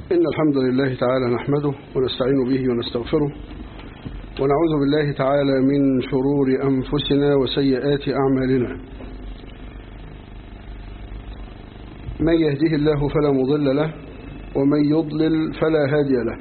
إن الحمد لله تعالى نحمده ونستعين به ونستغفره ونعوذ بالله تعالى من شرور أنفسنا وسيئات أعمالنا من يهده الله فلا مضل له ومن يضلل فلا هادي له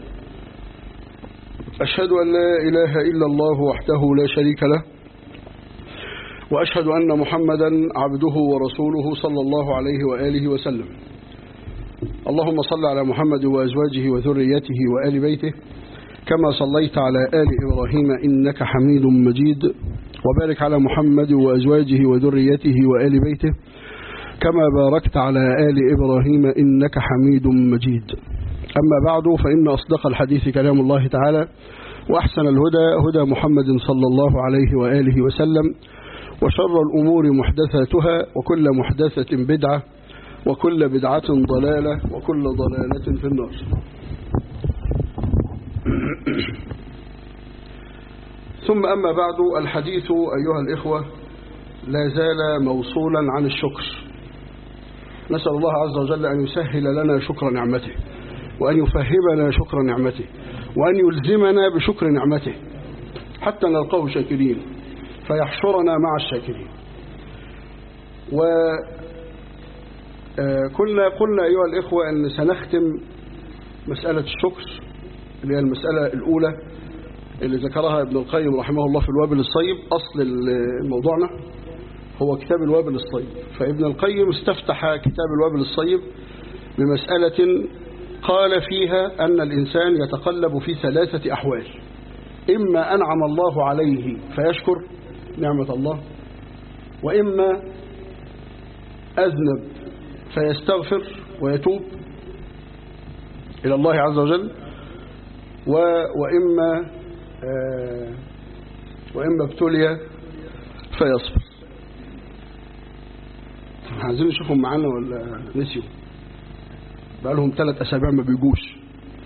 أشهد أن لا إله إلا الله وحده لا شريك له وأشهد أن محمدا عبده ورسوله صلى الله عليه وآله وسلم اللهم صل على محمد وأزواجه وذريته وآل بيته كما صليت على آل إبراهيم إنك حميد مجيد وبارك على محمد وأزواجه وذريته وآل بيته كما باركت على آل إبراهيم إنك حميد مجيد أما بعد فإن أصدق الحديث كلام الله تعالى وأحسن الهدى هدى محمد صلى الله عليه وآله وسلم وشر الأمور محدثاتها وكل محدثة بدعة وكل بدعة ضلالة وكل ضلالة في النار ثم أما بعد الحديث أيها الإخوة لا زال موصولا عن الشكر نسأل الله عز وجل أن يسهل لنا شكر نعمته وأن يفهمنا شكر نعمته وأن يلزمنا بشكر نعمته حتى نلقاه شاكرين فيحشرنا مع الشاكرين وكنا قلنا أيها الإخوة أن سنختم مسألة الشكر اللي هي المسألة الأولى اللي ذكرها ابن القيم رحمه الله في الوابل الصيب أصل موضوعنا هو كتاب الوابل الصيب فابن القيم استفتح كتاب الوابل الصيب بمسألة قال فيها أن الإنسان يتقلب في ثلاثة أحوال إما أنعم الله عليه فيشكر نعمة الله وإما أذنب فيستغفر ويتوب إلى الله عز وجل و وإما آه وإما ابتلي فيصبر عايزين نشوفهم معانا ولا نسيوا بقى لهم ثلاث أسابيع ما بيجوش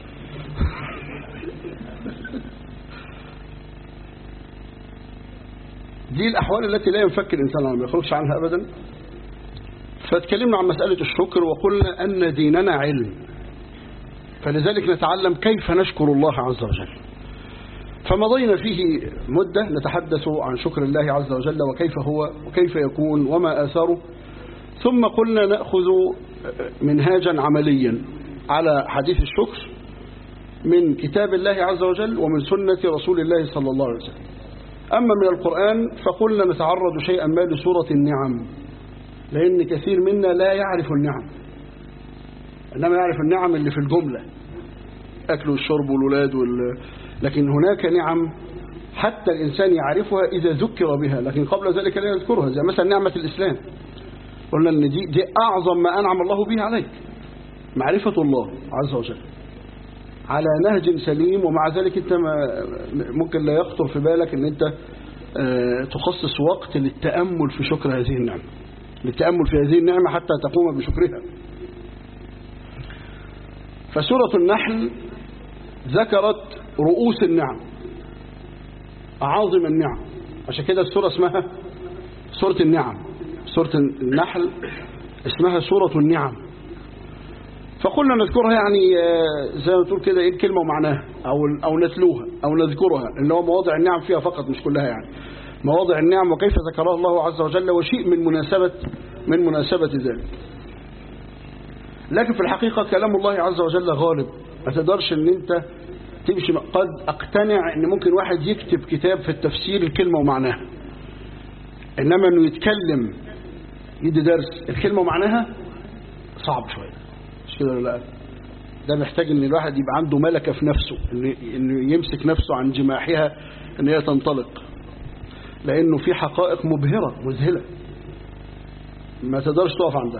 دي الأحوال التي لا ينفك الإنسان عنها ما يخرجش عنها أبدا فاتكلمنا عن مسألة الشكر وقلنا أن ديننا علم فلذلك نتعلم كيف نشكر الله عز وجل فمضينا فيه مدة نتحدث عن شكر الله عز وجل وكيف هو وكيف يكون وما آثاره ثم قلنا نأخذ منهاجا عمليا على حديث الشكر من كتاب الله عز وجل ومن سنة رسول الله صلى الله عليه وسلم أما من القرآن فقلنا نتعرض شيئا ما لسورة النعم لأن كثير منا لا يعرف النعم إنما يعرف النعم اللي في الجملة أكل والشرب والولاد وال... لكن هناك نعم حتى الإنسان يعرفها إذا ذكر بها لكن قبل ذلك لا يذكرها زي مثلا نعمة الإسلام قلنا أن دي, دي أعظم ما أنعم الله به عليك معرفة الله عز وجل على نهج سليم ومع ذلك أنت ما ممكن لا يخطر في بالك أن أنت تخصص وقت للتأمل في شكر هذه النعمة للتأمل في هذه النعمة حتى تقوم بشكرها فسورة النحل ذكرت رؤوس النعم أعاظم النعم عشان كده السورة اسمها سورة النعم سورة النحل اسمها سورة النعم فقلنا نذكرها يعني زي ما تقول كده ايه الكلمة ومعناها أو, أو نتلوها أو نذكرها اللي هو مواضع النعم فيها فقط مش كلها يعني مواضع النعم وكيف ذكرها الله عز وجل وشيء من مناسبة من مناسبة ذلك لكن في الحقيقة كلام الله عز وجل غالب ما تقدرش ان انت تمشي قد اقتنع ان ممكن واحد يكتب كتاب في التفسير الكلمة ومعناها انما انه يتكلم يدي درس الكلمة ومعناها صعب شوية مش كده ولا لا ده محتاج ان الواحد يبقى عنده ملكة في نفسه انه يمسك نفسه عن جماحها ان هي تنطلق لانه في حقائق مبهرة مذهلة ما تقدرش تقف عندها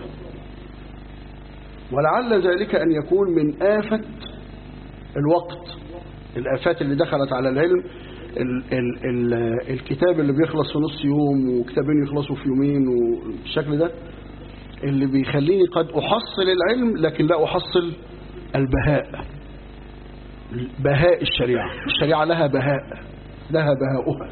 ولعل ذلك أن يكون من آفة الوقت الآفات اللي دخلت على العلم ال ال ال الكتاب اللي بيخلص في نص يوم وكتابين يخلصوا في يومين والشكل ده اللي بيخليني قد أحصل العلم لكن لا أحصل البهاء بهاء الشريعة الشريعة لها بهاء لها بهاؤها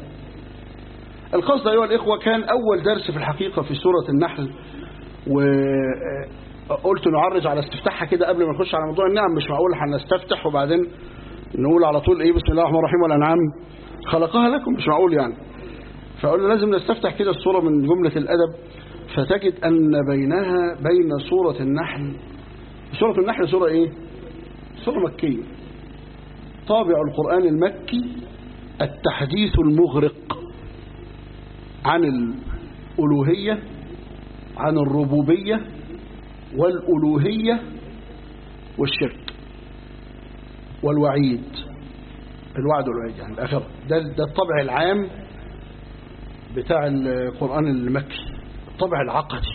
القصد أيها الإخوة كان أول درس في الحقيقة في سورة النحل و قلت نعرج على استفتاحها كده قبل ما نخش على موضوع النعم مش معقول هنستفتح وبعدين نقول على طول ايه بسم الله الرحمن الرحيم والانعام خلقها لكم مش معقول يعني فقلنا لازم نستفتح كده الصورة من جملة الأدب فتجد أن بينها بين سورة النحل سورة النحل سورة إيه؟ سورة مكية طابع القرآن المكي التحديث المغرق عن الألوهية عن الربوبية والألوهية والشرك والوعيد الوعد والوعيد يعني الآخرة ده, ده الطبع العام بتاع القرآن المكي الطبع العقدي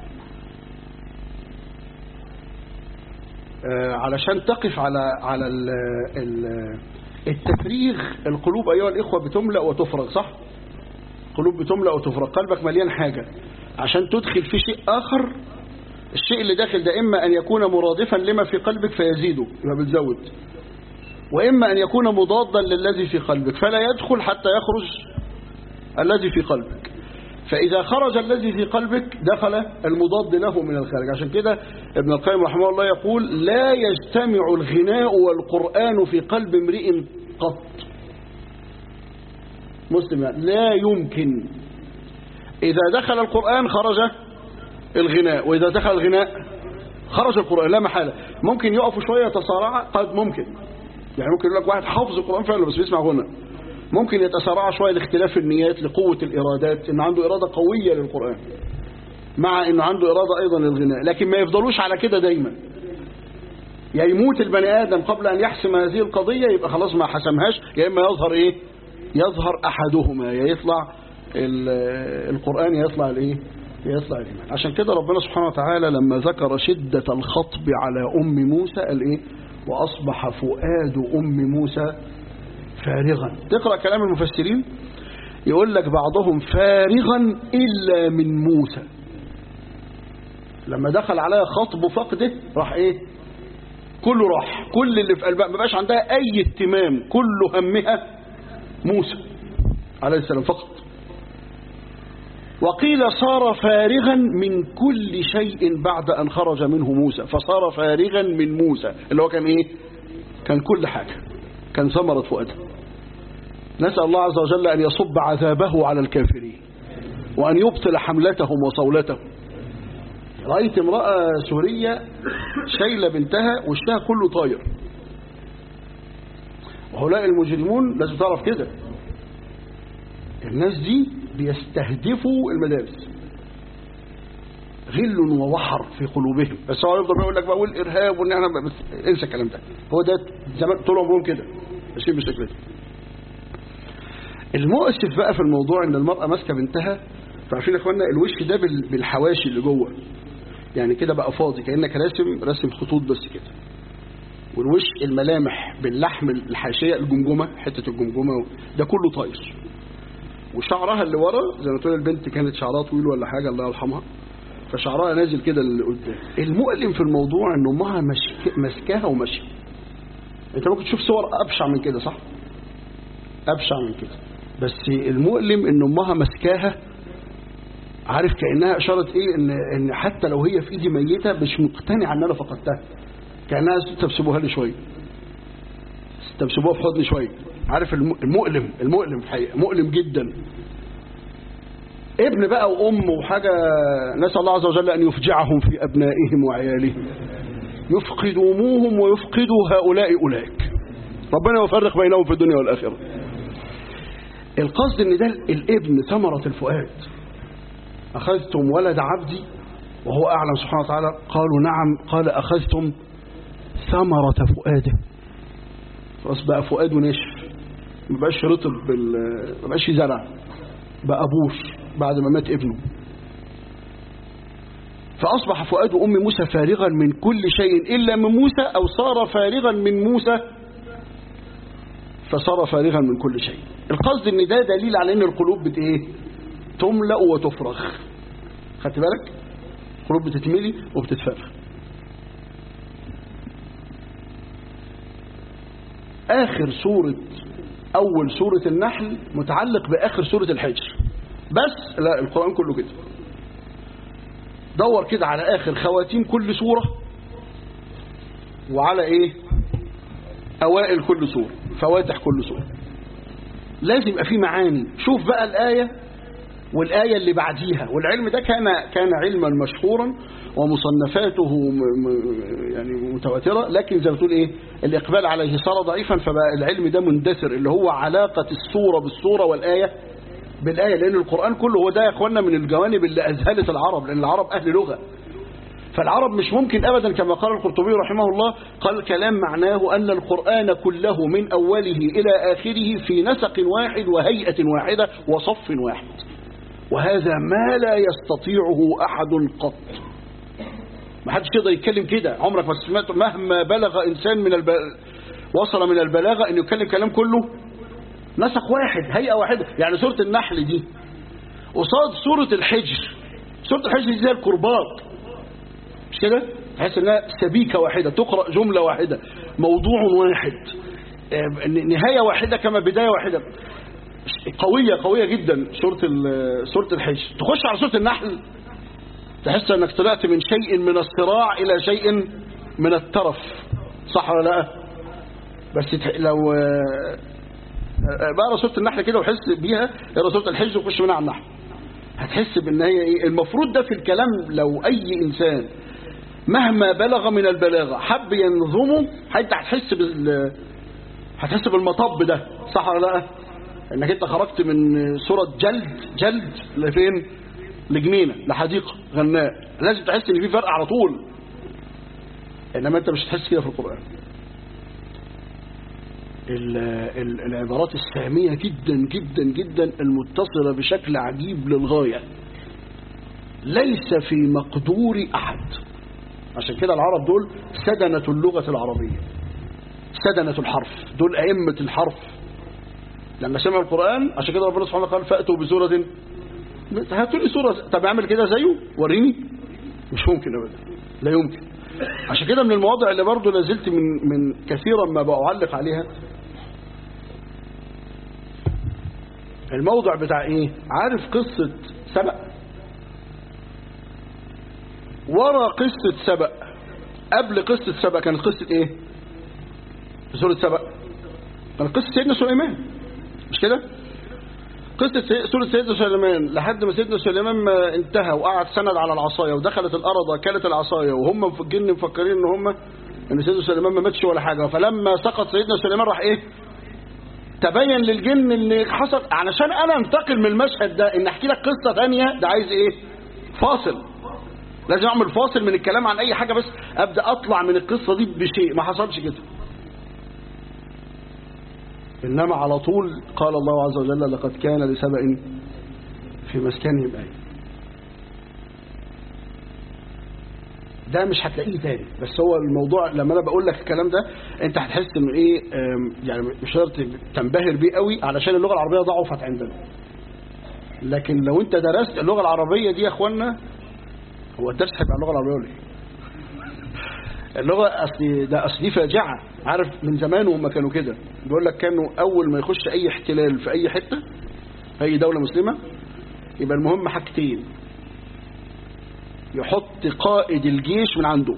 آه علشان تقف على على ال ال التفريغ القلوب أيها الإخوة بتملأ وتفرغ صح قلوب بتملأ وتفرغ قلبك مليان حاجة عشان تدخل في شيء آخر الشيء اللي داخل ده إما أن يكون مرادفا لما في قلبك فيزيده يبقى بتزود وإما أن يكون مضادا للذي في قلبك فلا يدخل حتى يخرج الذي في قلبك فإذا خرج الذي في قلبك دخل المضاد له من الخارج عشان كده ابن القيم رحمه الله يقول لا يجتمع الغناء والقرآن في قلب امرئ قط مسلم يعني لا يمكن إذا دخل القرآن خرج الغناء وإذا دخل الغناء خرج القرآن لا محالة ممكن يقفوا شوية يتصارع قد ممكن يعني ممكن يقول لك واحد حافظ القرآن فعلا بس بيسمع غنى ممكن يتسارع شوية لاختلاف النيات لقوة الإرادات إن عنده إرادة قوية للقرآن مع إنه عنده إرادة أيضا للغناء لكن ما يفضلوش على كده دايما يا يموت البني آدم قبل أن يحسم هذه القضية يبقى خلاص ما حسمهاش يا إما يظهر إيه يظهر أحدهما يا يطلع القرآن يطلع الإيه يطلع الإيمان عشان كده ربنا سبحانه وتعالى لما ذكر شدة الخطب على أم موسى قال إيه وأصبح فؤاد أم موسى فارغا تقرأ كلام المفسرين يقول لك بعضهم فارغا إلا من موسى لما دخل عليها خطب فقده راح ايه كله راح كل اللي في قلبها ما بقاش عندها اي اهتمام كل همها موسى عليه السلام فقط وقيل صار فارغا من كل شيء بعد أن خرج منه موسى فصار فارغا من موسى اللي هو كان ايه كان كل حاجة كان ثمرة فؤاده نسأل الله عز وجل أن يصب عذابه على الكافرين وأن يبطل حملتهم وصولتهم رأيت امرأة سورية شايلة بنتها وشها كله طاير وهؤلاء المجرمون لازم تعرف كده الناس دي بيستهدفوا المدارس غل ووحر في قلوبهم بس هو يفضل يقول لك بقى والارهاب وان احنا بس انسى الكلام ده هو ده زمان طول عمرهم كده ماشيين بالشكل ده المؤسف بقى في الموضوع ان المرأة ماسكة بنتها فعارفين يا اخوانا الوش ده بالحواشي اللي جوه يعني كده بقى فاضي كأنك راسم راسم خطوط بس كده والوش الملامح باللحم الحاشية الجمجمة حتة الجمجمة ده كله طاير وشعرها اللي ورا زي ما تقول البنت كانت شعرها طويل ولا حاجة الله يرحمها فشعرها نازل كده اللي قدام المؤلم في الموضوع ان امها ماسكاها وماشيه انت ممكن تشوف صور ابشع من كده صح ابشع من كده بس المؤلم ان امها ماسكاها عارف كانها اشاره ايه ان ان حتى لو هي في ايدي ميته مش مقتنعه ان انا فقدتها كانها تبسبوها لي شويه تبسبوها في حضني شويه عارف المؤلم المؤلم الحقيقه مؤلم جدا ابن بقى وام وحاجه نسال الله عز وجل ان يفجعهم في ابنائهم وعيالهم يفقدوموهم ويفقدوا هؤلاء اولئك ربنا يفرق بينهم في الدنيا والاخره القصد ان ده الابن ثمرة الفؤاد اخذتم ولد عبدي وهو اعلم سبحانه وتعالى قالوا نعم قال اخذتم ثمرة فؤاده خلاص بقى فؤاده ناشف ما بقاش رطب بال... ما بقاش زرع بقى بوش بعد ما مات ابنه فأصبح فؤاد أم موسى فارغا من كل شيء إلا من موسى أو صار فارغا من موسى فصار فارغا من كل شيء القصد ان ده دليل على ان القلوب بت ايه تملأ وتفرغ خدت بالك القلوب بتتملي وبتتفرغ آخر سورة أول سورة النحل متعلق بآخر سورة الحجر بس لا القرآن كله كده دور كده على آخر خواتيم كل سورة وعلى إيه أوائل كل سورة فواتح كل سورة لازم يبقى في معاني شوف بقى الآية والآية اللي بعديها والعلم ده كان كان علما مشهورا ومصنفاته م م يعني متواترة لكن زي ما تقول إيه الإقبال عليه صار ضعيفا فبقى العلم ده مندثر اللي هو علاقة السورة بالسورة والآية بالآية لأن القرآن كله هو ده يا أخوانا من الجوانب اللي أذهلت العرب لأن العرب أهل لغة فالعرب مش ممكن أبدا كما قال القرطبي رحمه الله قال كلام معناه أن القرآن كله من أوله إلى آخره في نسق واحد وهيئة واحدة وصف واحد وهذا ما لا يستطيعه أحد قط ما حدش يقدر يتكلم كده عمرك ما سمعت مهما بلغ إنسان من الب... وصل من البلاغة أن يتكلم كلام كله نسق واحد هيئة واحدة يعني سورة النحل دي قصاد سورة الحجر سورة الحجر دي زي الكرباط مش كده تحس انها سبيكة واحدة تقرأ جملة واحدة موضوع واحد نهاية واحدة كما بداية واحدة قوية قوية جدا سورة سورة الحج تخش على سورة النحل تحس انك طلعت من شيء من الصراع الى شيء من الترف صح ولا لا بس لو بقرا سوره النحل كده وحس بيها اقرا سوره الحج وخش منها على النحل هتحس بان هي ايه المفروض ده في الكلام لو اي انسان مهما بلغ من البلاغه حب ينظمه حتى هتحس بال هتحس بالمطب ده صح ولا لا انك انت خرجت من سوره جلد جلد لفين لجنينه لحديقه غناء لازم تحس ان في فرق على طول انما انت مش هتحس كده في القران العبارات السامية جدا جدا جدا المتصلة بشكل عجيب للغاية ليس في مقدور أحد عشان كده العرب دول سدنة اللغة العربية سدنة الحرف دول أئمة الحرف لما سمعوا القرآن عشان كده ربنا سبحانه قال فأتوا بسورة هاتوا لي سورة طب اعمل كده زيه وريني مش ممكن أبدا لا يمكن عشان كده من المواضع اللي برضه لازلت من من كثيرا ما بعلق عليها الموضع بتاع ايه عارف قصة سبأ ورا قصة سبأ قبل قصة سبأ كانت قصة ايه في سورة سبأ كانت قصة سيدنا سليمان مش كده قصة سورة سيدنا سليمان لحد ما سيدنا سليمان ما انتهى وقعد سند على العصاية ودخلت الأرض كانت العصاية وهم في الجن مفكرين ان هم ان سيدنا سليمان ما ماتش ولا حاجة فلما سقط سيدنا سليمان راح ايه تبين للجن اللي حصل علشان انا انتقل من المشهد ده ان احكي لك قصة ثانيه ده عايز ايه فاصل لازم اعمل فاصل من الكلام عن اي حاجة بس ابدأ اطلع من القصة دي بشيء ما حصلش كده إنما على طول قال الله عز وجل لقد كان لسبأ في مسكنهم آية ده مش هتلاقيه تاني بس هو الموضوع لما انا بقول لك الكلام ده انت هتحس انه ايه يعني مش شرط تنبهر بيه قوي علشان اللغه العربيه ضعفت عندنا لكن لو انت درست اللغه العربيه دي يا اخوانا هو الدرس هيبقى اللغه العربيه ولا ايه اللغة أصل ده أصل دي فاجعة عارف من زمان وهم كانوا كده بيقول لك كانوا أول ما يخش أي احتلال في أي حتة في أي دولة مسلمة يبقى المهم حاجتين يحط قائد الجيش من عنده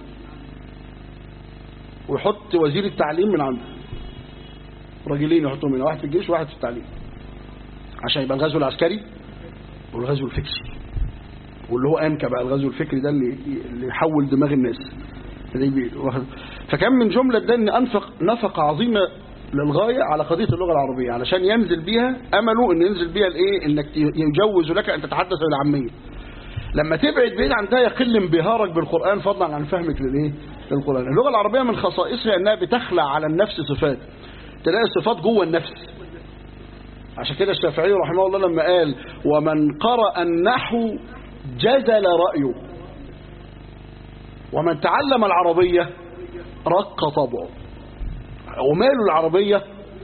ويحط وزير التعليم من عنده راجلين يحطوا من واحد في الجيش وواحد في التعليم عشان يبقى الغزو العسكري والغزو الفكري واللي هو أنكى بقى الغزو الفكري ده اللي اللي يحول دماغ الناس فكان من جملة ده ان انفق نفقة عظيمة للغاية على قضية اللغة العربية علشان ينزل بيها امله ان ينزل بيها الايه انك يجوز لك ان تتحدث بالعامية لما تبعد بعيد عن ده يقل انبهارك بالقرآن فضلا عن فهمك للايه للقرآن اللغة العربية من خصائصها انها بتخلع على النفس صفات تلاقي الصفات جوه النفس عشان كده الشافعي رحمه الله لما قال ومن قرأ النحو جزل رأيه ومن تعلم العربية رق طبعه وماله العربية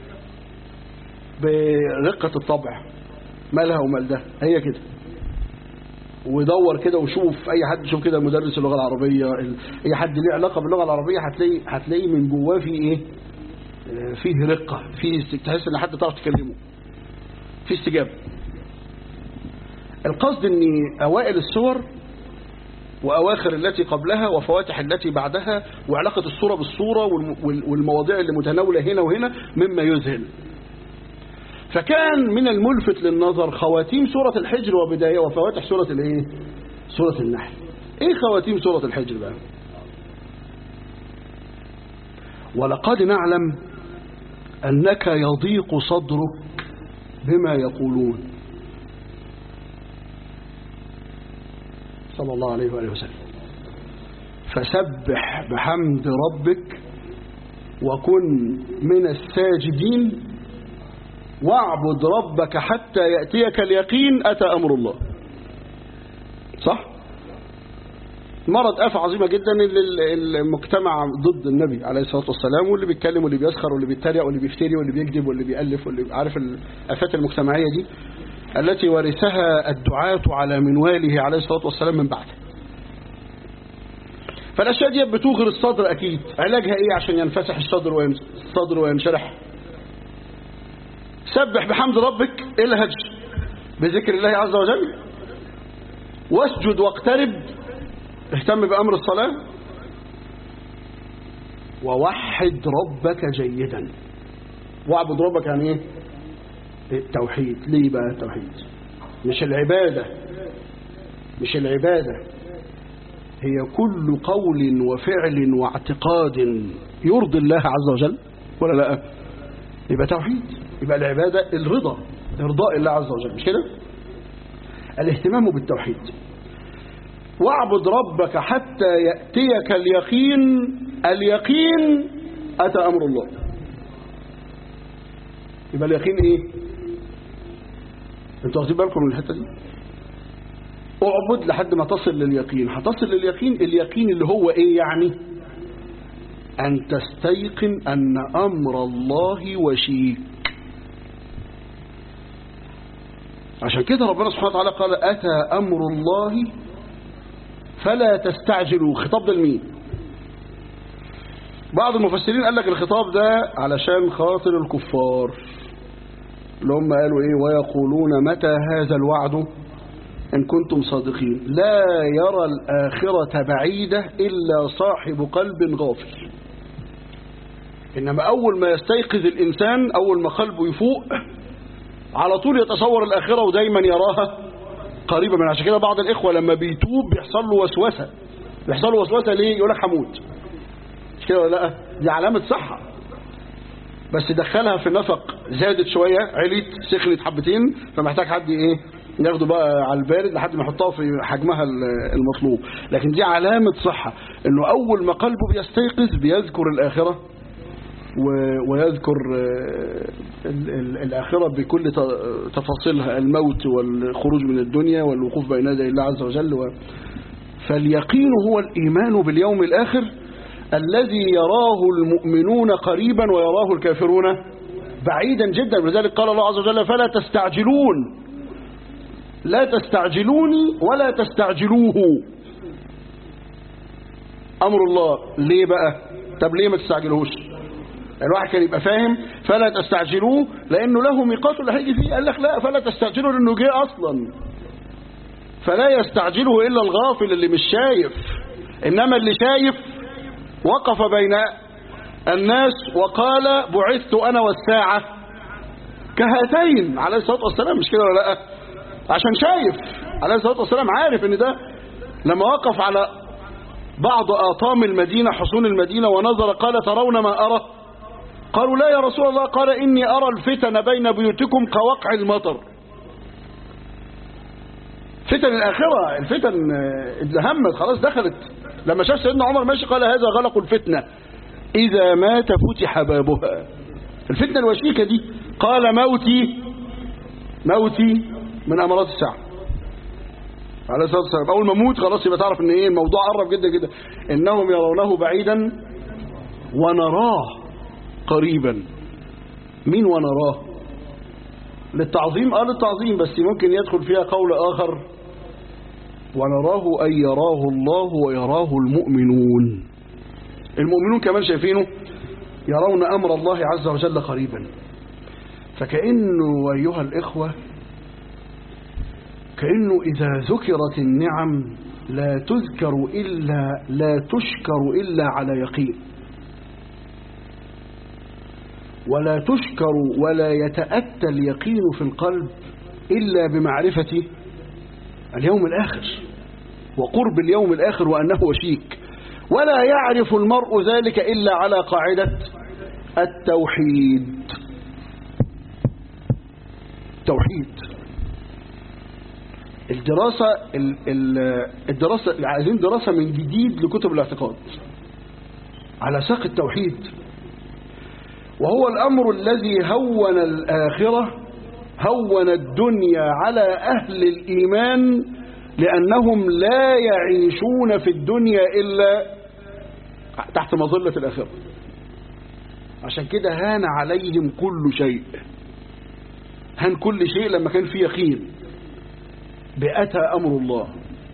برقة الطبع مالها ومال ده هي كده ودور كده وشوف اي حد شوف كده مدرس اللغة العربية اي حد ليه علاقة باللغة العربية هتلاقي هتلاقي من جواه في ايه فيه رقة فيه تحس ان حد تعرف تكلمه في استجابة القصد ان اوائل السور وأواخر التي قبلها وفواتح التي بعدها وعلاقة الصورة بالصورة والم- وال- والمواضيع اللي متناولة هنا وهنا مما يذهل فكان من الملفت للنظر خواتيم سورة الحجر وبداية وفواتح سورة الايه سورة النحل ايه خواتيم سورة الحجر بقى ولقد نعلم أنك يضيق صدرك بما يقولون صلى الله عليه وآله وسلم فسبح بحمد ربك وكن من الساجدين واعبد ربك حتى يأتيك اليقين أتى أمر الله صح؟ مرض آفة عظيمة جدا اللي المجتمع ضد النبي عليه الصلاة والسلام واللي بيتكلم واللي بيسخر واللي بيتريق واللي بيفتري واللي بيكذب واللي بيألف واللي عارف الآفات المجتمعية دي التي ورثها الدعاة على منواله عليه الصلاة والسلام من بعده فالأشياء دي بتوغر الصدر أكيد علاجها إيه عشان ينفسح الصدر وينش- الصدر وينشرح سبح بحمد ربك الهج بذكر الله عز وجل واسجد واقترب اهتم بأمر الصلاة ووحد ربك جيدا واعبد ربك يعني ايه التوحيد ليه بقى التوحيد مش العبادة مش العبادة هي كل قول وفعل واعتقاد يرضي الله عز وجل ولا لا يبقى توحيد يبقى العبادة الرضا إرضاء الله عز وجل مش كده الاهتمام بالتوحيد واعبد ربك حتى يأتيك اليقين اليقين أتى أمر الله يبقى اليقين إيه انتوا واخدين بالكم من الحتة دي اعبد لحد ما تصل لليقين هتصل لليقين اليقين اللي هو ايه يعني ان تستيقن ان امر الله وشيك عشان كده ربنا سبحانه وتعالى قال اتى امر الله فلا تستعجلوا خطاب ده لمين بعض المفسرين قال لك الخطاب ده علشان خاطر الكفار اللي هم قالوا ايه ويقولون متى هذا الوعد إن كنتم صادقين لا يرى الآخرة بعيدة إلا صاحب قلب غافل إنما أول ما يستيقظ الإنسان أول ما قلبه يفوق على طول يتصور الآخرة ودايما يراها قريبة من عشان كده بعض الإخوة لما بيتوب بيحصل له وسوسة بيحصل له وسوسة ليه يقول لك هموت مش كده ولا لا دي علامة صحة بس دخلها في نفق زادت شوية عليت سخنت حبتين فمحتاج حد ايه ياخده بقى على البارد لحد ما يحطها في حجمها المطلوب لكن دي علامة صحة انه اول ما قلبه بيستيقظ بيذكر الاخرة و- ويذكر آه، ال- ال- الآخرة بكل ت- تفاصيلها الموت والخروج من الدنيا والوقوف بين يدي الله عز وجل و... فاليقين هو الإيمان باليوم الآخر الذي يراه المؤمنون قريبا ويراه الكافرون بعيدا جدا ولذلك قال الله عز وجل فلا تستعجلون لا تستعجلوني ولا تستعجلوه أمر الله ليه بقى طب ليه ما تستعجلوش الواحد كان يبقى فاهم فلا تستعجلوه لأنه له ميقات اللي هيجي فيه قال لك لا فلا تستعجلوا لأنه جه أصلا فلا يستعجله إلا الغافل اللي مش شايف إنما اللي شايف وقف بين الناس وقال بعثت أنا والساعة كهاتين عليه الصلاة والسلام مش كده ولا لا عشان شايف عليه الصلاة والسلام عارف ان ده لما وقف على بعض آطام المدينة حصون المدينة ونظر قال ترون ما أرى قالوا لا يا رسول الله قال إني أرى الفتن بين بيوتكم كوقع المطر فتن الآخرة الفتن اللي همت خلاص دخلت لما شاف سيدنا عمر ماشي قال هذا غلق الفتنة إذا مات فتح بابها الفتنة الوشيكة دي قال موتي موتي من أمراض الساعة عليه الصلاة والسلام أول ما موت خلاص يبقى تعرف إن إيه الموضوع قرب جدا جدا إنهم يرونه بعيدا ونراه قريبا مين ونراه للتعظيم اه للتعظيم بس ممكن يدخل فيها قول آخر ونراه أي يراه الله ويراه المؤمنون المؤمنون كمان شايفينه يرون أمر الله عز وجل قريبا فكأنه أيها الإخوة كأنه إذا ذكرت النعم لا تذكر إلا لا تشكر إلا على يقين ولا تشكر ولا يتأتى اليقين في القلب إلا بمعرفة اليوم الآخر وقرب اليوم الآخر وأنه وشيك ولا يعرف المرء ذلك إلا على قاعدة التوحيد توحيد الدراسة الدراسة عايزين دراسة من جديد لكتب الاعتقاد على ساق التوحيد وهو الأمر الذي هون الآخرة هون الدنيا على أهل الإيمان لأنهم لا يعيشون في الدنيا إلا تحت مظلة الآخرة عشان كده هان عليهم كل شيء هان كل شيء لما كان في يقين بأتى أمر الله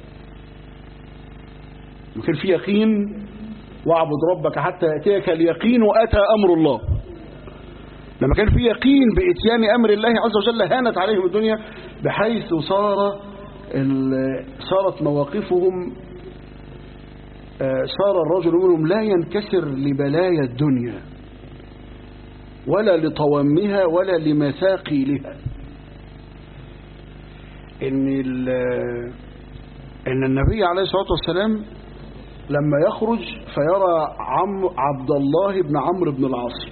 لما كان في يقين واعبد ربك حتى يأتيك اليقين وأتى أمر الله لما كان في يقين بإتيان أمر الله عز وجل هانت عليهم الدنيا بحيث صار صارت مواقفهم صار الرجل منهم لا ينكسر لبلايا الدنيا ولا لطوامها ولا لمثاقيلها إن, إن النبي عليه الصلاة والسلام لما يخرج فيرى عم عبد الله بن عمرو بن العاص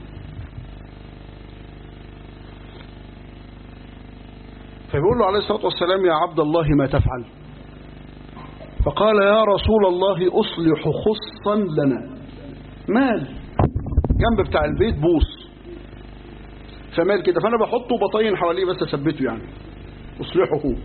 فبيقول له عليه الصلاة والسلام يا عبد الله ما تفعل فقال يا رسول الله أصلح خصا لنا مال جنب بتاع البيت بوص فمال كده فأنا بحطه بطين حواليه بس أثبته يعني أصلحه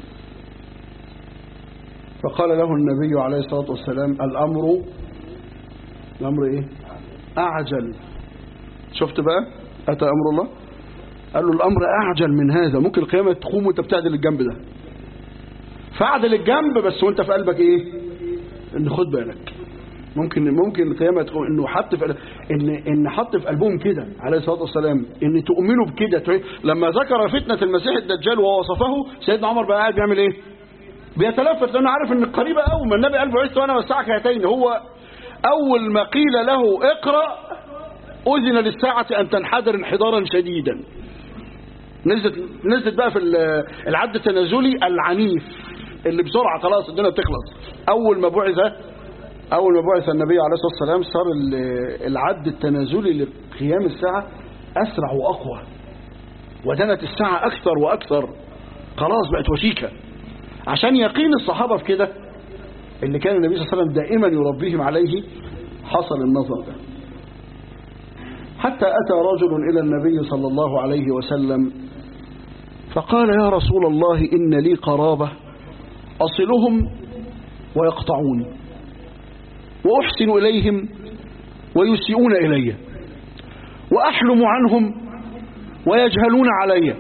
فقال له النبي عليه الصلاة والسلام الأمر الأمر إيه أعجل شفت بقى أتى أمر الله قال له الأمر أعجل من هذا ممكن القيامة تقوم وانت بتعدل الجنب ده فاعدل الجنب بس وانت في قلبك ايه ان خد بالك ممكن ممكن القيامة تقوم انه حط في ان ان حط في قلبهم كده عليه الصلاه والسلام ان تؤمنوا بكده لما ذكر فتنه المسيح الدجال ووصفه سيدنا عمر بقى قاعد بيعمل ايه بيتلفت لانه عارف ان قريبه قوي ما النبي قال بعثت وانا والساعه هاتين هو اول ما قيل له اقرا اذن للساعه ان تنحدر انحدارا شديدا نزلت نزلت بقى في العد التنازلي العنيف اللي بسرعه خلاص الدنيا بتخلص اول ما بعث اول ما بعث النبي عليه الصلاه والسلام صار العد التنازلي لقيام الساعه اسرع واقوى ودنت الساعه اكثر واكثر خلاص بقت وشيكه عشان يقين الصحابه في كده اللي كان النبي صلى الله عليه وسلم دائما يربيهم عليه حصل النظر ده حتى أتى رجل إلى النبي صلى الله عليه وسلم فقال يا رسول الله إن لي قرابة أصلهم ويقطعون وأحسن إليهم ويسيئون إلي وأحلم عنهم ويجهلون علي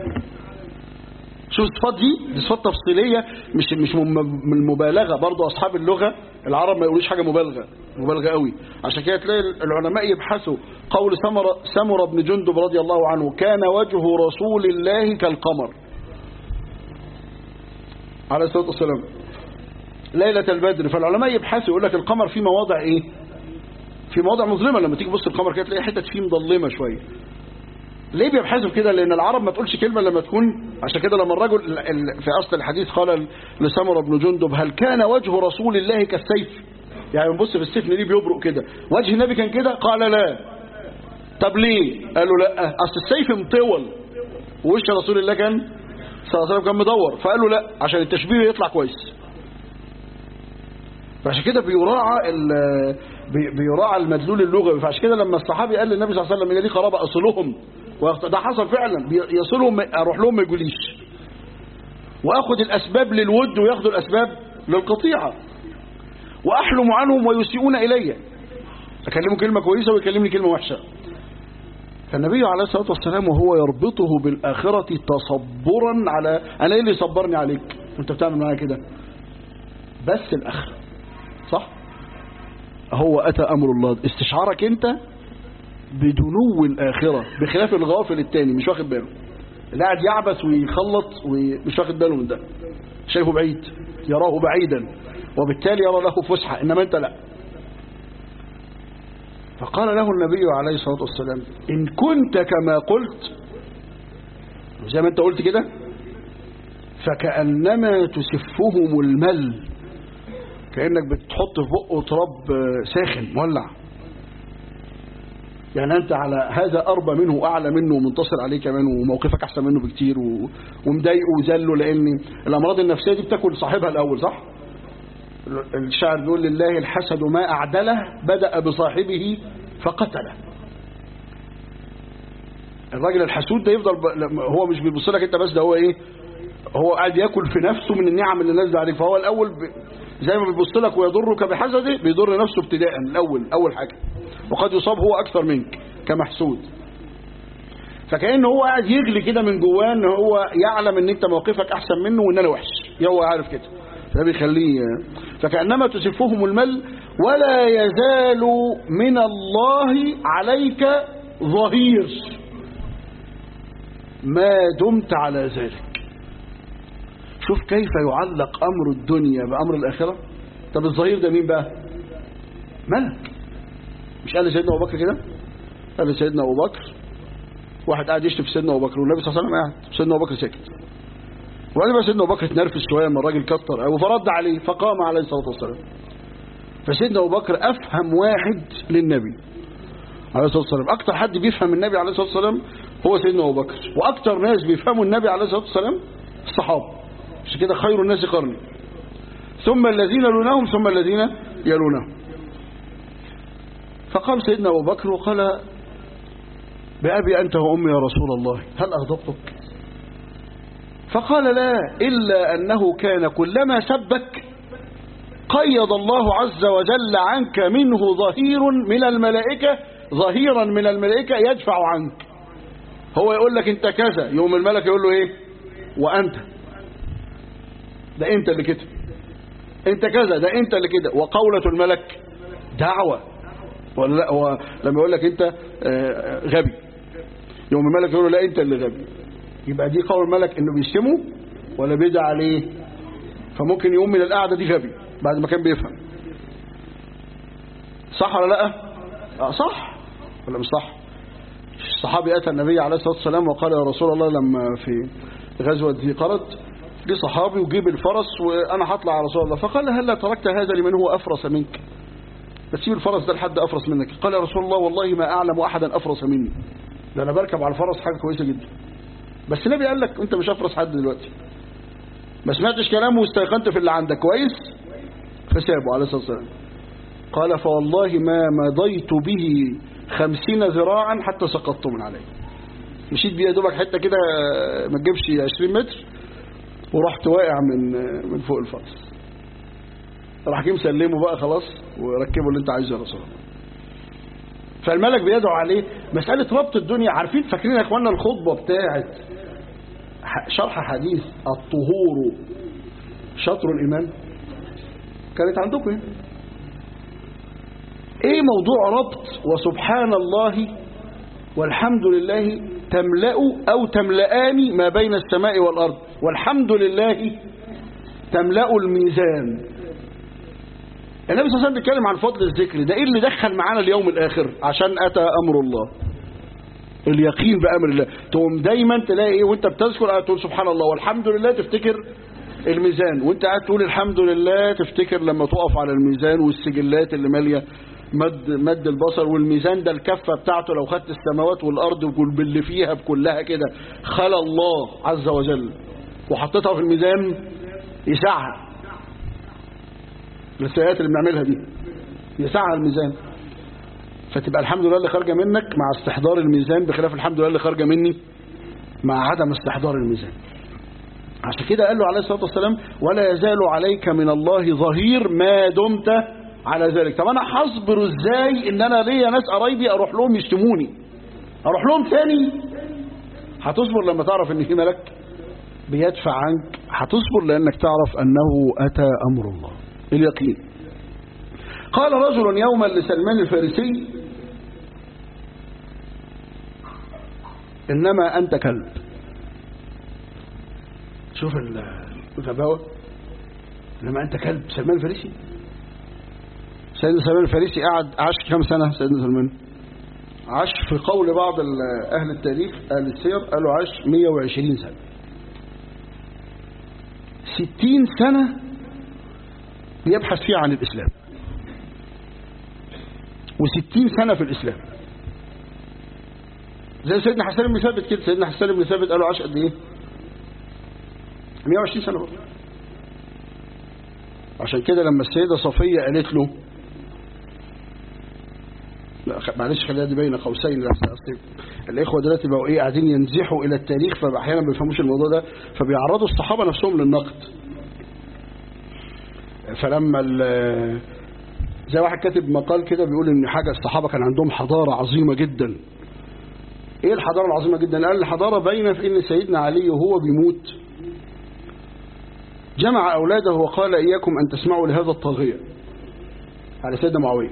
شو الصفات دي دي صفات تفصيلية مش مش من المبالغة برضو أصحاب اللغة العرب ما يقولوش حاجة مبالغة مبالغة قوي عشان كده تلاقي العلماء يبحثوا قول سمر سمر بن جندب رضي الله عنه كان وجه رسول الله كالقمر عليه الصلاة والسلام ليلة البدر فالعلماء يبحثوا يقول لك القمر في مواضع ايه في مواضع مظلمة لما تيجي تبص القمر كده تلاقي حتت فيه مظلمة شوية ليه بيبحثوا كده لان العرب ما تقولش كلمة لما تكون عشان كده لما الرجل في اصل الحديث قال لسمر بن جندب هل كان وجه رسول الله كالسيف يعني بنبص في السيف ليه بيبرق كده وجه النبي كان كده قال لا طب ليه قالوا لا اصل السيف مطول ووش رسول الله كان صلى الله عليه وسلم كان مدور فقالوا لا عشان التشبيه يطلع كويس فعشان كده بيراعى بيراعى المدلول اللغوي فعشان كده لما الصحابي قال للنبي صلى الله عليه وسلم ان لي قرابه اصلهم ده حصل فعلا يصلهم اروح لهم ما يقوليش واخد الاسباب للود وياخدوا الاسباب للقطيعه واحلم عنهم ويسيئون الي اكلمه كلمه كويسه ويكلمني كلمه وحشه فالنبي عليه الصلاه والسلام وهو يربطه بالاخره تصبرا على انا ايه اللي صبرني عليك انت بتعمل معايا كده بس الاخره صح هو اتى امر الله استشعارك انت بدنو الآخرة بخلاف الغافل التاني مش واخد باله اللي قاعد يعبث ويخلط ومش واخد باله من ده شايفه بعيد يراه بعيدا وبالتالي يرى له فسحة إنما أنت لا فقال له النبي عليه الصلاة والسلام إن كنت كما قلت زي ما أنت قلت كده فكأنما تسفهم المل كأنك بتحط في بقه تراب ساخن مولع يعني أنت على هذا أربى منه وأعلى منه ومنتصر عليه كمان وموقفك أحسن منه بكتير و- ومضايقه وذله لأن الأمراض النفسية دي بتاكل صاحبها الأول صح؟ الشاعر بيقول لله الحسد ما أعدله بدأ بصاحبه فقتله الراجل الحسود ده يفضل ب... لما- هو مش بيبص لك انت بس ده هو ايه هو قاعد ياكل في نفسه من النعم اللي نازله عليه فهو الاول ب... زي ما بيبص لك ويضرك بحسده بيضر نفسه ابتداء الاول اول حاجه وقد يصاب هو اكثر منك كمحسود فكأن هو قاعد يغلي كده من جواه ان هو يعلم ان انت موقفك احسن منه وان انا وحش هو عارف كده ده بيخليه فكأنما تسفهم المل ولا يزال من الله عليك ظهير ما دمت على ذلك شوف كيف يعلق أمر الدنيا بأمر الآخرة طب الظهير ده مين بقى ملك مش قال سيدنا أبو بكر كده قال سيدنا أبو بكر واحد قاعد يشتم في سيدنا أبو بكر والنبي صلى الله عليه وسلم قاعد سيدنا أبو بكر ساكت وبعدين بقى سيدنا أبو بكر اتنرفز شوية لما الراجل كتر أو فرد عليه فقام عليه الصلاة والسلام فسيدنا أبو بكر أفهم واحد للنبي عليه الصلاة والسلام أكتر حد بيفهم النبي عليه الصلاة والسلام هو سيدنا أبو بكر وأكتر ناس بيفهموا النبي عليه الصلاة والسلام الصحابة مش كده خير الناس قرني ثم الذين يلونهم ثم الذين يلونهم فقام سيدنا أبو بكر وقال بأبي أنت وأمي يا رسول الله هل أغضبتك فقال لا إلا أنه كان كلما سبك قيض الله عز وجل عنك منه ظهير من الملائكة ظهيرا من الملائكة يدفع عنك هو يقول لك انت كذا يوم الملك يقول له ايه وانت ده انت اللي كده انت كذا ده انت اللي كده وقولة الملك دعوة ولا لا هو لما يقول لك انت آه، غبي يوم الملك يقول له لا انت اللي غبي يبقى دي قول الملك انه بيشتمه ولا بيدعى عليه فممكن يقوم من القعدة دي غبي بعد ما كان بيفهم صح ولا لا اه صح ولا مش صح الصحابي أتى النبي عليه الصلاة والسلام وقال يا رسول الله لما في غزوة ذي قرد جه صحابي وجيب الفرس وأنا هطلع على رسول الله فقال هل تركت هذا لمن هو أفرس منك بتسيب الفرس ده لحد أفرس منك قال يا رسول الله والله ما أعلم أحدا أفرس مني ده أنا بركب على الفرس حاجة كويسة جدا بس النبي قال لك أنت مش أفرس حد دلوقتي ما سمعتش كلامه واستيقنت في اللي عندك كويس فسابه عليه الصلاة والسلام قال فوالله ما مضيت به خمسين ذراعا حتى سقطت من عليه مشيت بيه دوبك حتة كده ما تجيبش عشرين متر ورحت واقع من من فوق الفرس راح جه مسلمه بقى خلاص وركبه اللي انت عايزه يا رسول الله فالملك بيدعو عليه مسألة ربط الدنيا عارفين فاكرين يا اخوانا الخطبة بتاعت شرح حديث الطهور شطر الإيمان كانت عندكم يعني ايه موضوع ربط وسبحان الله والحمد لله تملأ او تملأان ما بين السماء والارض والحمد لله تملأ الميزان النبي صلى الله عليه وسلم بيتكلم عن فضل الذكر ده ايه اللي دخل معانا اليوم الاخر عشان اتى امر الله اليقين بامر الله تقوم دايما تلاقي ايه وانت بتذكر تقول سبحان الله والحمد لله تفتكر الميزان وانت قاعد تقول الحمد لله تفتكر لما تقف على الميزان والسجلات اللي ماليه مد مد البصر والميزان ده الكفه بتاعته لو خدت السماوات والارض وكل باللي فيها بكلها كده خلى الله عز وجل وحطيتها في الميزان يسعها السيئات اللي بنعملها دي يسعها الميزان فتبقى الحمد لله اللي خارجه منك مع استحضار الميزان بخلاف الحمد لله اللي خارجه مني مع عدم استحضار الميزان عشان كده قال له عليه الصلاة والسلام ولا يزال عليك من الله ظهير ما دمت على ذلك طب انا هصبر ازاي ان انا ليا ناس قرايبي اروح لهم يشتموني اروح لهم تاني هتصبر لما تعرف ان في ملك بيدفع عنك هتصبر لانك تعرف انه اتى امر الله اليقين قال رجل يوما لسلمان الفارسي انما انت كلب شوف الغباوة لما أنت كلب سلمان الفارسي سيدنا سلمان الفارسي قعد عاش كم سنة سيدنا سلمان عاش في قول بعض أهل التاريخ أهل السير قالوا عاش 120 سنة 60 سنة يبحث فيها عن الإسلام وستين سنة في الإسلام زي سيدنا حسان بن ثابت كده سيدنا حسان بن ثابت قالوا عاش قد ايه 120 سنة برضه عشان كده لما السيدة صفية قالت له لا معلش خليها دي بين قوسين الاخوه دلوقتي بقوا ايه قاعدين ينزحوا الى التاريخ فاحيانا ما بيفهموش الموضوع ده فبيعرضوا الصحابه نفسهم للنقد فلما زي واحد كاتب مقال كده بيقول ان حاجه الصحابه كان عندهم حضاره عظيمه جدا ايه الحضاره العظيمه جدا قال الحضاره باينه في ان سيدنا علي وهو بيموت جمع اولاده وقال اياكم ان تسمعوا لهذا الطاغيه على سيدنا معاويه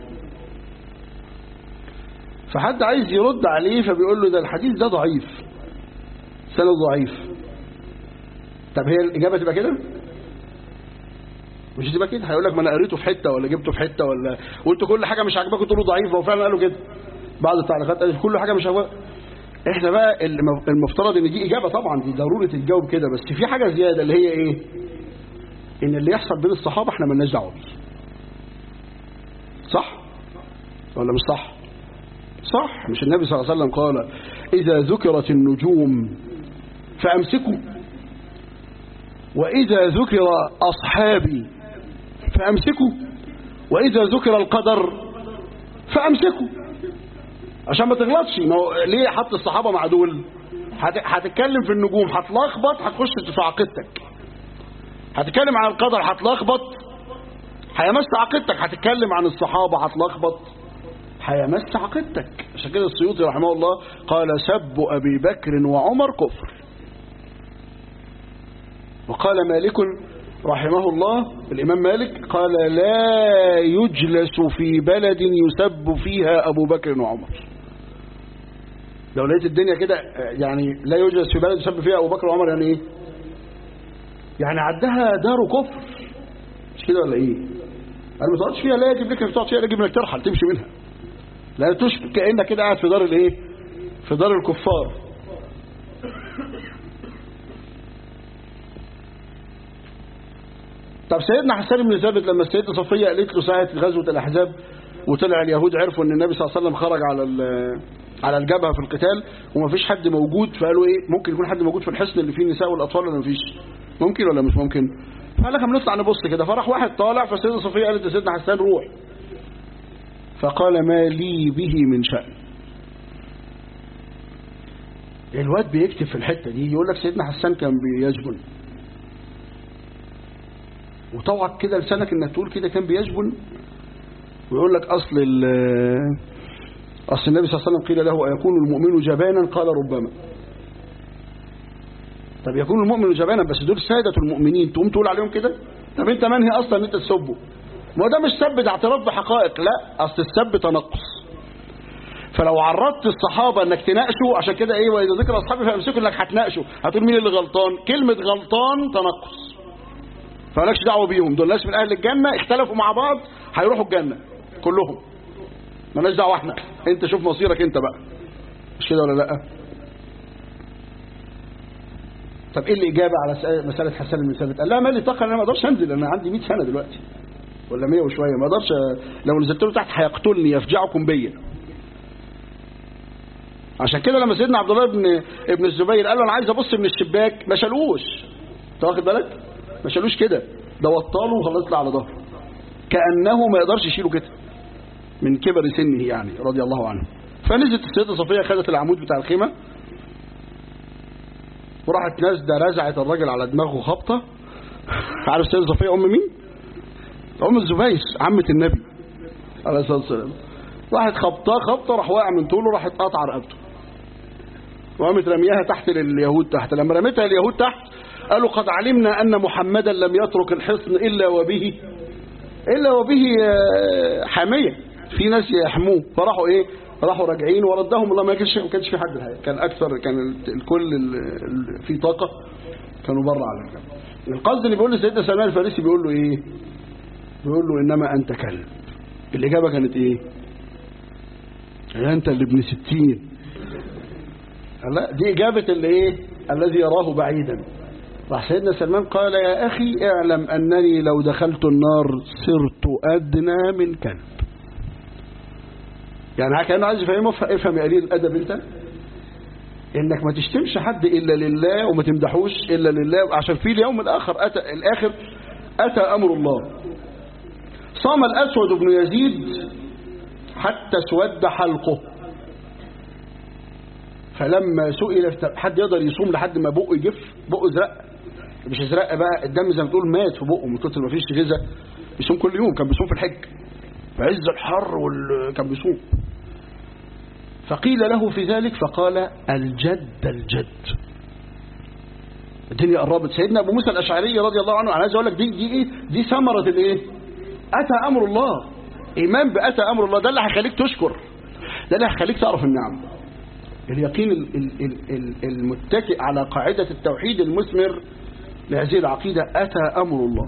فحد عايز يرد عليه فبيقول له ده الحديث ده ضعيف سند ضعيف طب هي الاجابه تبقى كده مش تبقى كده هيقول لك ما انا قريته في حته ولا جبته في حته ولا قلت كل حاجه مش عاجباك تقول له ضعيف هو فعلا قالوا كده بعض التعليقات قالت كل حاجه مش عاجباك احنا بقى المفترض ان دي اجابه طبعا دي ضروره الجواب كده بس في حاجه زياده اللي هي ايه ان اللي يحصل بين الصحابه احنا مالناش دعوه بيه صح ولا مش صح صح مش النبي صلى الله عليه وسلم قال اذا ذكرت النجوم فامسكوا واذا ذكر اصحابي فامسكوا واذا ذكر القدر فامسكوا عشان ما تغلطش ما هو ليه حط الصحابه مع دول هتتكلم في النجوم هتلخبط هتخش في عقيدتك هتتكلم عن القدر هتلخبط هيمس عقيدتك هتتكلم عن الصحابه هتلخبط هيمس عقيدتك عشان كده السيوطي رحمه الله قال سب ابي بكر وعمر كفر وقال مالك رحمه الله الإمام مالك قال لا يجلس في بلد يسب فيها أبو بكر وعمر لو لقيت الدنيا كده يعني لا يجلس في بلد يسب فيها أبو بكر وعمر يعني إيه يعني عدها دار كفر مش كده ولا إيه قال ما تقعدش فيها لا يجب لك انك تقعد فيها يجب انك ترحل تمشي منها لا تشبه كأنك كده قاعد في دار الايه في دار الكفار طب سيدنا حسان بن ثابت لما السيدة صفية قالت له ساعة غزوة الأحزاب وطلع اليهود عرفوا ان النبي صلى الله عليه وسلم خرج على على الجبهة في القتال وما فيش حد موجود فقالوا ايه ممكن يكون حد موجود في الحصن اللي فيه النساء والأطفال ولا ما فيش ممكن ولا مش ممكن فقال لك نطلع نبص كده فراح واحد طالع فالسيدة صفية قالت لسيدنا حسان روح فقال ما لي به من شأن الواد بيكتب في الحتة دي يقول لك سيدنا حسان كان بيسجن وطوعك كده لسانك انك تقول كده كان بيسجن ويقول لك اصل اصل النبي صلى الله عليه وسلم قيل له ايكون المؤمن جبانا قال ربما طب يكون المؤمن جبانا بس دول سادة المؤمنين تقوم تقول عليهم كده طب انت منهي اصلا ان انت تسبه ما ده مش سب ده اعتراف بحقائق لا اصل السب تنقص فلو عرضت الصحابة انك تناقشه عشان كده ايه واذا ذكر اصحابي فامسكوا انك هتناقشه هتقول مين اللي غلطان كلمة غلطان تنقص فمالكش دعوه بيهم دول ناس من اهل الجنه اختلفوا مع بعض هيروحوا الجنه كلهم مالناش دعوه احنا انت شوف مصيرك انت بقى مش كده ولا لا طب ايه الاجابه على مساله حسان بن ثابت قال لا مالي طاقه انا ما اقدرش انزل انا عندي 100 سنه دلوقتي ولا 100 وشويه ما اقدرش لو نزلت له تحت هيقتلني يفجعكم بيا عشان كده لما سيدنا عبد الله بن ابن الزبير قال له انا عايز ابص من الشباك ما شالوش انت واخد بالك ما شالوش كده ده وطاله وخلاص على ظهره كأنه ما يقدرش يشيله كده من كبر سنه يعني رضي الله عنه فنزلت السيدة صفية خدت العمود بتاع الخيمة وراحت نازله رزعت الراجل على دماغه خبطة عارف السيدة صفية أم مين؟ أم الزبير عمة النبي عليه الصلاة والسلام راحت خبطاه خبطة راح واقع من طوله راحت قطع رقبته وقامت رميها تحت اليهود تحت لما رميتها اليهود تحت قالوا قد علمنا أن محمدا لم يترك الحصن إلا وبه إلا وبه حامية في ناس يحموه فراحوا إيه راحوا راجعين وردهم الله ما كانش ما كانش في حد الحقيقة كان أكثر كان الكل في طاقة كانوا بره على الكلب القصد اللي بيقول لسيدنا سلمان الفارسي بيقول له ايه بيقول له انما انت كلب الاجابه كانت ايه يا انت اللي ابن ستين لا دي اجابه اللي ايه الذي يراه بعيدا راح سيدنا سلمان قال يا اخي اعلم انني لو دخلت النار صرت ادنى من كلب يعني كانه عايز يفهمه افهم يا قليل الادب انت انك ما تشتمش حد الا لله وما تمدحوش الا لله عشان في اليوم الاخر اتى الاخر اتى امر الله صام الاسود بن يزيد حتى اسود حلقه فلما سئل حد يقدر يصوم لحد ما بقه يجف بقه ازرق مش ازرق بقى الدم زي ما تقول مات في بقه من كتر ما فيش غذاء بيصوم كل يوم كان بيصوم في الحج في عز الحر وال... كان بيصوم فقيل له في ذلك فقال الجد الجد الدنيا قربت سيدنا ابو موسى الاشعري رضي الله عنه انا عايز اقول لك دي دي ايه دي ثمره الايه اتى امر الله ايمان باتى امر الله ده اللي هيخليك تشكر ده اللي هيخليك تعرف النعم اليقين ال- ال- ال- ال- المتكئ على قاعده التوحيد المثمر لهذه العقيده اتى امر الله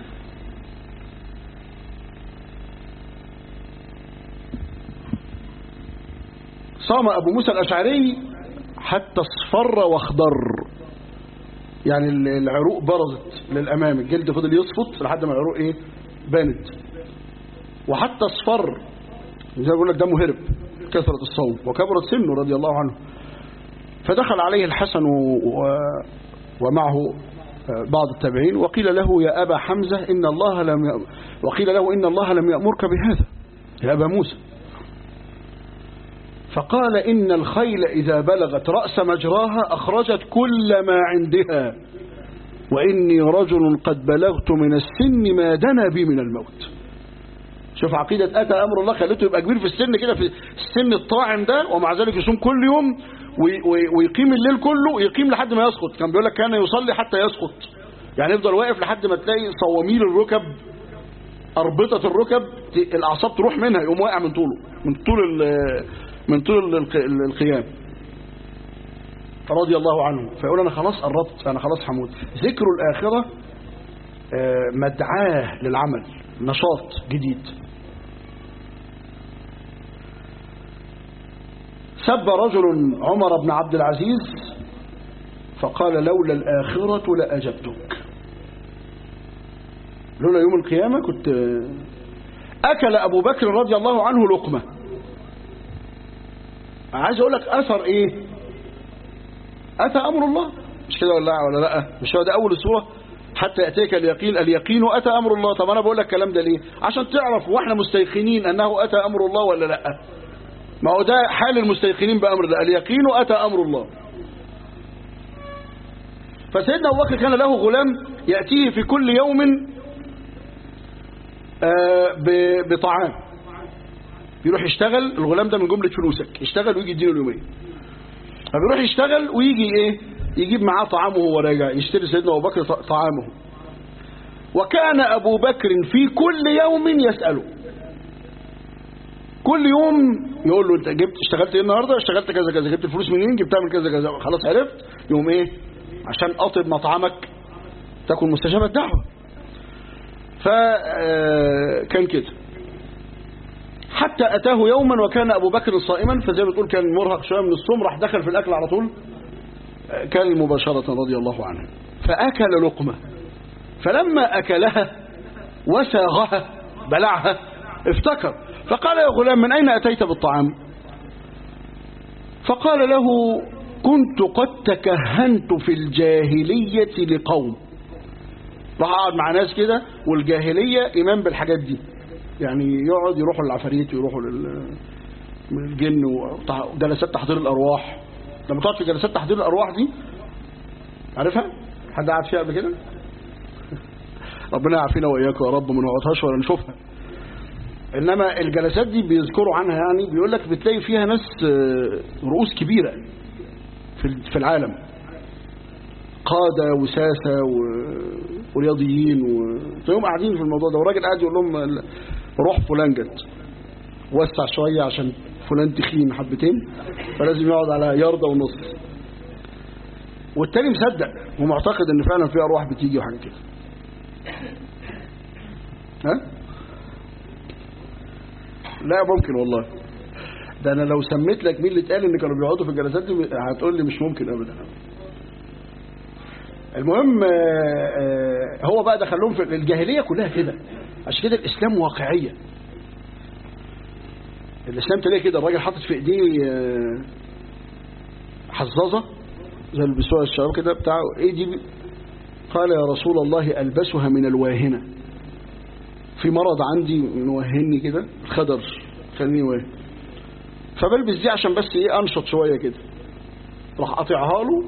صام أبو موسى الأشعري حتى اصفر واخضر يعني العروق برزت للأمام الجلد فضل يصفط لحد ما العروق إيه بانت وحتى اصفر زي ما بقول لك دمه هرب كثرة الصوم وكبرت سنه رضي الله عنه فدخل عليه الحسن و... ومعه بعض التابعين وقيل له يا أبا حمزة إن الله لم ي... وقيل له إن الله لم يأمرك بهذا يا أبا موسى فقال إن الخيل إذا بلغت رأس مجراها أخرجت كل ما عندها وإني رجل قد بلغت من السن ما دنا بي من الموت شوف عقيدة أتى أمر الله خليته يبقى كبير في السن كده في السن الطاعم ده ومع ذلك يصوم كل يوم ويقيم الليل كله ويقيم لحد ما يسقط كان بيقول لك كان يصلي حتى يسقط يعني يفضل واقف لحد ما تلاقي صواميل الركب أربطة الركب الأعصاب تروح منها يقوم واقع من طوله من طول من طول القيام رضي الله عنه فيقول أنا خلاص قربت أنا خلاص هموت ذكر الآخرة مدعاه للعمل نشاط جديد سب رجل عمر بن عبد العزيز فقال لولا الآخرة لأجبتك لولا يوم القيامة كنت أكل أبو بكر رضي الله عنه لقمة عايز أقول لك أثر إيه أتى أمر الله مش كده ولا ولا لا مش هو ده أول السورة حتى يأتيك اليقين اليقين أتى أمر الله طب أنا بقول لك الكلام ده ليه عشان تعرف وإحنا مستيقنين أنه أتى أمر الله ولا لا ما هو ده حال المستيقنين بأمر الله اليقين أتى أمر الله فسيدنا أبو بكر كان له غلام يأتيه في كل يوم بطعام يروح يشتغل الغلام ده من جملة فلوسك يشتغل ويجي يديله اليومين فبيروح يشتغل ويجي ايه يجيب معاه طعامه وهو راجع يشتري سيدنا ابو بكر طعامه وكان ابو بكر في كل يوم يساله كل يوم يقول له انت جبت اشتغلت ايه النهارده اشتغلت كذا كذا جبت الفلوس منين جبتها من كذا كذا خلاص عرفت يوم ايه عشان اطب مطعمك تكون مستجاب الدعوه فكان كده حتى أتاه يوما وكان أبو بكر صائما فزي ما تقول كان مرهق شوية من الصوم راح دخل في الأكل على طول كان مباشرة رضي الله عنه فأكل لقمة فلما أكلها وساغها بلعها افتكر فقال يا غلام من أين أتيت بالطعام فقال له كنت قد تكهنت في الجاهلية لقوم راح قعد مع ناس كده والجاهلية إيمان بالحاجات دي يعني يقعد يروحوا للعفاريت ويروحوا للجن وجلسات تحضير الأرواح لما تقعد في جلسات تحضير الأرواح دي عارفها حد قاعد فيها قبل كده ربنا يعافينا وإياكم يا رب ما نقعدهاش ولا نشوفها إنما الجلسات دي بيذكروا عنها يعني بيقول لك بتلاقي فيها ناس رؤوس كبيرة في العالم قادة وساسة و... ورياضيين وتلاقيهم قاعدين في الموضوع ده والراجل قاعد يقول لهم روح فلان جت وسع شوية عشان فلان تخين حبتين فلازم يقعد على ياردة ونص والتاني مصدق ومعتقد ان فعلا في ارواح بتيجي وحاجه كده ها لا ممكن والله ده انا لو سميت لك مين اللي اتقال ان كانوا بيقعدوا في الجلسات دي هتقول لي مش ممكن ابدا المهم آه، آه، هو بقى دخلهم في الجاهليه كلها كده عشان كده الاسلام واقعيه الاسلام تلاقي كده الراجل حاطط في ايديه آه، حظاظه زي اللي بيسوها الشباب كده بتاعه ايه دي قال يا رسول الله البسها من الواهنه في مرض عندي موهني كده الخدر خليني واهن فبلبس دي عشان بس ايه انشط شويه كده راح قاطعها له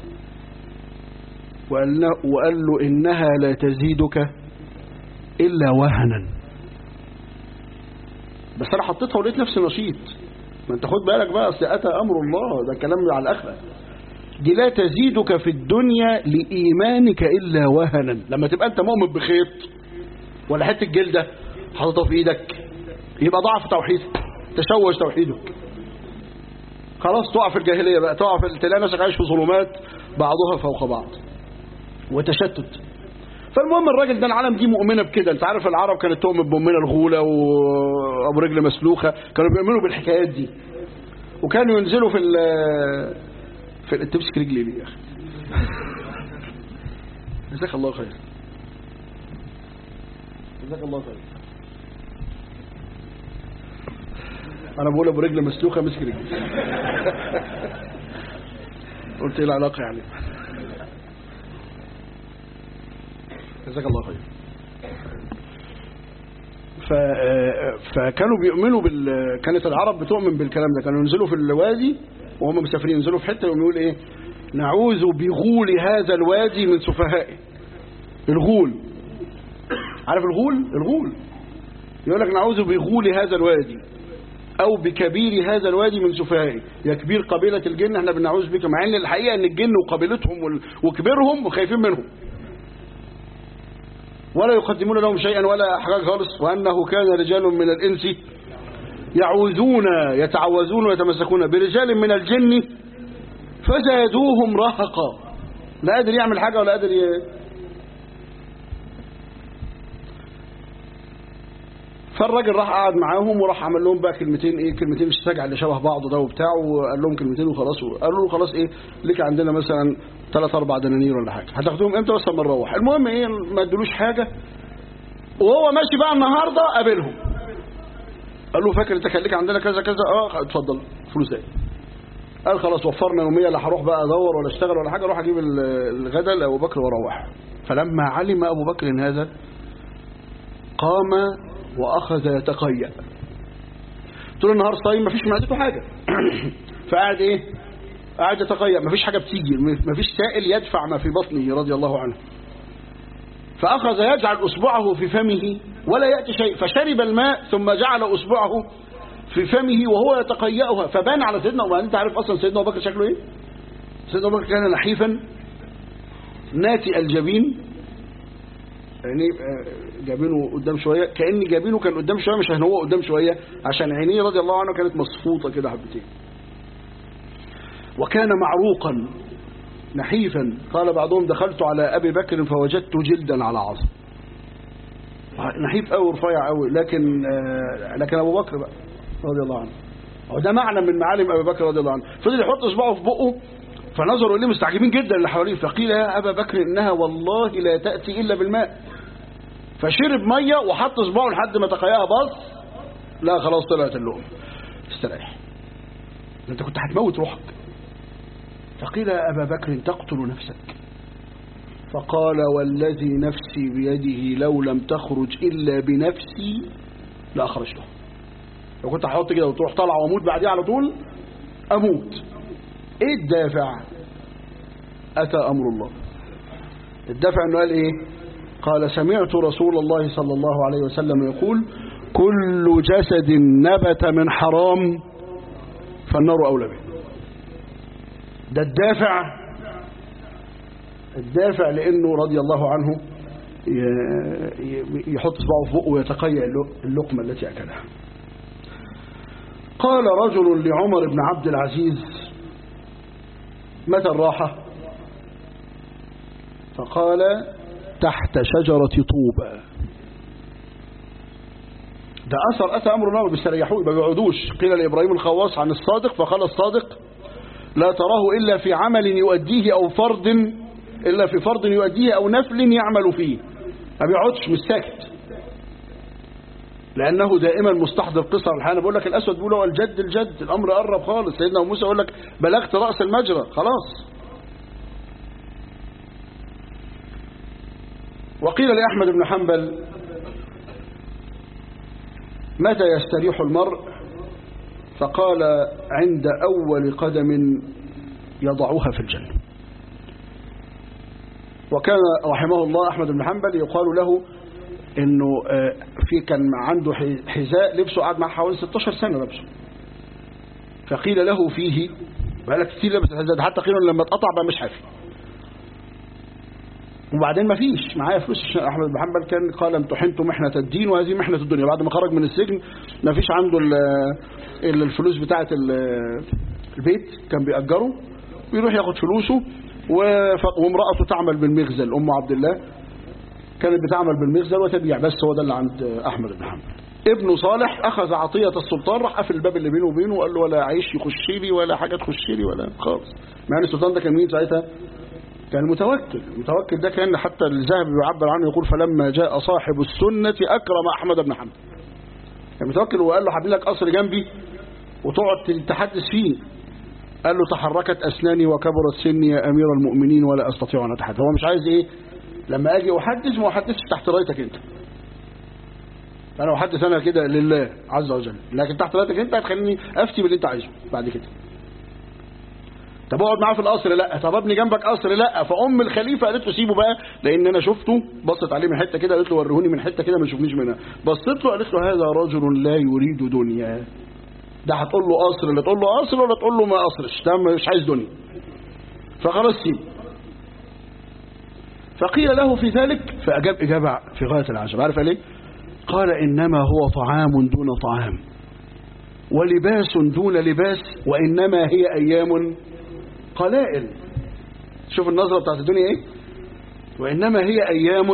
وقال له, وقال له انها لا تزيدك الا وهنا بس انا حطيتها ولقيت نفسي نشيط ما انت خد بالك بقى اصل اتى امر الله ده كلام على الاخره دي لا تزيدك في الدنيا لايمانك الا وهنا لما تبقى انت مؤمن بخيط ولا حته جلده حاططها في ايدك يبقى ضعف توحيدك تشوش توحيدك خلاص تقع في الجاهليه بقى تقع في تلاقي نفسك عايش في ظلمات بعضها فوق بعض وتشتت فالمهم الراجل ده العالم دي مؤمنه بكده انت عارف العرب كانت تؤمن بأمنا الغوله وابو رجل مسلوخه كانوا بيؤمنوا بالحكايات دي وكانوا ينزلوا في ال في ال- تمسك رجلي ليه يا اخي جزاك الله خير جزاك الله خير انا بقول ابو رجل مسلوخه مسك رجلي قلت ايه العلاقه يعني جزاك الله خير ف... فكانوا بيؤمنوا بال كانت العرب بتؤمن بالكلام ده كانوا ينزلوا في الوادي وهم مسافرين ينزلوا في حته يقول ايه نعوذ بغول هذا الوادي من سفهائه الغول عارف الغول الغول يقول لك نعوذ بغول هذا الوادي او بكبير هذا الوادي من سفهائه يا كبير قبيله الجن احنا بنعوذ بك مع ان الحقيقه ان الجن وقبيلتهم وال- وكبيرهم وخايفين منهم ولا يقدمون لهم شيئا ولا حاجه خالص وانه كان رجال من الانس يعوذون يتعوذون ويتمسكون برجال من الجن فزادوهم رهقا لا قادر يعمل حاجه ولا قادر ي... فالراجل راح قعد معاهم وراح عمل لهم بقى كلمتين ايه كلمتين السجع اللي شبه بعض ده وبتاع وقال لهم كلمتين وخلاص قالوا له خلاص ايه ليك عندنا مثلا ثلاث اربع دنانير ولا حاجه هتاخدوهم امتى بس لما نروح المهم ايه ما ادلوش حاجه وهو ماشي بقى النهارده قابلهم قال له فاكر انت كان ليك عندنا كذا كذا اه اتفضل فلوس ايه قال خلاص وفرنا يوميه لا هروح بقى ادور ولا اشتغل ولا حاجه اروح اجيب ال- الغدا لابو بكر واروح فلما علم ابو بكر هذا قام واخذ يتقيأ طول النهار صايم مفيش معدته حاجه فقعد ايه قاعد يتقيأ مفيش حاجه بتيجي مفيش سائل يدفع ما في بطنه رضي الله عنه فأخذ يجعل أصبعه في فمه ولا يأتي شيء فشرب الماء ثم جعل أصبعه في فمه وهو يتقيأها فبان على سيدنا أبو أنت عارف أصلا سيدنا أبو بكر شكله إيه سيدنا أبو بكر كان نحيفا ناتئ الجبين يعني آه، جابينه قدام شوية كأن جابينه كان قدام شوية مش عشان هو قدام شوية عشان عينيه رضي الله عنه كانت مصفوطة كده حبتين وكان معروقا نحيفا قال بعضهم دخلت على أبي بكر فوجدت جلدا على عظم نحيف قوي ورفيع قوي لكن آه، لكن أبو بكر بقى رضي الله عنه وده معنى من معالم أبي بكر رضي الله عنه فضل يحط إصبعه في بقه فنظروا إليه مستعجبين جدا اللي حواليه فقيل يا أبا بكر إنها والله لا تأتي إلا بالماء فشرب مية وحط إصبعه لحد ما تقياها بص لا خلاص طلعت اللقمة استريح ده أنت كنت هتموت روحك فقيل يا أبا بكر تقتل نفسك فقال والذي نفسي بيده لو لم تخرج إلا بنفسي لأخرجته لو كنت هحط كده وتروح طالع واموت بعديها على طول أموت إيه الدافع أتى أمر الله الدافع أنه قال إيه قال سمعت رسول الله صلى الله عليه وسلم يقول كل جسد نبت من حرام فالنار أولى به ده الدافع الدافع لأنه رضي الله عنه ي- ي- يحط صباعه في بقه ويتقيأ اللق- اللقمة التي أكلها قال رجل لعمر بن عبد العزيز متى الراحة فقال تحت شجرة طوبى ده أثر أتى أمر الله بيستريحوه ما بيقعدوش قيل لإبراهيم الخواص عن الصادق فقال الصادق لا تراه إلا في عمل يؤديه أو فرض إلا في فرض يؤديه أو نفل يعمل فيه ما بيقعدش مش ساكت لأنه دائما مستحضر قصر الحياة بقول لك الأسود بيقول هو الجد الجد الأمر قرب خالص سيدنا موسى يقول لك بلغت رأس المجرى خلاص وقيل لأحمد بن حنبل متى يستريح المرء فقال عند أول قدم يضعها في الجنة وكان رحمه الله أحمد بن حنبل يقال له انه في كان عنده حذاء لبسه قعد معاه حوالي 16 سنة لبسه فقيل له فيه بقالك كتير لابس الحذاء ده حتى قيل لما اتقطع بقى مش حافي وبعدين ما فيش معايا فلوس احمد بن حنبل كان قال امتحنت محنه الدين وهذه محنه الدنيا بعد ما خرج من السجن ما فيش عنده الفلوس بتاعه البيت كان بيأجره ويروح ياخد فلوسه وامرأته تعمل بالمخزن ام عبد الله كانت بتعمل بالمخزن وتبيع بس هو ده اللي عند احمد بن حنبل ابنه صالح اخذ عطيه السلطان راح قفل الباب اللي بينه وبينه وقال له ولا عيش يخش لي ولا حاجه تخش لي ولا خالص مع ان السلطان ده كان مين ساعتها كان متوكل المتوكل ده كان حتى الذهبي بيعبر عنه يقول فلما جاء صاحب السنة أكرم أحمد بن حنبل كان متوكل وقال له حبيب لك قصر جنبي وتقعد تحدث فيه قال له تحركت أسناني وكبرت سني يا أمير المؤمنين ولا أستطيع أن أتحدث هو مش عايز إيه لما أجي أحدث ما أحدثش تحت رايتك أنت أنا أحدث أنا كده لله عز وجل لكن تحت رايتك أنت هتخليني أفتي باللي أنت عايزه بعد كده طب اقعد معاه في القصر لا طب ابني جنبك قصر لا فام الخليفه قالت له سيبه بقى لان انا شفته بصت عليه من حته كده قالت له وريهوني من حته كده ما تشوفنيش منها بصيت له قالت له هذا رجل لا يريد دنيا ده هتقول له قصر ولا تقول له قصر ولا تقول له ما قصرش ده مش عايز دنيا فخلاص سيبه فقيل له في ذلك فاجاب اجابه في غايه العجب عارف ليه قال انما هو طعام دون طعام ولباس دون لباس وانما هي ايام قلائل شوف النظرة بتاعت الدنيا ايه وانما هي ايام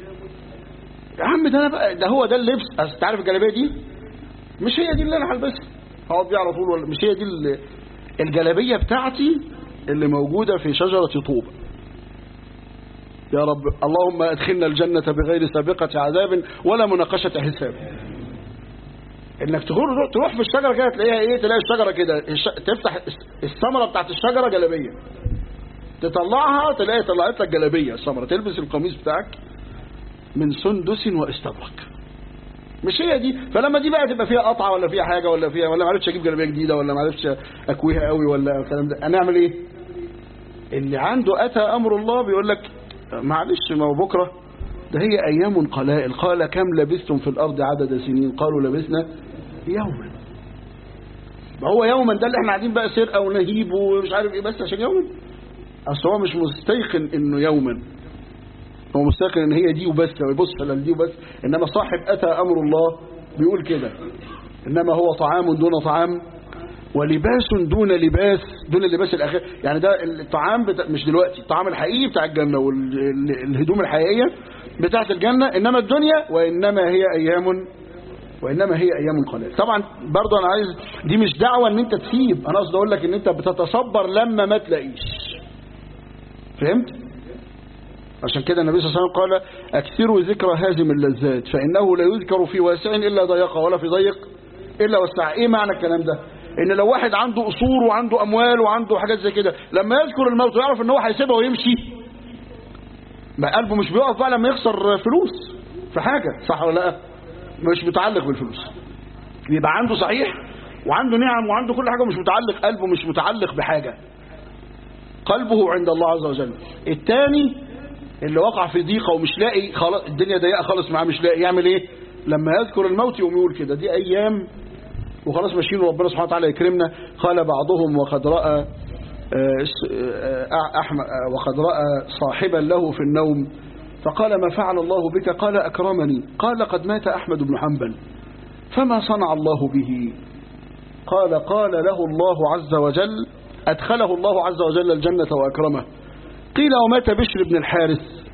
يا عم ده انا بقى ده هو ده اللبس انت عارف الجلابيه دي مش هي دي اللي انا هلبسها هقعد بيها على طول ولا مش هي دي الجلابيه بتاعتي اللي موجوده في شجره طوبى يا رب اللهم ادخلنا الجنه بغير سابقه عذاب ولا مناقشه حساب انك تروح تروح في الشجره كده تلاقيها ايه تلاقي الشجره كده الش... تفتح الثمره بتاعت الشجره جلابيه تطلعها تلاقي طلعت لك جلابيه الثمره تلبس القميص بتاعك من سندس واستبرق مش هي دي فلما دي بقى تبقى فيها قطعه ولا فيها حاجه ولا فيها ولا ما عرفتش اجيب جلابيه جديده ولا ما عرفتش اكويها قوي ولا الكلام ده انا اعمل ايه اللي عنده اتى امر الله بيقول لك معلش ما هو بكره ده هي أيام قلائل قال كم لبثتم في الأرض عدد سنين قالوا لبثنا يوما ما هو يوما ده اللي احنا قاعدين بقى سرقة ونهيب ومش عارف ايه بس عشان يوما اصل هو مش مستيقن انه يوما هو مستيقن ان هي دي وبس ويبص على دي وبس انما صاحب اتى امر الله بيقول كده انما هو طعام دون طعام ولباس دون لباس دون اللباس الاخير يعني ده الطعام بتا... مش دلوقتي الطعام الحقيقي بتاع الجنه والهدوم الحقيقيه بتاعت الجنه انما الدنيا وانما هي ايام وانما هي ايام قليله طبعا برضه انا عايز دي مش دعوه ان انت تسيب انا قصدي اقول لك ان انت بتتصبر لما ما تلاقيش فهمت عشان كده النبي صلى الله عليه وسلم قال اكثروا ذكر هازم اللذات فانه لا يذكر في واسع الا ضيقه ولا في ضيق الا وسع ايه معنى الكلام ده ان لو واحد عنده قصور وعنده اموال وعنده حاجات زي كده لما يذكر الموت ويعرف ان هو هيسيبها ويمشي ما قلبه مش بيقف بقى لما يخسر فلوس في حاجه صح ولا لا مش متعلق بالفلوس يبقى عنده صحيح وعنده نعم وعنده كل حاجه مش متعلق قلبه مش متعلق بحاجه قلبه عند الله عز وجل الثاني اللي وقع في ضيقه ومش لاقي خلاص الدنيا ضيقه خالص معاه مش لاقي يعمل ايه لما يذكر الموت يقوم يقول كده دي ايام وخلاص ماشيين وربنا سبحانه وتعالى يكرمنا قال بعضهم وقد راى أحمد وقد راى صاحبا له في النوم فقال ما فعل الله بك قال اكرمني قال قد مات احمد بن حنبل فما صنع الله به قال قال له الله عز وجل ادخله الله عز وجل الجنه واكرمه قيل ومات بشر بن الحارث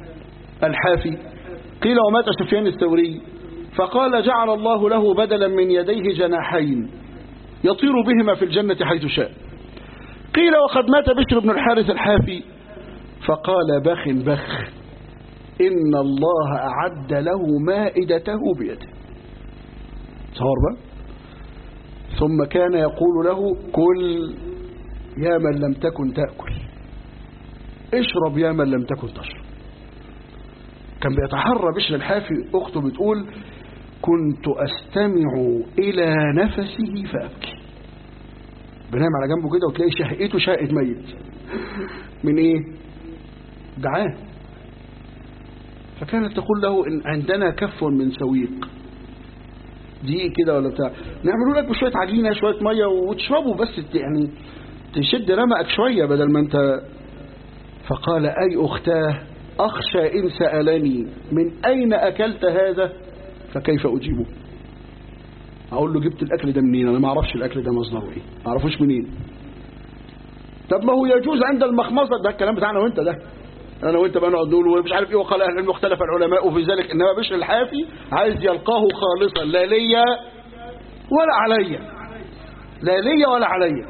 الحافي قيل ومات سفيان الثوري فقال جعل الله له بدلا من يديه جناحين يطير بهما في الجنة حيث شاء قيل وقد مات بشر بن الحارث الحافي فقال بخ بخ إن الله أعد له مائدته بيده تصور بقى ثم كان يقول له كل يا من لم تكن تأكل اشرب يا من لم تكن تشرب كان بيتحرى بشر الحافي أخته بتقول كنت أستمع إلى نفسه فأبكي بنام على جنبه كده وتلاقي شهقته شهقة ميت من إيه جعان فكانت تقول له إن عندنا كف من سويق دقيق كده ولا بتاع نعملوا لك بشوية عجينة شوية مية وتشربوا بس يعني تشد رمقك شوية بدل ما انت فقال أي أختاه أخشى إن سألني من أين أكلت هذا فكيف أجيبه أقول له جبت الأكل ده منين أنا ما أعرفش الأكل ده مصدره إيه ما أعرفوش منين طب ما هو يجوز عند المخمصة ده الكلام بتاعنا وانت ده انا وانت بقى نقعد نقول ومش عارف ايه وقال اهل العلم اختلف العلماء في ذلك انما بشر الحافي عايز يلقاه خالصا لا ليا ولا عليا لا ليا ولا عليا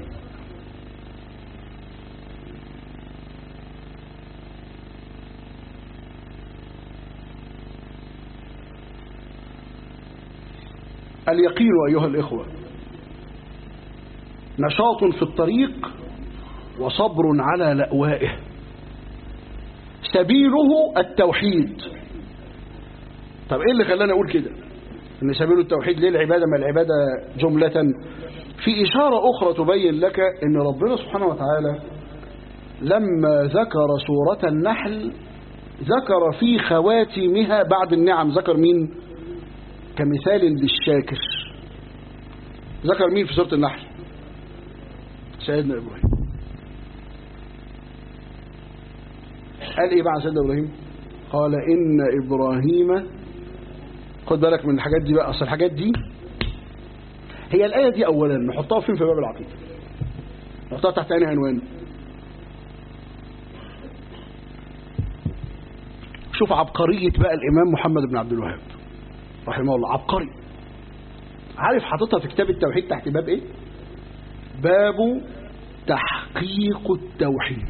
اليقين ايها الاخوه نشاط في الطريق وصبر على لأوائه سبيله التوحيد طب ايه اللي خلاني اقول كده ان سبيل التوحيد ليه العبادة ما العبادة جملة في إشارة أخرى تبين لك ان ربنا سبحانه وتعالى لما ذكر سورة النحل ذكر في خواتمها بعد النعم ذكر مين كمثال للشاكر ذكر مين في سورة النحل سيدنا إبراهيم قال ايه بقى سيدنا ابراهيم قال ان ابراهيم خد بالك من الحاجات دي بقى اصل الحاجات دي هي الايه دي اولا نحطها فين في باب العقيده نحطها تحت اي عنوان شوف عبقريه بقى الامام محمد بن عبد الوهاب رحمه الله عبقري عارف حاططها في كتاب التوحيد تحت باب ايه باب تحقيق التوحيد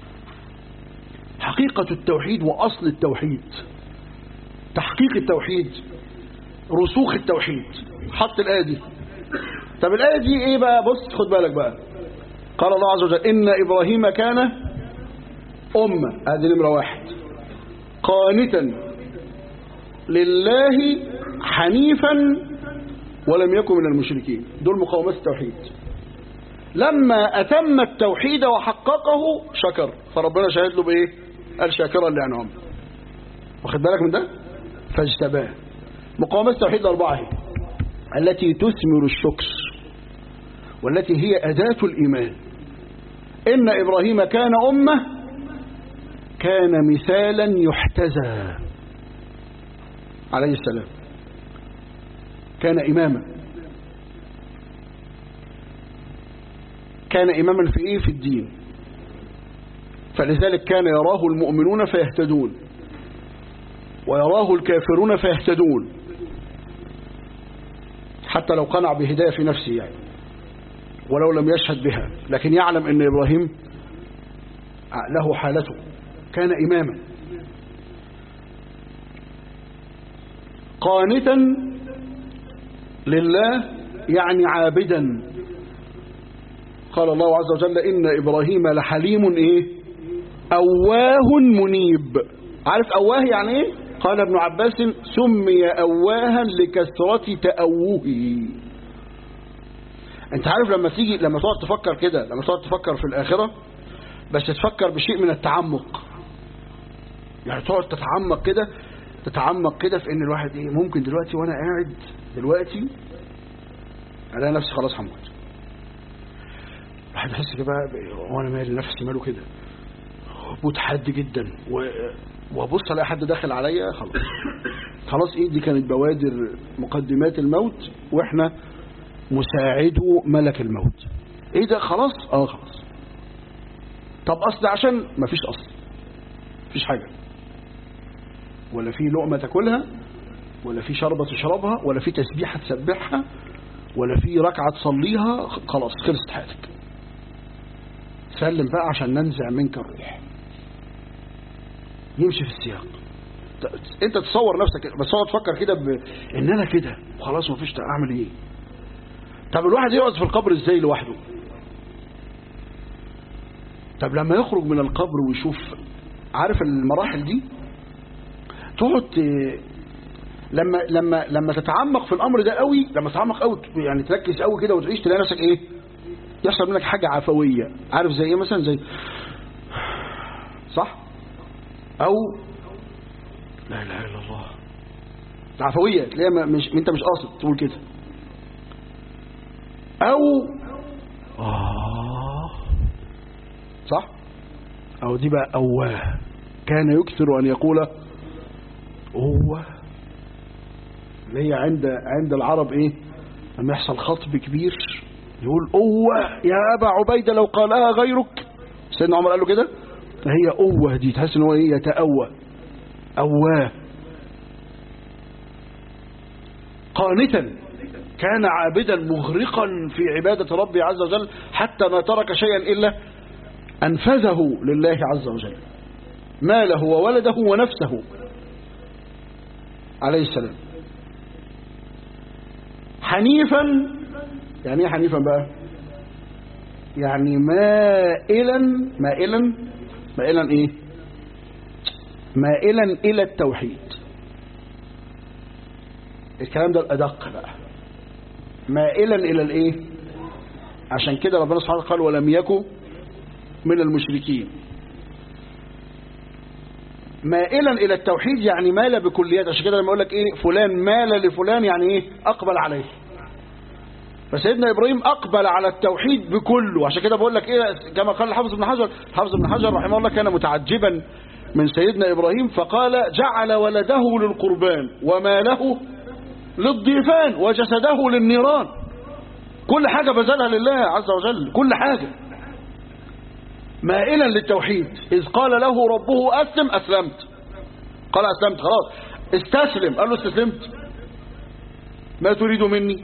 حقيقة التوحيد وأصل التوحيد تحقيق التوحيد رسوخ التوحيد حط الآية دي طب الآية دي إيه بقى بص خد بالك بقى قال الله عز وجل إن إبراهيم كان أمة هذه نمرة واحد قانتا لله حنيفا ولم يكن من المشركين دول مقاومات التوحيد لما أتم التوحيد وحققه شكر فربنا شهد له بإيه قال شاكرا لأنعمه واخد بالك من ده فاجتباه مقاومات التوحيد الأربعة هي التي تثمر الشكر والتي هي أداة الإيمان إن إبراهيم كان أمة كان مثالا يحتذى عليه السلام كان إماما كان إماما في إيه في الدين فلذلك كان يراه المؤمنون فيهتدون ويراه الكافرون فيهتدون حتى لو قنع بهداية في نفسه يعني ولو لم يشهد بها لكن يعلم أن إبراهيم له حالته كان إماما قانتا لله يعني عابدا قال الله عز وجل إن إبراهيم لحليم إيه أواه منيب عارف أواه يعني إيه قال ابن عباس سمي أواها لكثرة تأوهه انت عارف لما تيجي لما تقعد تفكر كده لما تقعد تفكر في الآخرة بس تفكر بشيء من التعمق يعني تقعد تتعمق كده تتعمق كده في ان الواحد ايه ممكن دلوقتي وانا قاعد دلوقتي الاقي نفسي خلاص هموت الواحد يحس كده بقى وانا مالي نفسي ماله كده متحدي جدا و... وابص الاقي حد داخل عليا خلاص خلاص ايه دي كانت بوادر مقدمات الموت واحنا مساعدو ملك الموت ايه ده خلاص اه خلاص طب اصل عشان مفيش اصل مفيش حاجه ولا في لقمة تاكلها ولا في شربة تشربها ولا في تسبيحة تسبحها ولا في ركعة تصليها خلاص خلصت حياتك سلم بقى عشان ننزع منك الروح يمشي في السياق انت تصور نفسك بس اقعد تفكر كده ب... ان انا كده وخلاص مفيش اعمل ايه طب الواحد يقعد في القبر ازاي لوحده طب لما يخرج من القبر ويشوف عارف المراحل دي تقعد لما لما لما تتعمق في الامر ده قوي لما تتعمق قوي يعني تركز قوي كده وتعيش تلاقي نفسك ايه يحصل منك حاجه عفويه عارف زي ايه مثلا زي صح او لا اله الا الله عفويه تلاقيها مش انت مش قاصد تقول كده او آه صح او دي بقى اواه كان يكثر ان يقول اوه اللي هي عند عند العرب ايه لما يحصل خطب كبير يقول اوه يا ابا عبيده لو قالها غيرك سيدنا عمر قال له كده فهي اوه دي تحس ان هو ايه يتأوى اواه قانتا كان عابدا مغرقا في عبادة ربي عز وجل حتى ما ترك شيئا إلا أنفذه لله عز وجل ماله وولده ونفسه عليه السلام حنيفا يعني ايه حنيفا بقى يعني مائلا مائلا مائلا ايه مائلا الى التوحيد الكلام ده الادق بقى مائلا الى الايه عشان كده ربنا سبحانه قال ولم يكن من المشركين مائلا الى التوحيد يعني مال بكليات عشان كده لما اقول لك ايه فلان مال لفلان يعني ايه اقبل عليه فسيدنا ابراهيم اقبل على التوحيد بكله عشان كده بقول لك ايه كما قال الحافظ ابن حجر الحافظ ابن حجر رحمه الله كان متعجبا من سيدنا ابراهيم فقال جعل ولده للقربان وماله للضيفان وجسده للنيران كل حاجة بذلها لله عز وجل كل حاجة مائلا للتوحيد إذ قال له ربه أسلم أسلمت قال أسلمت خلاص استسلم قال له استسلمت ما تريد مني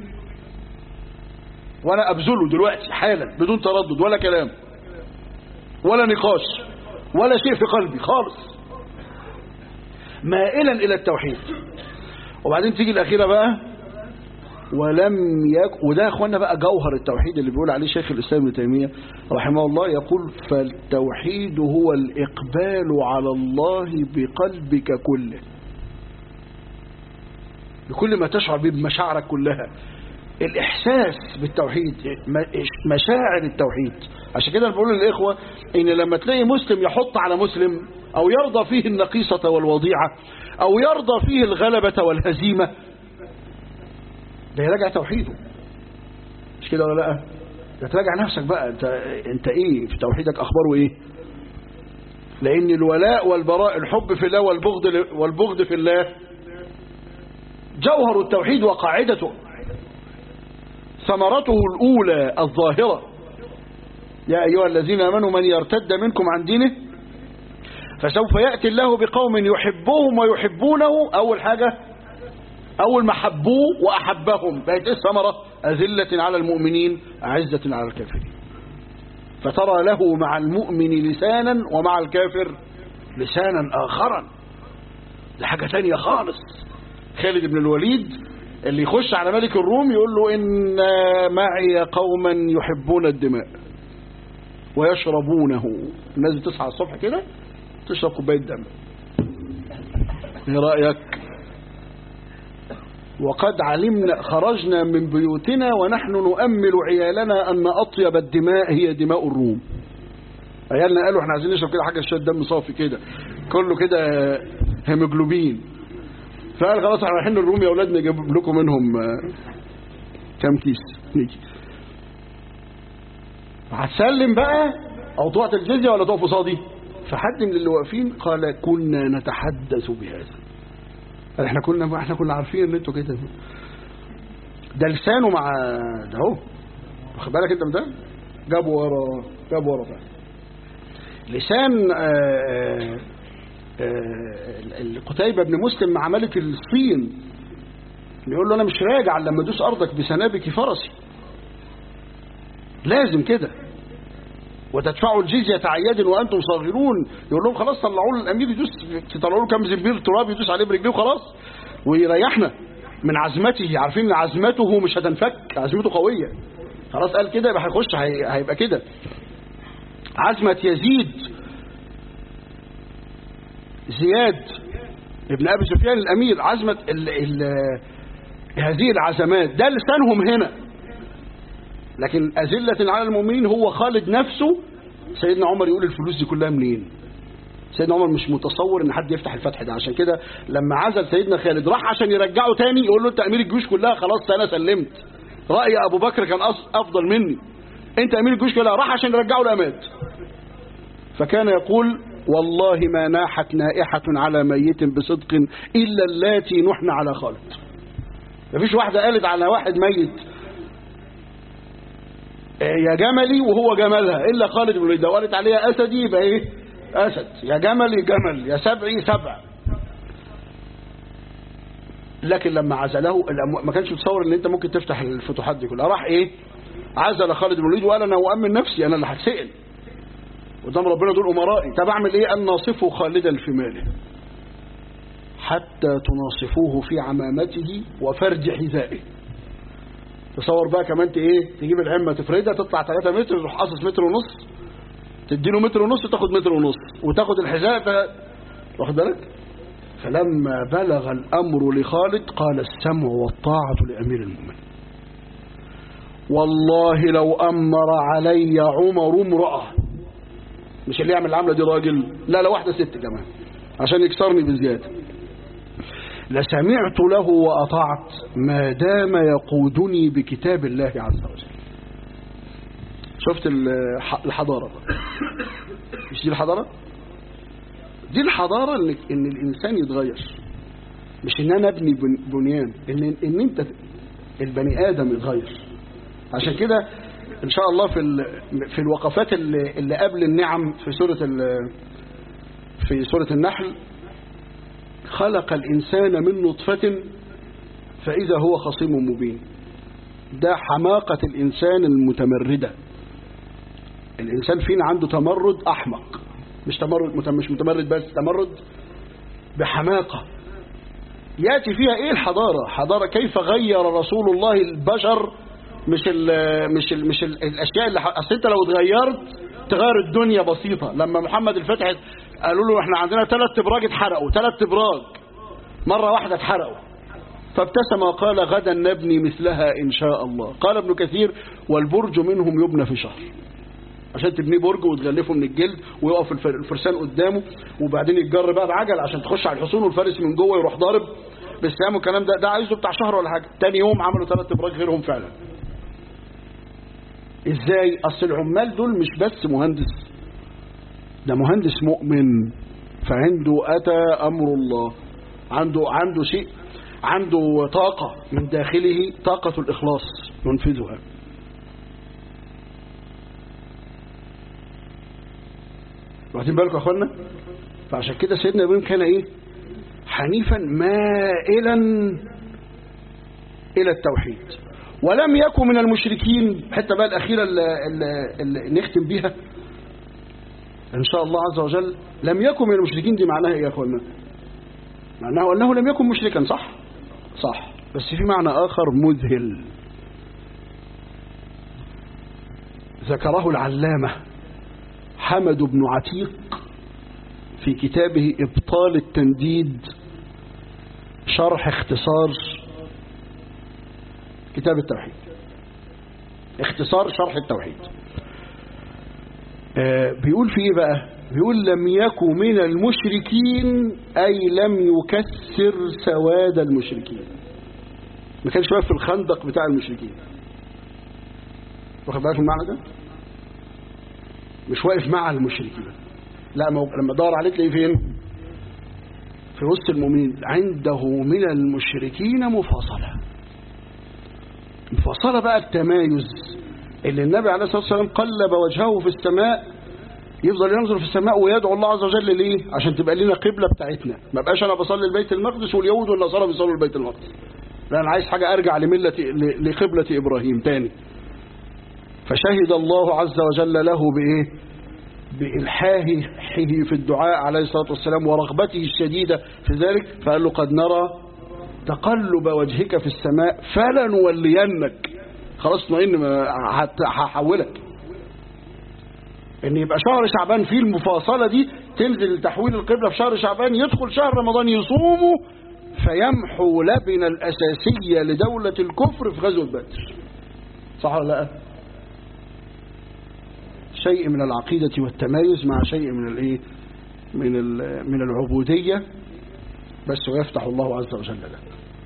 وأنا أبذله دلوقتي حالا بدون تردد ولا كلام ولا نقاش ولا شيء في قلبي خالص مائلا إلى التوحيد وبعدين تيجي الأخيرة بقى ولم يك وده يا اخوانا بقى جوهر التوحيد اللي بيقول عليه شيخ الإسلام ابن تيمية رحمه الله يقول فالتوحيد هو الإقبال على الله بقلبك كله بكل ما تشعر به بمشاعرك كلها الإحساس بالتوحيد مشاعر التوحيد عشان كده بقول للإخوة إن لما تلاقي مسلم يحط على مسلم أو يرضى فيه النقيصة والوضيعة أو يرضى فيه الغلبة والهزيمة ده يراجع توحيده مش كده ولا لا ده تراجع نفسك بقى انت, انت ايه في توحيدك اخباره ايه لان الولاء والبراء الحب في الله والبغض والبغض في الله جوهر التوحيد وقاعدته ثمرته الاولى الظاهره يا ايها الذين امنوا من يرتد منكم عن دينه فسوف ياتي الله بقوم يحبهم ويحبونه اول حاجه أول ما حبوه وأحبهم بقت إيه الثمرة أذلة على المؤمنين أعزة على الكافرين فترى له مع المؤمن لسانا ومع الكافر لسانا آخرا ده حاجة تانية خالص خالد بن الوليد اللي يخش على ملك الروم يقول له إن معي قوما يحبون الدماء ويشربونه الناس بتصحى الصبح كده تشرب كوباية دم ايه رأيك وقد علمنا خرجنا من بيوتنا ونحن نؤمل عيالنا أن أطيب الدماء هي دماء الروم عيالنا قالوا احنا عايزين نشرب كده حاجة شوية دم صافي كده كله كده هيموجلوبين فقال خلاص احنا رايحين الروم يا اولاد نجيب لكم منهم كام كيس نيجي هتسلم بقى او تعطي الجزيه ولا تقف قصادي فحد من اللي واقفين قال كنا نتحدث بهذا احنا كنا احنا كنا عارفين ان انتوا كده ده لسانه مع ده اهو واخد بالك انت من ده جاب ورا جاب ورا بقى لسان آآ آآ آه، قتيبة بن مسلم مع ملك الصين يقول له أنا مش راجع لما أدوس أرضك بسنابك فرسي لازم كده وتدفعوا الجزية عياد وأنتم صاغرون يقول لهم خلاص طلعوا له الأمير يدوس تطلعوا له كام زنبير تراب يدوس عليه برجليه وخلاص ويريحنا من عزمته عارفين ان عزمته مش هتنفك عزمته قوية خلاص قال كده يبقى هيخش هي- هيبقى كده عزمة يزيد زياد ابن ابي سفيان الامير عزمة ال ال هذه العزمات ده لسانهم هنا لكن أذلة على المؤمنين هو خالد نفسه سيدنا عمر يقول الفلوس دي كلها منين سيدنا عمر مش متصور ان حد يفتح الفتح ده عشان كده لما عزل سيدنا خالد راح عشان يرجعه تاني يقول له انت امير الجيوش كلها خلاص انا سلمت رأي ابو بكر كان أص- افضل مني انت امير الجيوش كلها راح عشان يرجعه الامات فكان يقول والله ما ناحت نائحة على ميت بصدق إلا اللاتي نحن على خالد مفيش واحدة قالت على واحد ميت يا جملي وهو جملها إلا خالد بن الوليد لو قالت عليها أسدي يبقى إيه أسد يا جملي جمل يا سبعي سبع لكن لما عزله الأمو- ما كانش متصور ان انت ممكن تفتح الفتوحات دي كلها راح ايه عزل خالد بن الوليد وقال انا اؤمن نفسي انا اللي هتسال قدام ربنا دول امرائي طب اعمل ايه ان ناصفه خالدا في ماله حتى تناصفوه في عمامته وفرج حذائه تصور بقى كمان انت ايه تجيب العمه تفردها تطلع 3 متر تروح قاصص متر ونص تديله متر ونص تاخد متر ونص وتاخد الحذاء ف... واخد بالك فلما بلغ الامر لخالد قال السمع والطاعه لامير المؤمنين والله لو امر علي عمر امراه مش اللي يعمل العمله دي راجل لا لا واحده ست كمان عشان يكسرني بزياده لسمعت له وأطعت ما دام يقودني بكتاب الله عز وجل شفت الح- الحضارة بقى. مش دي الحضارة دي الحضارة ان, إن الإنسان يتغير مش إن أنا أبني بن- بنيان إن, إن أنت البني آدم يتغير عشان كده إن شاء الله في ال- في الوقفات اللي, اللي قبل النعم في سورة ال- في سورة النحل خلق الإنسان من نطفة فإذا هو خصيم مبين ده حماقة الإنسان المتمردة الإنسان فينا عنده تمرد أحمق مش تمرد مت- مش متمرد بس تمرد بحماقة يأتي فيها إيه الحضارة حضارة كيف غير رسول الله البشر مش ال مش ال مش ال الأشياء اللي ح- أصل أنت لو اتغيرت تغير الدنيا بسيطة لما محمد الفتح قالوا له احنا عندنا ثلاث ابراج اتحرقوا ثلاث ابراج مرة واحدة اتحرقوا فابتسم وقال غدا نبني مثلها إن شاء الله قال ابن كثير والبرج منهم يبنى في شهر عشان تبنيه برج وتغلفه من الجلد ويقف الفر- الفرسان قدامه وبعدين يتجر بقى بعجل عشان تخش على الحصون والفارس من جوه يروح ضارب بالسهام والكلام ده ده عايزه بتاع شهر ولا حاجه تاني يوم عملوا ثلاث ابراج غيرهم فعلا ازاي اصل العمال دول مش بس مهندس ده مهندس مؤمن فعنده اتى امر الله عنده عنده شيء عنده طاقة من داخله طاقة الإخلاص ينفذها واخدين بالكم يا اخوانا فعشان كده سيدنا ابراهيم كان ايه حنيفا مائلا الى التوحيد ولم يكن من المشركين حتى بقى الاخيره اللي, اللي, اللي نختم بيها ان شاء الله عز وجل لم يكن من المشركين دي معناها ايه يا اخوانا معناه انه لم يكن مشركا صح صح بس في معنى اخر مذهل ذكره العلامه حمد بن عتيق في كتابه ابطال التنديد شرح اختصار كتاب التوحيد اختصار شرح التوحيد آه بيقول في ايه بقى بيقول لم يكن من المشركين اي لم يكسر سواد المشركين ما كانش واقف في الخندق بتاع المشركين واخد بالك من المعنى ده مش واقف مع المشركين لا مو... لما دور عليه تلاقيه فين في وسط المؤمنين عنده من المشركين مفاصلة مفاصلة بقى التمايز اللي النبي عليه الصلاة والسلام قلب وجهه في السماء يفضل ينظر في السماء ويدعو الله عز وجل ليه عشان تبقى لنا قبلة بتاعتنا ما بقاش انا بصلي البيت المقدس واليهود والنصارى بيصلوا البيت المقدس لا انا عايز حاجة ارجع لملة ل- لقبلة ابراهيم تاني فشهد الله عز وجل له بايه بإلحاحه في الدعاء عليه الصلاة والسلام ورغبته الشديدة في ذلك فقال له قد نرى تقلب وجهك في السماء فلنولينك خلاص اطمئن ما- هت- هحولك ان يبقى شهر شعبان فيه المفاصلة دي تنزل تحويل القبلة في شهر شعبان يدخل شهر رمضان يصومه فيمحو لبنة الأساسية لدولة الكفر في غزوة بدر صح ولا لا شيء من العقيدة والتمايز مع شيء من الايه من ال- من العبودية بس ويفتح الله عز وجل لك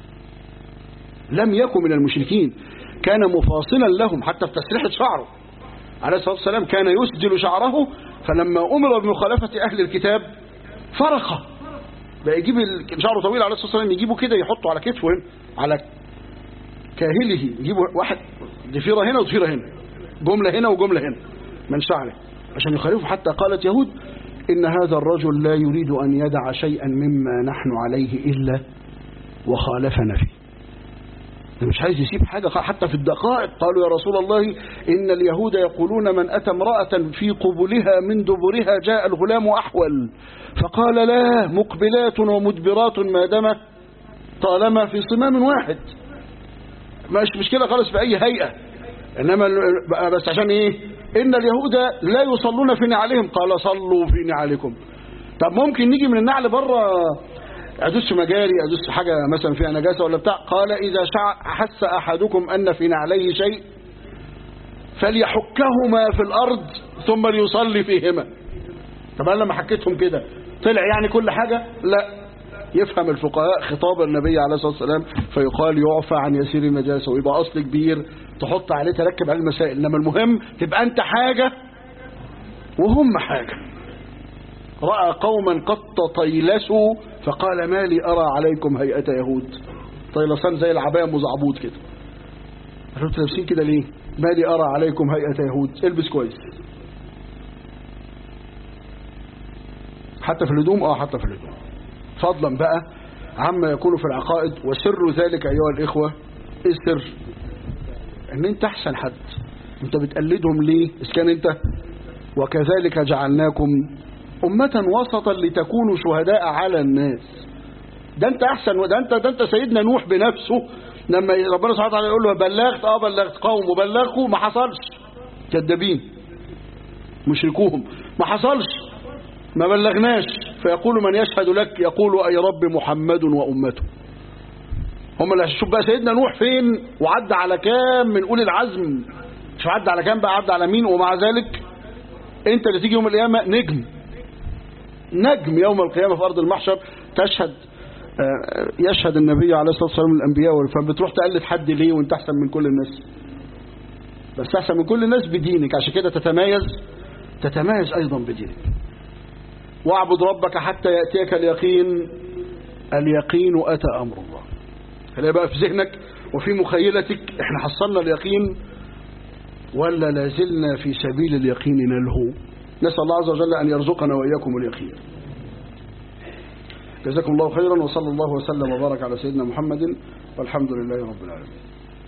لم يكن من المشركين كان مفاصلا لهم حتى في تسريحة شعره عليه الصلاة والسلام كان يسجل شعره فلما أمر بمخالفة أهل الكتاب فرقه بقى يجيب ال- شعره طويل عليه الصلاة والسلام يجيبه كده يحطه على كتفه هنا على كاهله يجيبوا واحد ضفيرة هنا وضفيرة هنا جملة هنا وجملة هنا من شعره عشان يخالفوا حتى قالت يهود إن هذا الرجل لا يريد أن يدع شيئا مما نحن عليه إلا وخالفنا فيه ده مش عايز يسيب حاجة حتى في الدقائق قالوا يا رسول الله إن اليهود يقولون من أتى امرأة في قبلها من دبرها جاء الغلام أحول فقال لا مقبلات ومدبرات ما دام طالما في صمام واحد مش مشكلة خالص بأي هيئة إنما ال- بقى بس عشان إيه إن اليهود لا يصلون في نعالهم قال صلوا في نعالكم طب ممكن نيجي من النعل بره أدوس مجاري أدوس حاجة مثلا فيها نجاسة ولا بتاع قال إذا شع حس أحدكم أن في نعليه شيء فليحكهما في الأرض ثم ليصلي فيهما طب أنا لما حكيتهم كده طلع يعني كل حاجة لا يفهم الفقهاء خطاب النبي عليه الصلاة والسلام فيقال يعفى عن يسير النجاسة ويبقى أصل كبير تحط عليه تركب عليه المسائل إنما المهم تبقى أنت حاجة وهم حاجة رأى قوما قد تطيلسوا فقال ما لي أرى عليكم هيئة يهود طيلسان زي العباية مزعبوط كده قالوا انتوا لابسين كده ليه ما لي أرى عليكم هيئة يهود البس كويس حتى في الهدوم اه حتى في الهدوم فضلا بقى عما يكون في العقائد وسر ذلك أيها الإخوة ايه السر ان انت احسن حد انت بتقلدهم ليه اذا كان انت وكذلك جعلناكم أمة وسطا لتكونوا شهداء على الناس ده انت احسن ده انت ده انت سيدنا نوح بنفسه لما ربنا سبحانه وتعالى يقول له بلغت اه بلغت قوم وبلغوا ما حصلش كذابين مشركوهم ما حصلش ما بلغناش فيقول من يشهد لك يقول أي رب محمد وأمته هم اللي شوف بقى سيدنا نوح فين وعدى على كام من أولي العزم مش عدى على كام بقى عدى على مين ومع ذلك انت اللي تيجي يوم القيامة نجم نجم يوم القيامة في أرض المحشر تشهد آه، يشهد النبي عليه الصلاة والسلام الأنبياء فبتروح تقلد حد ليه وانت أحسن من كل الناس بس أحسن من كل الناس بدينك عشان كده تتميز تتميز أيضا بدينك واعبد ربك حتى يأتيك اليقين اليقين أتى أمر الله خليها بقى في ذهنك وفي مخيلتك احنا حصلنا اليقين ولا لازلنا في سبيل اليقين نلهو نسأل الله عز وجل أن يرزقنا وإياكم اليقين جزاكم الله خيرا وصلى الله وسلم وبارك على سيدنا محمد والحمد لله رب العالمين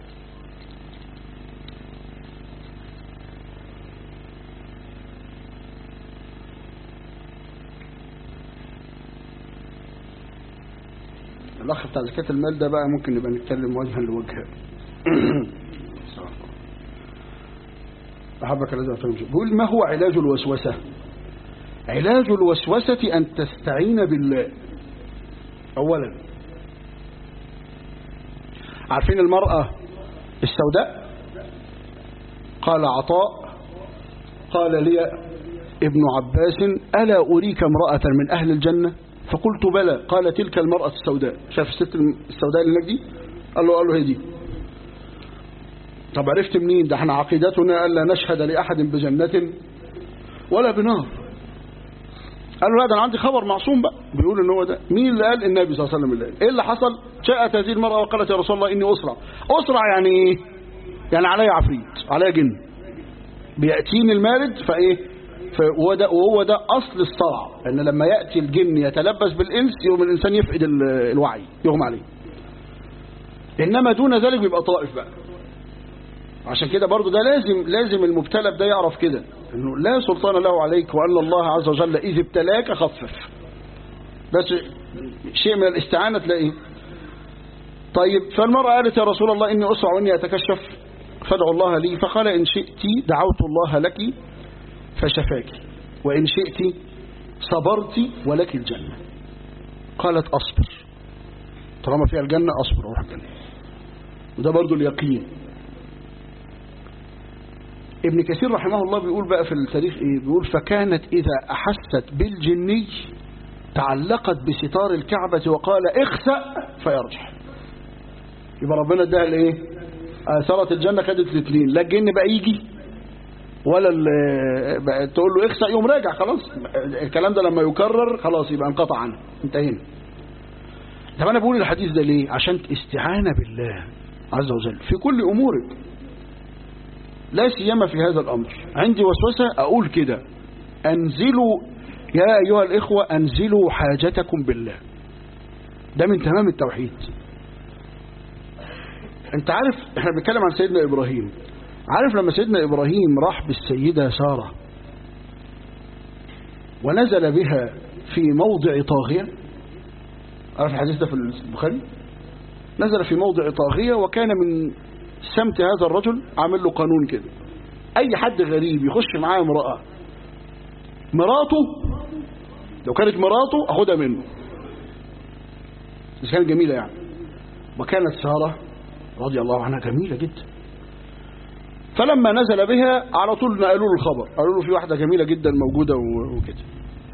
الأخ بتاع زكاة المال ده بقى ممكن نبقى نتكلم وجها لوجه أحبك الذي أفهم بيقول ما هو علاج الوسوسة علاج الوسوسة أن تستعين بالله أولا عارفين المرأة السوداء قال عطاء قال لي ابن عباس ألا أريك امرأة من أهل الجنة فقلت بلى قال تلك المرأة السوداء شاف الست السوداء اللي هناك دي قال له قال له هي دي طب عرفت منين ده احنا عقيدتنا ألا نشهد لأحد بجنة ولا بنار قال له لا ده انا عندي خبر معصوم بقى بيقول ان هو ده مين اللي قال النبي صلى الله عليه وسلم اللي قال ايه اللي حصل جاءت هذه المرأة وقالت يا رسول الله اني اسرع اسرع يعني ايه يعني علي عفريت علي جن بيأتيني المارد فايه وهو ده, وهو ده أصل الصرع أن لما يأتي الجن يتلبس بالإنس يوم الإنسان يفقد الوعي يغمى عليه إنما دون ذلك بيبقى طائف بقى عشان كده برضو ده لازم لازم المبتلى ده يعرف كده انه لا سلطان له عليك وان الله عز وجل اذ ابتلاك خفف بس شيء من الاستعانه تلاقيه طيب فالمرأة قالت يا رسول الله إني أسرع وإني أتكشف فادعوا الله لي فقال إن شئت دعوت الله لك فشفاك وإن شئت صبرت ولك الجنة قالت أصبر طالما فيها الجنة أصبر أروح الجنة وده برضو اليقين ابن كثير رحمه الله بيقول بقى في التاريخ ايه بيقول فكانت اذا احست بالجني تعلقت بستار الكعبة وقال اخسأ فيرجع يبقى ربنا اداها الايه اثرت الجنة خدت الاثنين لا الجن بقى يجي ولا بقى تقول له اخسأ يوم راجع خلاص الكلام ده لما يكرر خلاص يبقى انقطع عنه انتهينا طب انا بقول الحديث ده ليه عشان استعانة بالله عز وجل في كل امورك لا سيما في هذا الأمر عندي وسوسة أقول كده أنزلوا يا أيها الإخوة أنزلوا حاجتكم بالله ده من تمام التوحيد أنت عارف احنا بنتكلم عن سيدنا إبراهيم عارف لما سيدنا إبراهيم راح بالسيدة سارة ونزل بها في موضع طاغية عارف الحديث ده في البخاري نزل في موضع طاغية وكان من سمت هذا الرجل عامل له قانون كده اي حد غريب يخش معاه امرأة مراته لو كانت مراته اخدها منه بس كانت جميلة يعني وكانت سارة رضي الله عنها جميلة جدا فلما نزل بها على طول نقلوا له الخبر قالوا له في واحدة جميلة جدا موجودة وكده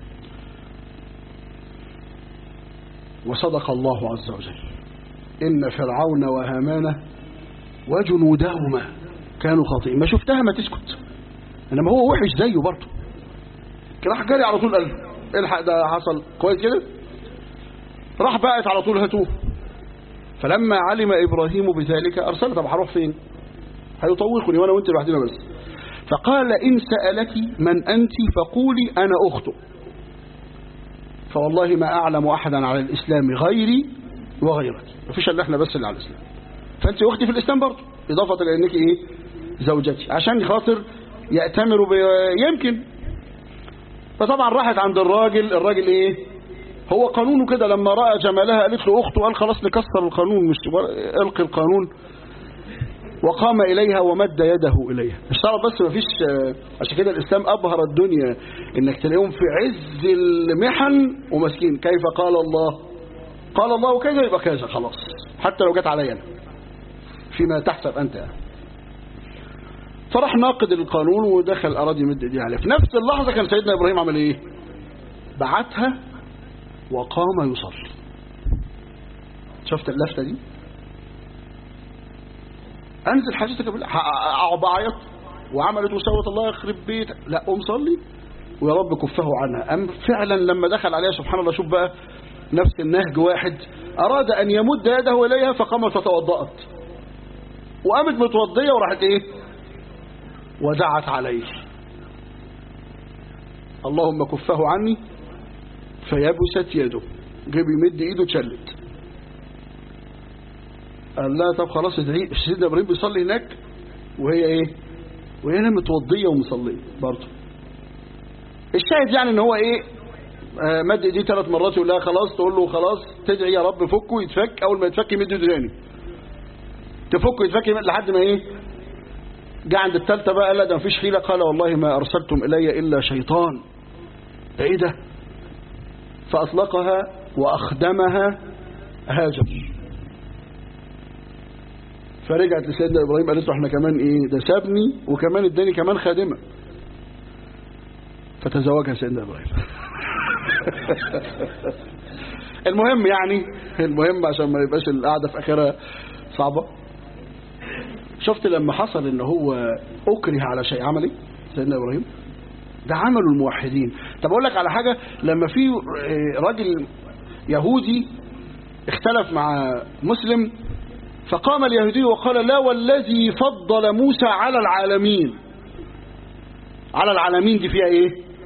وصدق الله عز وجل إن فرعون وهامان وجنودهما كانوا خاطئين ما شفتها ما تسكت انما هو وحش زيه برضه راح جاري على طول قال الحق ده حصل كويس كده راح بقت على طول هاتوه فلما علم ابراهيم بذلك ارسل طب هروح فين هيطوقني وانا وانت لوحدنا بس فقال ان سالك من انت فقولي انا اخته فوالله ما اعلم احدا على الاسلام غيري وغيرك مفيش الا احنا بس اللي على الاسلام فانت اختي في الاسلام برضه اضافه لانك ايه زوجتي عشان خاطر يأتمروا يمكن فطبعا راحت عند الراجل الراجل ايه هو قانونه كده لما راى جمالها قالت له اخته قال خلاص نكسر القانون مش القي القانون وقام اليها ومد يده اليها مش تعرف بس ما فيش عشان كده الاسلام ابهر الدنيا انك تلاقيهم في عز المحن ومسكين كيف قال الله قال الله كذا يبقى كذا خلاص حتى لو جت عليا انا فيما تحسب أنت فراح ناقد القانون ودخل أراد يمد ايديه عليه في نفس اللحظة كان سيدنا إبراهيم عمل إيه بعتها وقام يصلي شفت اللفتة دي أنزل حاجتك بالله أقعد أعيط وعملت وسوت الله يخرب بيت لا قوم صلي ويا رب كفه عنها أم فعلا لما دخل عليها سبحان الله شوف بقى نفس النهج واحد أراد أن يمد يده إليها فقامت فتوضأت وقامت متوضية وراحت ايه ودعت عليه اللهم كفه عني فيبست يده جيب يمد ايده اتشلت قال لا طب خلاص ادعي سيدنا ابراهيم بيصلي هناك وهي ايه وهي هنا متوضيه ومصليه برضه الشاهد يعني ان هو ايه آه مد ايديه ثلاث مرات يقول لها خلاص تقول له خلاص تدعي يا رب فكه يتفك اول ما يتفك يمد ايده تاني تفك يتفك لحد ما ايه جاء عند الثالثه بقى لا ده مفيش حيله قال والله ما ارسلتم الي الا شيطان ايه ده فاطلقها واخدمها هاجر فرجعت لسيدنا ابراهيم قالت له احنا كمان ايه ده سابني وكمان اداني كمان خادمه فتزوجها سيدنا ابراهيم المهم يعني المهم عشان ما يبقاش القعده في اخرها صعبه شفت لما حصل ان هو اكره على شيء عملي سيدنا ابراهيم ده عملوا الموحدين طب اقول لك على حاجه لما في راجل يهودي اختلف مع مسلم فقام اليهودي وقال لا والذي فضل موسى على العالمين على العالمين دي فيها ايه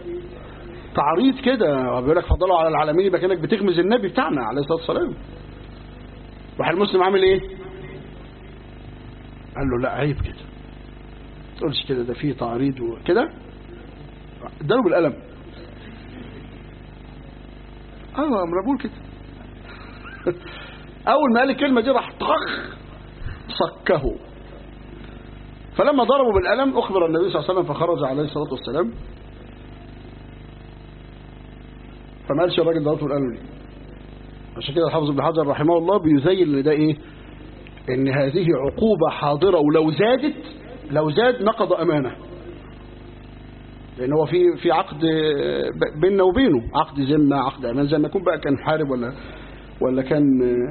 تعريض كده بيقول لك فضلوا على العالمين يبقى كانك بتغمز النبي بتاعنا عليه الصلاه والسلام راح المسلم عامل ايه قال له لا عيب كده ما تقولش كده ده فيه تعريض وكده اداله بالقلم اه ما انا بقول كده اول ما قال الكلمه دي راح طخ صكه فلما ضربوا بالقلم اخبر النبي صلى الله عليه وسلم فخرج عليه الصلاه والسلام فما قالش الراجل ضربته بالقلم ليه عشان كده الحافظ ابن حجر رحمه الله بيزين ان ده ايه ان هذه عقوبه حاضره ولو زادت لو زاد نقض امانه لان هو في في عقد بيننا وبينه عقد ذمه عقد امان زي ما يكون بقى كان حارب ولا ولا كان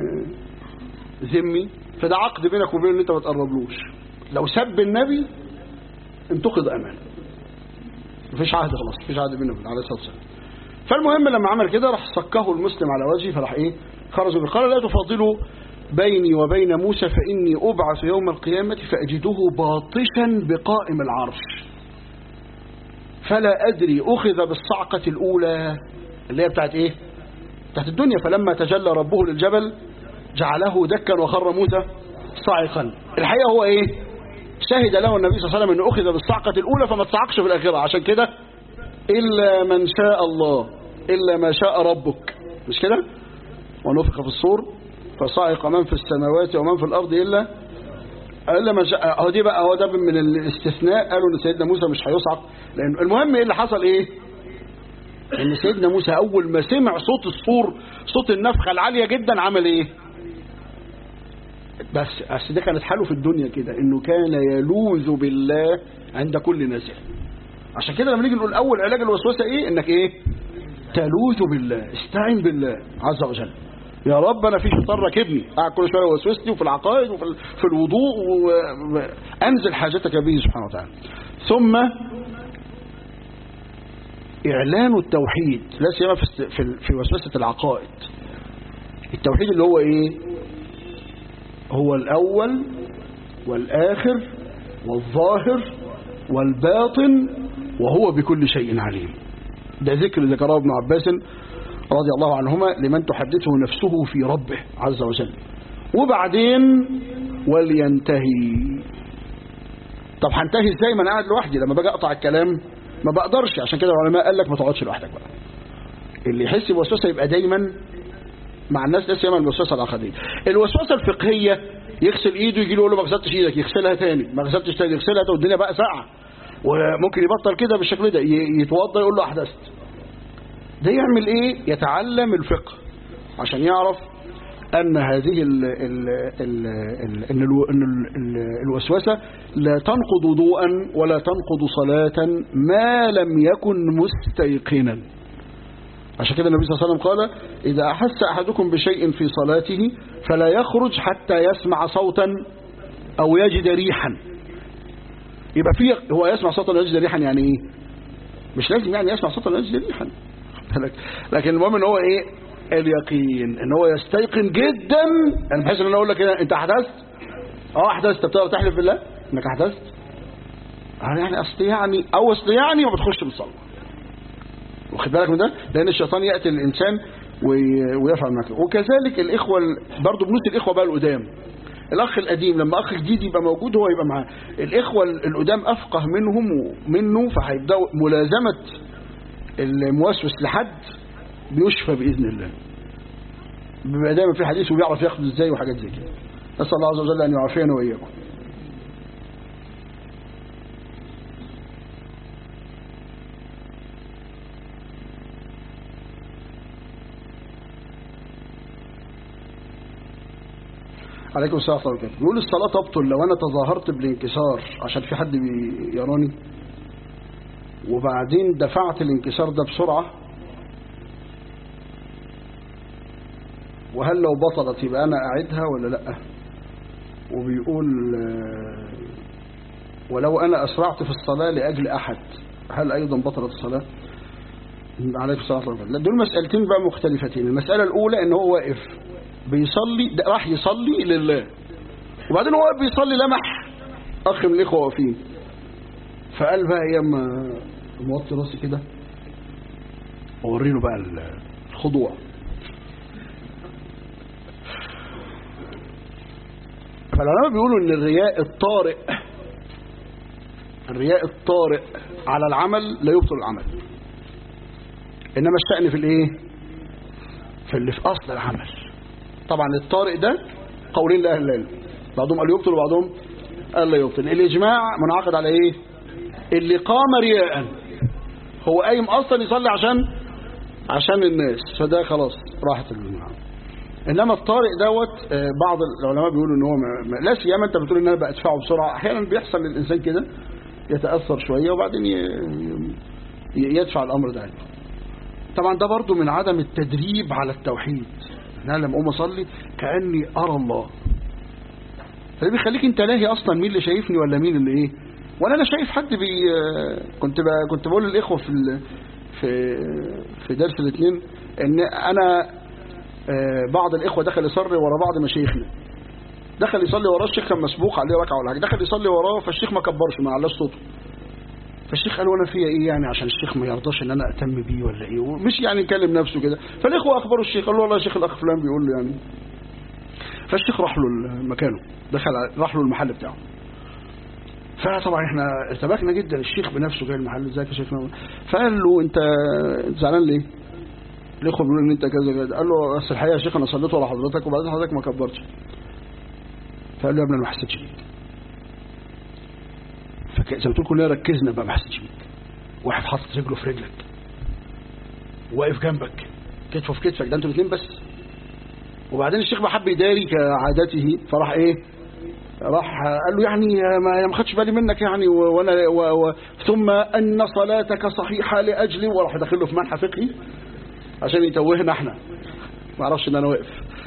ذمي فده عقد بينك وبينه ان انت ما تقربلوش لو سب النبي انتقد امان مفيش عهد خلاص مفيش عهد بينه وبينه عليه الصلاه والسلام فالمهم لما عمل كده راح صكه المسلم على وجهه فراح ايه خرج قال لا تفاضلوا بيني وبين موسى فإني أبعث يوم القيامة فأجده باطشا بقائم العرش فلا أدري أخذ بالصعقة الأولى اللي هي بتاعت إيه بتاعت الدنيا فلما تجلى ربه للجبل جعله دكا وخر موسى صاعقا الحقيقة هو إيه شهد له النبي صلى الله عليه وسلم أنه أخذ بالصعقة الأولى فما تصعقش في الآخرة عشان كده إلا من شاء الله إلا ما شاء ربك مش كده ونفخ في الصور فصعق من في السماوات ومن في الأرض إلا إلا ما شاء هو دي بقى هو ده من الاستثناء قالوا ان سيدنا موسى مش هيصعق لأن المهم ايه اللي حصل ايه ان سيدنا موسى اول ما سمع صوت الصور صوت النفخة العالية جدا عمل ايه بس بس ده كانت حاله في الدنيا كده انه كان يلوذ بالله عند كل نازل عشان كده لما نيجي نقول اول علاج الوسوسه ايه انك ايه تلوذ بالله استعين بالله عز وجل يا رب انا في شيطان راكبني قاعد كل شويه يوسوسني وفي العقائد وفي في الوضوء وانزل حاجتك به سبحانه وتعالى ثم اعلان التوحيد لا سيما في في, في وسوسه العقائد التوحيد اللي هو ايه هو الاول والاخر والظاهر والباطن وهو بكل شيء عليم ده ذكر ذكره ابن عباس رضي الله عنهما لمن تحدثه نفسه في ربه عز وجل وبعدين ولينتهي طب هنتهي ازاي ما انا قاعد لوحدي لما باجي اقطع الكلام ما بقدرش عشان كده العلماء قال لك ما تقعدش لوحدك بقى اللي يحس بوسوسه يبقى دايما مع الناس لا سيما الوسوسه العقديه الوسوسه الفقهيه يغسل ايده يجي له يقول له ما غسلتش ايدك يغسلها تاني ما غسلتش تاني يغسلها تاني والدنيا بقى ساقعه وممكن يبطل كده بالشكل ده يتوضى يقول له احدثت ده يعمل ايه يتعلم الفقه عشان يعرف ان هذه ال ال ال ال ان, ال إن ال الوسوسه لا تنقض وضوءا ولا تنقض صلاه ما لم يكن مستيقنا عشان كده النبي صلى الله عليه وسلم قال اذا احس احدكم بشيء في صلاته فلا يخرج حتى يسمع صوتا او يجد ريحا يبقى في هو يسمع صوتا ويجد ريحا يعني ايه مش لازم يعني يسمع صوتا ويجد ريحا لكن المهم ان هو ايه اليقين ان هو يستيقن جدا يعني بحيث ان انا اقول لك إيه انت احدثت اه احدثت بتقدر تحلف بالله انك احدثت يعني اصل يعني او اصل يعني ما بتخش بالصلاه واخد بالك من ده لان الشيطان ياتي للانسان ويفعل معك وكذلك الاخوه برضه بنوت الاخوه بقى القدام الاخ القديم لما اخ جديد يبقى موجود هو يبقى معاه الاخوه القدام افقه منهم منه فهيبداوا ملازمه الموسوس لحد بيشفى باذن الله بيبقى دايما في حديث وبيعرف ياخده ازاي وحاجات زي كده نسال الله عز وجل ان يعافينا واياكم عليكم السلام ورحمه الله وبركاته بيقول الصلاه تبطل لو انا تظاهرت بالانكسار عشان في حد بيراني وبعدين دفعت الانكسار ده بسرعه وهل لو بطلت يبقى انا اعيدها ولا لا وبيقول ولو انا اسرعت في الصلاه لاجل احد هل ايضا بطلت الصلاه عليكم السلام ورحمه الله دول مسالتين بقى مختلفتين المساله الاولى ان هو واقف بيصلي راح يصلي لله وبعدين هو بيصلي لمح اخ من الاخوه واقفين فقال بقى ايه اما موطي راسي كده ووري له بقى الخضوع فالعلماء بيقولوا ان الرياء الطارئ الرياء الطارئ على العمل لا يبطل العمل انما الشأن في الايه في اللي في اصل العمل طبعا الطارئ ده قولين لاهل العلم بعضهم قال يبطل وبعضهم قال لا يبطل الاجماع منعقد على ايه اللي قام رياء هو قايم اصلا يصلي عشان عشان الناس فده خلاص راحت المعنى انما الطارئ دوت بعض العلماء بيقولوا ان هو لا سيما انت بتقول ان انا بدفعه بسرعه احيانا بيحصل للانسان كده يتاثر شويه وبعدين يدفع الامر ده طبعا ده برضو من عدم التدريب على التوحيد ان انا لما اقوم اصلي كاني ارى الله فده بيخليك انت لاهي اصلا مين اللي شايفني ولا مين اللي ايه ولا انا شايف حد بي كنت ب... كنت بقول للاخوه في ال... في في درس الاثنين ان انا بعض الاخوه دخل يصلي ورا بعض مشايخنا دخل يصلي وراه الشيخ كان مسبوق عليه ركعه ولا حاجه دخل يصلي وراه فالشيخ ما كبرش ما علاش صوته فالشيخ قال وانا فيا ايه يعني عشان الشيخ ما يرضاش ان انا اهتم بيه ولا ايه ومش يعني يكلم نفسه كده فالاخوه اخبروا الشيخ قال له والله يا شيخ الاخ فلان بيقول له يعني فالشيخ راح له مكانه دخل راح له المحل بتاعه فطبعا احنا ارتبكنا جدا الشيخ بنفسه جاي المحل ازيك يا شيخنا فقال له انت زعلان ليه الاخوه بيقولوا ان انت كذا كذا قال له بس الحقيقه يا شيخ انا صليت ورا حضرتك وبعدين حضرتك ما كبرتش فقال له يا ابني انا ما حسيتش بيك فزي ما تقول كلنا ركزنا بقى ما حسيتش بيك واحد حاطط رجله في رجلك واقف جنبك كتفه في كتفك ده انتوا الاثنين بس وبعدين الشيخ بقى حب يداري كعادته فراح ايه راح قال له يعني ما ما خدش بالي منك يعني وانا و و ثم ان صلاتك صحيحه لاجلي وراح داخل له في منحى فقهي عشان يتوهنا احنا ما اعرفش ان انا واقف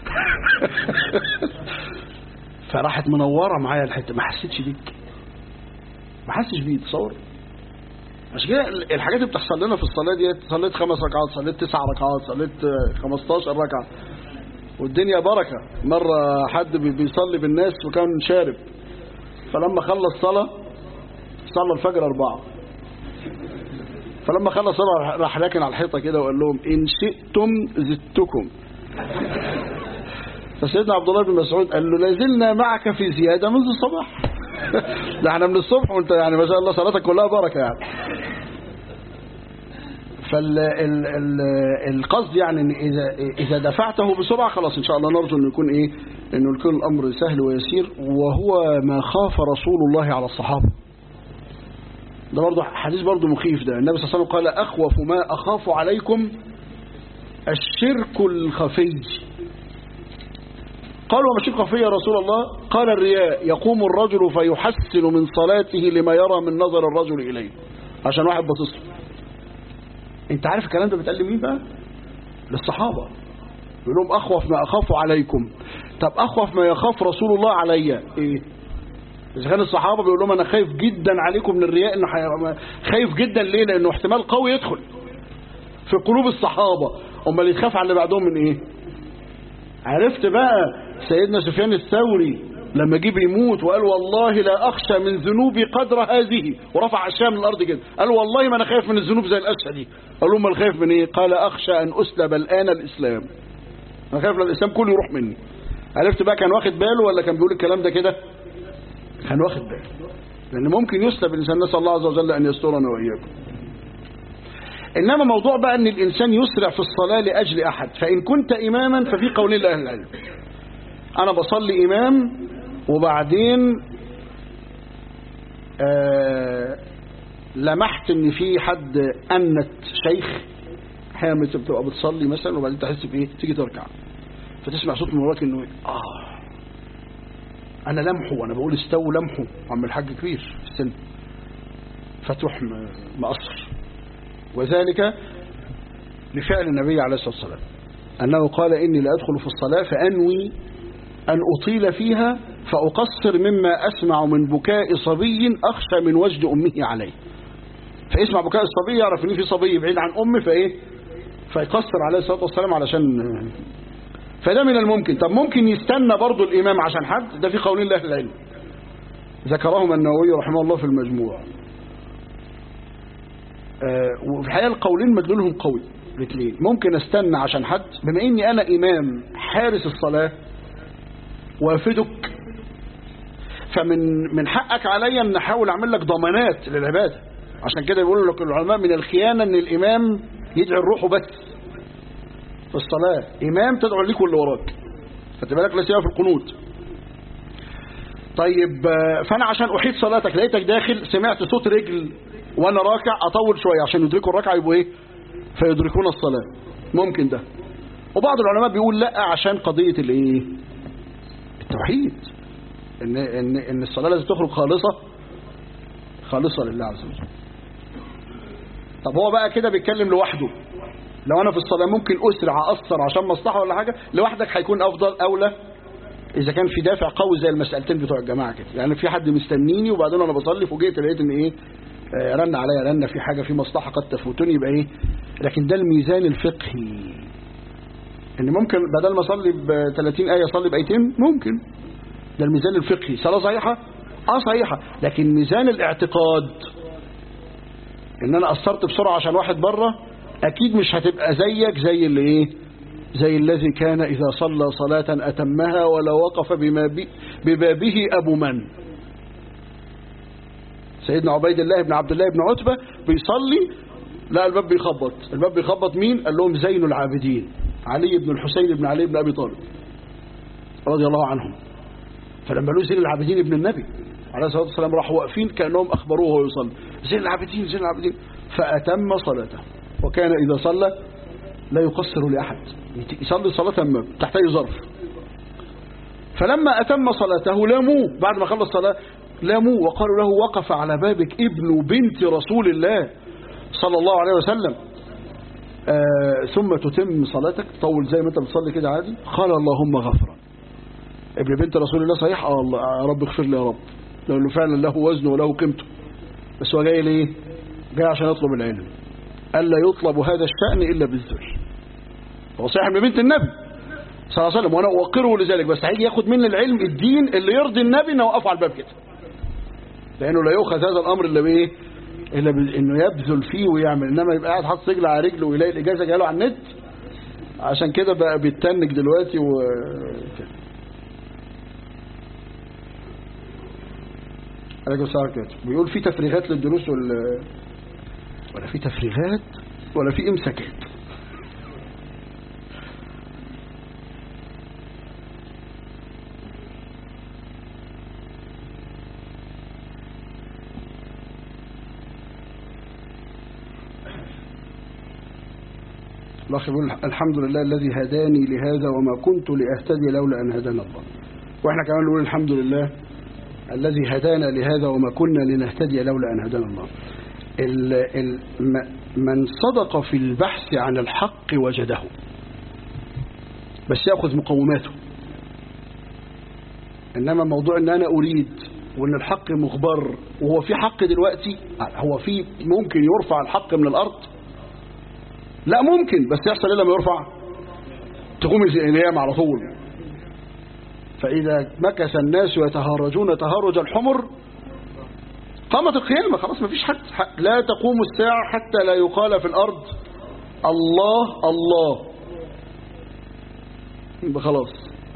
فراحت منوره معايا الحته ما حسيتش بيك ما حسش بيه تصور عشان كده الحاجات اللي بتحصل لنا في الصلاه دي صليت خمس ركعات صليت تسع ركعات صليت 15 ركعه والدنيا بركه مره حد بيصلي بالناس وكان شارب فلما خلص صلاه صلى الفجر اربعه فلما خلص صلاه راح راكن على الحيطه كده وقال لهم ان شئتم زدتكم فسيدنا عبد الله بن مسعود قال له لازلنا معك في زياده منذ الصباح ده احنا من الصبح وانت يعني ما شاء الله صلاتك كلها بركه يعني فالقصد يعني ان اذا اذا دفعته بسرعه خلاص ان شاء الله نرجو انه يكون ايه انه يكون الامر سهل ويسير وهو ما خاف رسول الله على الصحابه ده برضه حديث برضه مخيف ده النبي صلى الله عليه وسلم قال اخوف ما اخاف عليكم الشرك الخفي قالوا وما الشرك الخفي يا رسول الله قال الرياء يقوم الرجل فيحسن من صلاته لما يرى من نظر الرجل اليه عشان واحد باصص له انت عارف الكلام ده بيتقال لمين بقى للصحابة يقول لهم اخوف ما اخاف عليكم طب اخوف ما يخاف رسول الله عليا ايه اذا كان الصحابة بيقول لهم انا خايف جدا عليكم من الرياء انه حي... خايف جدا ليه لانه احتمال قوي يدخل في قلوب الصحابة امال اللي يخاف على اللي بعدهم من ايه عرفت بقى سيدنا سفيان الثوري لما جه بيموت وقال والله لا أخشى من ذنوبي قدر هذه ورفع عشاء من الأرض كده قال والله ما أنا خايف من الذنوب زي الأسفة دي قال لهم ما خايف من إيه قال أخشى أن أسلب الآن الإسلام أنا خايف من الإسلام كله يروح مني عرفت بقى كان واخد باله ولا كان بيقول الكلام ده كده كان واخد باله لأن ممكن يسلب الإنسان نسأل الله عز وجل أن يسترنا وإياكم إنما موضوع بقى أن الإنسان يسرع في الصلاة لأجل أحد فإن كنت إماما ففي قولين لأهل العلم أنا بصلي إمام وبعدين آه لمحت ان في حد انت شيخ احيانا بتبقى بتصلي مثلا وبعدين تحس بايه تيجي تركع فتسمع صوت من وراك انه اه انا لمحه وانا بقول استووا لمحه عم الحاج كبير في السن فتروح مقصر وذلك لفعل النبي عليه الصلاه والسلام انه قال اني لا ادخل في الصلاه فانوي ان اطيل فيها فأقصر مما أسمع من بكاء صبي أخشى من وجد أمه عليه فيسمع بكاء الصبي يعرف ان في صبي بعيد عن أمه فإيه فيقصر عليه الصلاة والسلام علشان فده من الممكن طب ممكن يستنى برضو الإمام عشان حد ده في قولين لأهل العلم ذكرهم النووي رحمه الله في المجموع آه، وفي الحقيقة القولين مدلولهم قوي الاثنين ممكن استنى عشان حد بما اني انا امام حارس الصلاة وافدك فمن من حقك عليا ان احاول اعمل لك ضمانات للعبادة عشان كده بيقولوا لك العلماء من الخيانة ان الامام يدعي الروح بس في الصلاة امام تدعو ليك واللي وراك خدت بالك لا سيما في القنوت طيب آه، فانا عشان احيط صلاتك لقيتك داخل سمعت صوت رجل وانا راكع اطول شويه عشان يدركوا الركعه يبقوا ايه فيدركون الصلاه ممكن ده وبعض العلماء بيقول لا عشان قضيه الايه التوحيد ان ان ان الصلاه لازم تخرج خالصه خالصه لله عز وجل طب هو بقى كده بيتكلم لوحده لو انا في الصلاه ممكن اسرع اقصر عشان مصلحه ولا حاجه لوحدك هيكون افضل اولى اذا كان في دافع قوي زي المسالتين بتوع الجماعه كده يعني في حد مستنيني وبعدين انا بصلي فوجئت لقيت ان ايه آه، رن عليا رن في حاجه في مصلحه قد تفوتني يبقى ايه لكن ده الميزان الفقهي ان ممكن بدل ما اصلي ب 30 ايه اصلي بايتين ممكن ده الميزان الفقهي صلاه صحيحه اه صحيحه لكن ميزان الاعتقاد ان انا قصرت بسرعه عشان واحد بره اكيد مش هتبقى زيك زي اللي ايه زي الذي كان إذا صلى صلاة أتمها ولو وقف بما بي ببابه أبو من سيدنا عبيد الله بن عبد الله بن عتبة بيصلي لا الباب بيخبط الباب بيخبط مين قال لهم زين العابدين علي بن الحسين بن علي بن أبي طالب رضي الله عنهم فلما قالوا زين العابدين ابن النبي عليه الصلاة والسلام راحوا واقفين كأنهم أخبروه وهو يصلي زين العابدين زين العابدين فأتم صلاته وكان إذا صلى لا يقصر لأحد يصلي صلاة ما تحتاج ظرف فلما أتم صلاته لاموه بعد ما خلص صلاة لاموه وقالوا له وقف على بابك ابن بنت رسول الله صلى الله عليه وسلم آه ثم تتم صلاتك تطول زي ما انت بتصلي كده عادي قال اللهم غفرا ابن بنت رسول الله صحيح اه الله يا رب اغفر لي يا رب لانه فعلا له وزنه وله قيمته بس هو جاي ليه جاي عشان يطلب العلم الا يطلب هذا الشأن الا بالذل هو صحيح ابن بنت النبي صلى الله عليه وسلم وانا اوقره لذلك بس هيجي ياخد مني العلم الدين اللي يرضي النبي انه اوقفه على الباب كده لانه لا يؤخذ هذا الامر الا بايه الا انه يبذل فيه ويعمل انما يبقى قاعد حاطط رجل على رجله ويلاقي الاجازه جايه له على النت عشان كده بقى بيتنك دلوقتي و كده. عليكم السلام عليكم بيقول في تفريغات للدروس ولا ولا في تفريغات ولا في امساكات الأخ يقول الحمد لله الذي هداني لهذا وما كنت لأهتدي لولا أن هدانا الله وإحنا كمان نقول الحمد لله الذي هدانا لهذا وما كنا لنهتدي لولا أن هدانا الله ال ال من صدق في البحث عن الحق وجده بس يأخذ مقوماته إنما موضوع أن أنا أريد وأن الحق مخبر وهو في حق دلوقتي هو في ممكن يرفع الحق من الأرض لا ممكن بس يحصل ايه لما يرفع تقوم القيامة على طول فإذا مكث الناس يتهارجون تهارج الحمر قامت القيامة خلاص ما فيش حد لا تقوم الساعة حتى لا يقال في الأرض الله الله يبقى خلاص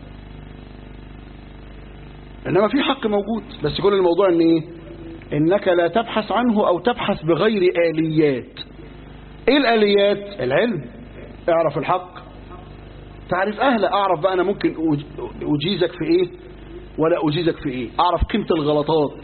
إنما في حق موجود بس كل الموضوع إن إيه إنك لا تبحث عنه أو تبحث بغير آليات ايه الاليات العلم اعرف الحق تعرف اهله اعرف بقى انا ممكن اجيزك في ايه ولا اجيزك في ايه اعرف قيمة الغلطات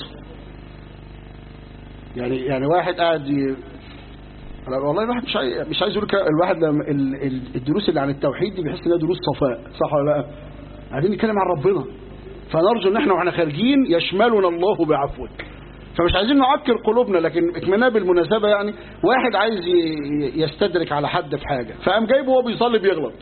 يعني يعني واحد قاعد ي... والله الواحد مش عايز مش عايز يقول الواحد لما الدروس اللي عن التوحيد دي بيحس انها دروس صفاء صح ولا لا عايزين نتكلم عن ربنا فنرجو ان احنا واحنا خارجين يشملنا الله بعفوك فمش عايزين نعكر قلوبنا لكن اكملنا بالمناسبة يعني واحد عايز يستدرك على حد في حاجة فقام جايبه وهو بيصلي بيغلط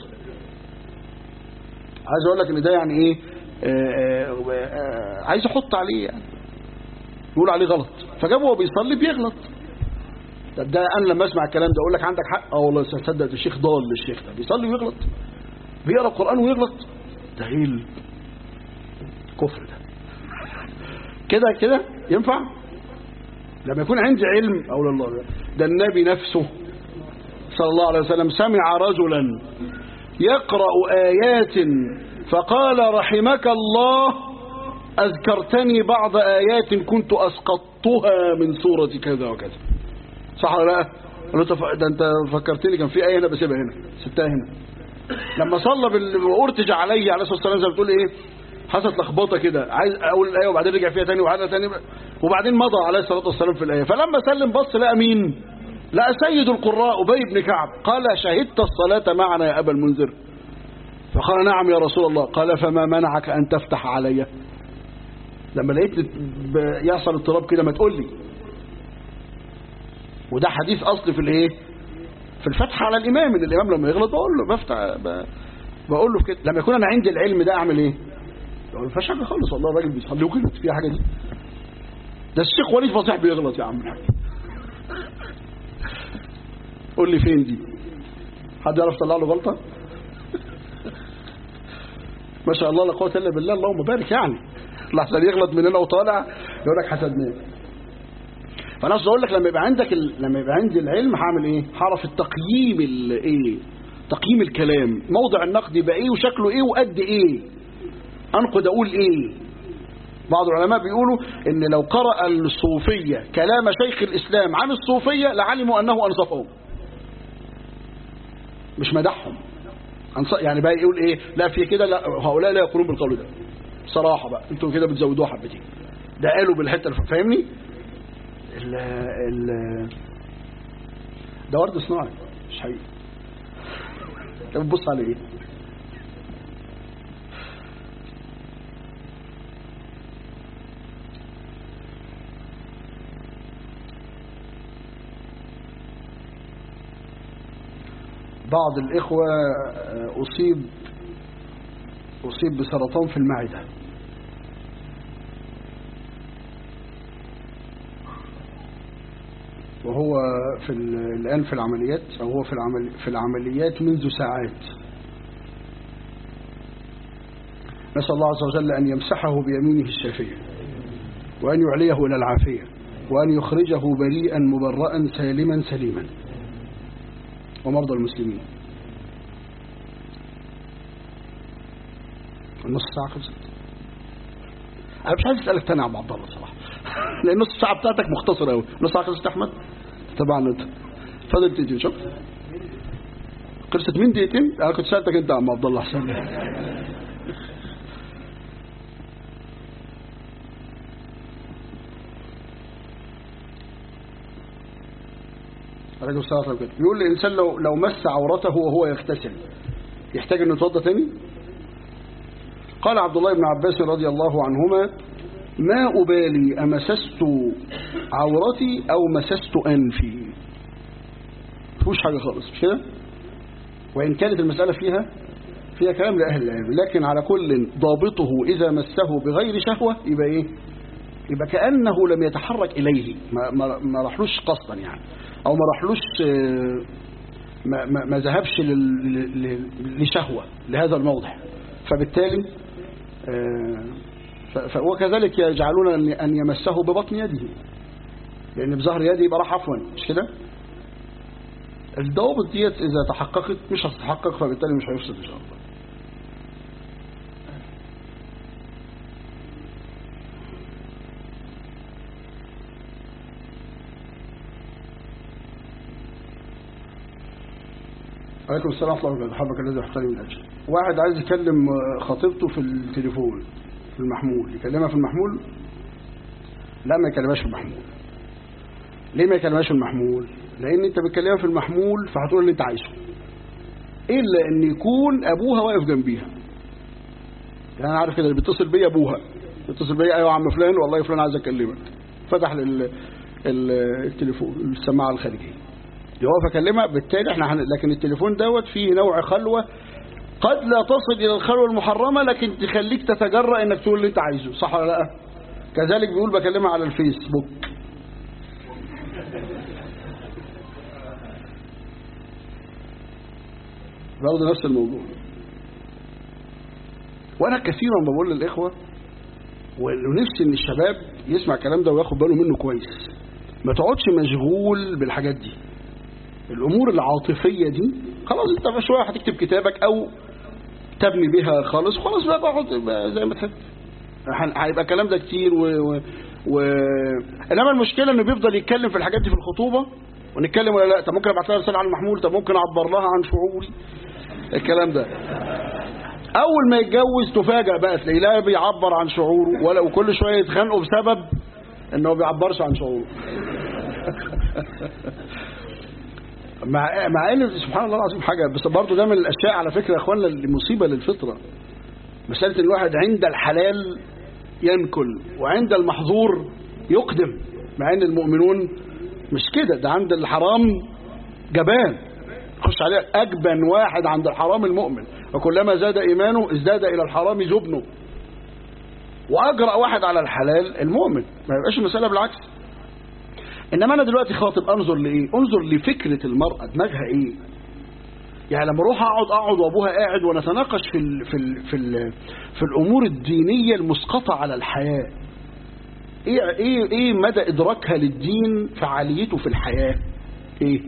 عايز اقول لك ان ده يعني ايه آآ آآ عايز يحط عليه يعني يقول عليه غلط فجابه وهو بيصلي بيغلط طب ده انا لما اسمع الكلام ده اقول لك عندك حق اه والله تصدق ده الشيخ ضال الشيخ ده بيصلي ويغلط بيقرا القران ويغلط ده ايه الكفر ده كده كده ينفع لما يكون عندي علم أقول الله ده النبي نفسه صلى الله عليه وسلم سمع رجلا يقرأ آيات فقال رحمك الله أذكرتني بعض آيات كنت أسقطتها من سورة كذا وكذا صح ولا لا؟ قال له ده أنت فكرتني كان في آية هنا بسيبها هنا سبتها هنا لما صلى بال... وارتجع عليه عليه الصلاة والسلام زي ما بتقول إيه حصلت لخبطه كده عايز اقول الايه وبعدين رجع فيها تاني وعادها تاني وبعدين مضى عليه الصلاه والسلام في الايه فلما سلم بص لقى مين لقى سيد القراء ابي بن كعب قال شهدت الصلاه معنا يا ابا المنذر فقال نعم يا رسول الله قال فما منعك ان تفتح علي لما لقيت يحصل اضطراب كده ما تقول لي وده حديث اصل في الايه في الفتح على الامام ان الامام لما يغلط بقول له بفتح بقول له كده لما يكون انا عندي العلم ده اعمل ايه ما فيهاش حاجه خالص والله الراجل بيصلي وغلط فيها حاجه دي ده الشيخ وليد فصيح بيغلط يا عم الحاج قول لي فين دي حد يعرف يطلع له غلطه ما شاء الله لا قوه الا بالله اللهم بارك يعني لحسن يغلط مننا وطالع يقول لك حسدناه فانا اقصد اقول لك لما يبقى عندك ال... لما يبقى عندي العلم هعمل ايه هعرف التقييم الايه تقييم الكلام موضع النقد يبقى ايه وشكله ايه وقد ايه انقد اقول ايه بعض العلماء بيقولوا ان لو قرأ الصوفية كلام شيخ الاسلام عن الصوفية لعلموا انه انصفهم مش مدحهم يعني بقى يقول ايه لا في كده لا هؤلاء لا يقولون بالقول ده صراحة بقى انتوا كده بتزودوها حبتين ده قالوا بالحتة فاهمني ال ال ده ورد صناعي مش حقيقي انت بتبص على ايه بعض الإخوة أصيب أصيب بسرطان في المعدة وهو في الآن في العمليات أو هو في العمل في العمليات منذ ساعات نسأل الله عز وجل أن يمسحه بيمينه الشافية وأن يعليه إلى العافية وأن يخرجه بريئا مبرأ سالما سليما ومرضى المسلمين النص ساعة خلصت أنا مش عايز أسألك تاني عن عبد الله صراحة لأن النص ساعة بتاعتك مختصرة أوي نص ساعة خلصت أحمد طبعا أنت فاضل دقيقتين شوف خلصت من دقيقتين أنا كنت سألتك أنت عم عبد الله حسن عليكم السلام ورحمة الله بيقول الإنسان لو لو مس عورته وهو يغتسل يحتاج أنه يتوضا تاني قال عبد الله بن عباس رضي الله عنهما ما أبالي أمسست عورتي أو مسست أنفي مفيهوش حاجة خالص مش كده وإن كانت المسألة فيها فيها كلام لأهل العلم لكن على كل ضابطه إذا مسه بغير شهوة يبقى إيه يبقى كأنه لم يتحرك إليه ما, ما, ما رحلوش قصدا يعني أو ما رحلوش ما, ما, ما ذهبش لشهوة لهذا الموضع فبالتالي وكذلك يجعلون أن يمسه ببطن يده لأن بظهر يده يبقى راح عفوا مش كده الضوابط ديت إذا تحققت مش هتتحقق فبالتالي مش هيفسد إن شاء الله عليكم السلام ورحمة الله وبركاته حبك الذي يحترم من أجل واحد عايز يكلم خطيبته في التليفون في المحمول يكلمها في المحمول لا ما يكلمهاش في المحمول ليه ما يكلمهاش في المحمول لأن أنت بتكلمها في المحمول فهتقول اللي أنت عايزه إلا أن يكون أبوها واقف جنبيها يعني أنا عارف كده اللي بيتصل بيا أبوها بيتصل بيا أيوة يا عم فلان والله فلان عايز أكلمك فتح التليفون السماعة الخارجية يقف اكلمها بالتالي احنا هن... لكن التليفون دوت فيه نوع خلوة قد لا تصل الى الخلوة المحرمة لكن تخليك تتجرأ انك تقول اللي انت عايزه صح ولا لا كذلك بيقول بكلمها على الفيسبوك برضه نفس الموضوع وانا كثيرا بقول للاخوه ونفسي ان الشباب يسمع الكلام ده وياخد باله منه كويس ما تقعدش مشغول بالحاجات دي الامور العاطفيه دي خلاص انت شويه هتكتب كتابك او تبني بها خالص خلاص بقى اقعد زي ما تحب هيبقى الكلام ده كتير و... و... و... انما المشكله انه بيفضل يتكلم في الحاجات دي في الخطوبه ونتكلم ولا لا طب ممكن ابعت لها رساله على المحمول طب ممكن اعبر لها عن شعوري الكلام ده اول ما يتجوز تفاجئ بقى تلاقيه لا بيعبر عن شعوره ولا وكل شويه يتخانقوا بسبب انه ما بيعبرش عن شعوره مع مع ان سبحان الله العظيم حاجه بس برضه ده من الاشياء على فكره يا اخوانا اللي مصيبه للفطره مساله ان الواحد عند الحلال ينكل وعند المحظور يقدم مع ان المؤمنون مش كده ده عند الحرام جبان خش عليه اجبن واحد عند الحرام المؤمن وكلما زاد ايمانه ازداد الى الحرام جبنه واجرأ واحد على الحلال المؤمن ما يبقاش المساله بالعكس انما انا دلوقتي خاطب انظر لايه انظر لفكره المراه دماغها ايه يعني لما اروح اقعد اقعد وابوها قاعد ونتناقش في ال في ال في ال في الامور الدينيه المسقطه على الحياه ايه ايه ايه مدى ادراكها للدين فعاليته في الحياه ايه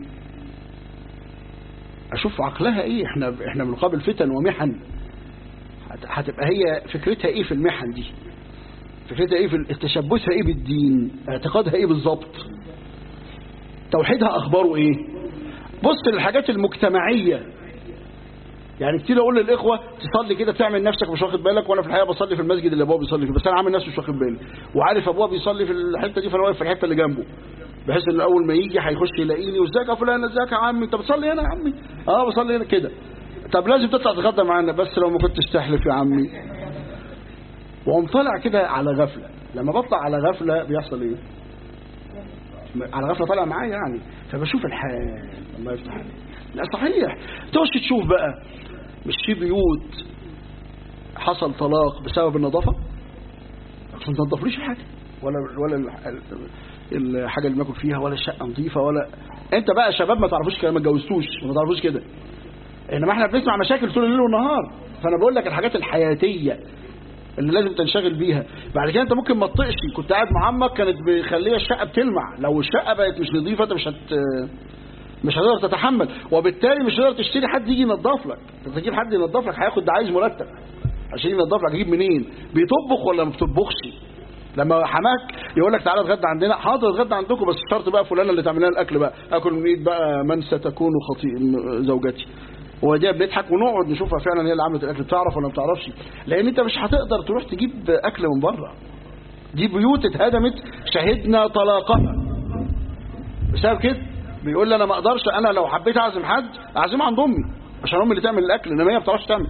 اشوف عقلها ايه احنا احنا بنقابل فتن ومحن هتبقى هي فكرتها ايه في المحن دي فكرتها ايه في تشبثها ايه بالدين اعتقادها ايه بالظبط توحيدها اخباره ايه بص للحاجات المجتمعيه يعني كتير اقول للاخوه تصلي كده تعمل نفسك مش واخد بالك وانا في الحقيقه بصلي في المسجد اللي ابويا بيصلي فيه بس انا عامل نفسي مش واخد بالي وعارف ابويا بيصلي في الحته دي فانا واقف في الحته اللي جنبه بحيث ان اول ما يجي هيخش يلاقيني وازيك يا فلان ازيك يا عمي انت بتصلي هنا يا عمي اه بصلي هنا كده طب لازم تطلع تتغدى معانا بس لو ما كنتش تحلف يا عمي وقوم طالع كده على غفله لما بطلع على غفله بيحصل ايه على غفله طالع معايا يعني فبشوف الحال الله يفتح عليك لا صحيح تخش تشوف بقى مش في بيوت حصل طلاق بسبب النظافه عشان ما تنضفليش حاجه ولا ولا الحاجه اللي باكل فيها ولا الشقه نظيفه ولا انت بقى شباب ما تعرفوش كده ما اتجوزتوش ما تعرفوش كده انما احنا بنسمع مشاكل طول الليل والنهار فانا بقول لك الحاجات الحياتيه اللي لازم تنشغل بيها بعد كده انت ممكن ما تطقش كنت قاعد مع عمك كانت بيخليها الشقه بتلمع لو الشقه بقت مش نظيفه انت مش هت مش هتقدر تتحمل وبالتالي مش هتقدر تشتري حد يجي ينظف لك انت تجيب حد ينظف لك هياخد ده عايز مرتب عشان ينظف لك اجيب منين بيطبخ ولا ما بتطبخش لما حماك يقول لك تعالى اتغدى عندنا حاضر اتغدى عندكم بس شرط بقى فلانه اللي تعمل لنا الاكل بقى اكل من ايد بقى من ستكون خطيء زوجتي ودي بنضحك ونقعد نشوفها فعلا هي اللي عملت الاكل بتعرف ولا ما بتعرفش لان انت مش هتقدر تروح تجيب اكل من بره دي بيوت اتهدمت شهدنا طلاقها بسبب كده بيقول لي انا ما اقدرش انا لو حبيت اعزم حد اعزمه عند امي عشان امي اللي تعمل الاكل انما هي ما بتعرفش تعمل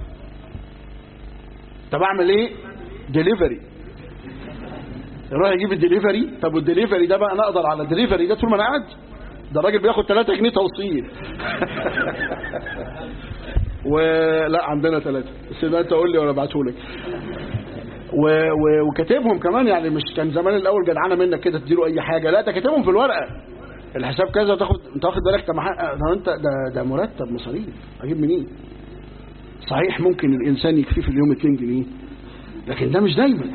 طب اعمل ايه ديليفري يروح يجيب الدليفري طب والدليفري ده بقى انا اقدر على الدليفري ده طول ما انا قاعد ده الراجل بياخد 3 جنيه توصيل ولا عندنا ثلاثة بس ده انت قول لي وانا ابعته لك و... و... وكاتبهم كمان يعني مش كان زمان الاول جدعانه منك كده تديله اي حاجه لا ده كاتبهم في الورقه الحساب كذا تاخد انت واخد بالك طب انت ده ده مرتب مصاريف اجيب منين صحيح ممكن الانسان يكفيه في اليوم 2 جنيه لكن ده مش دايما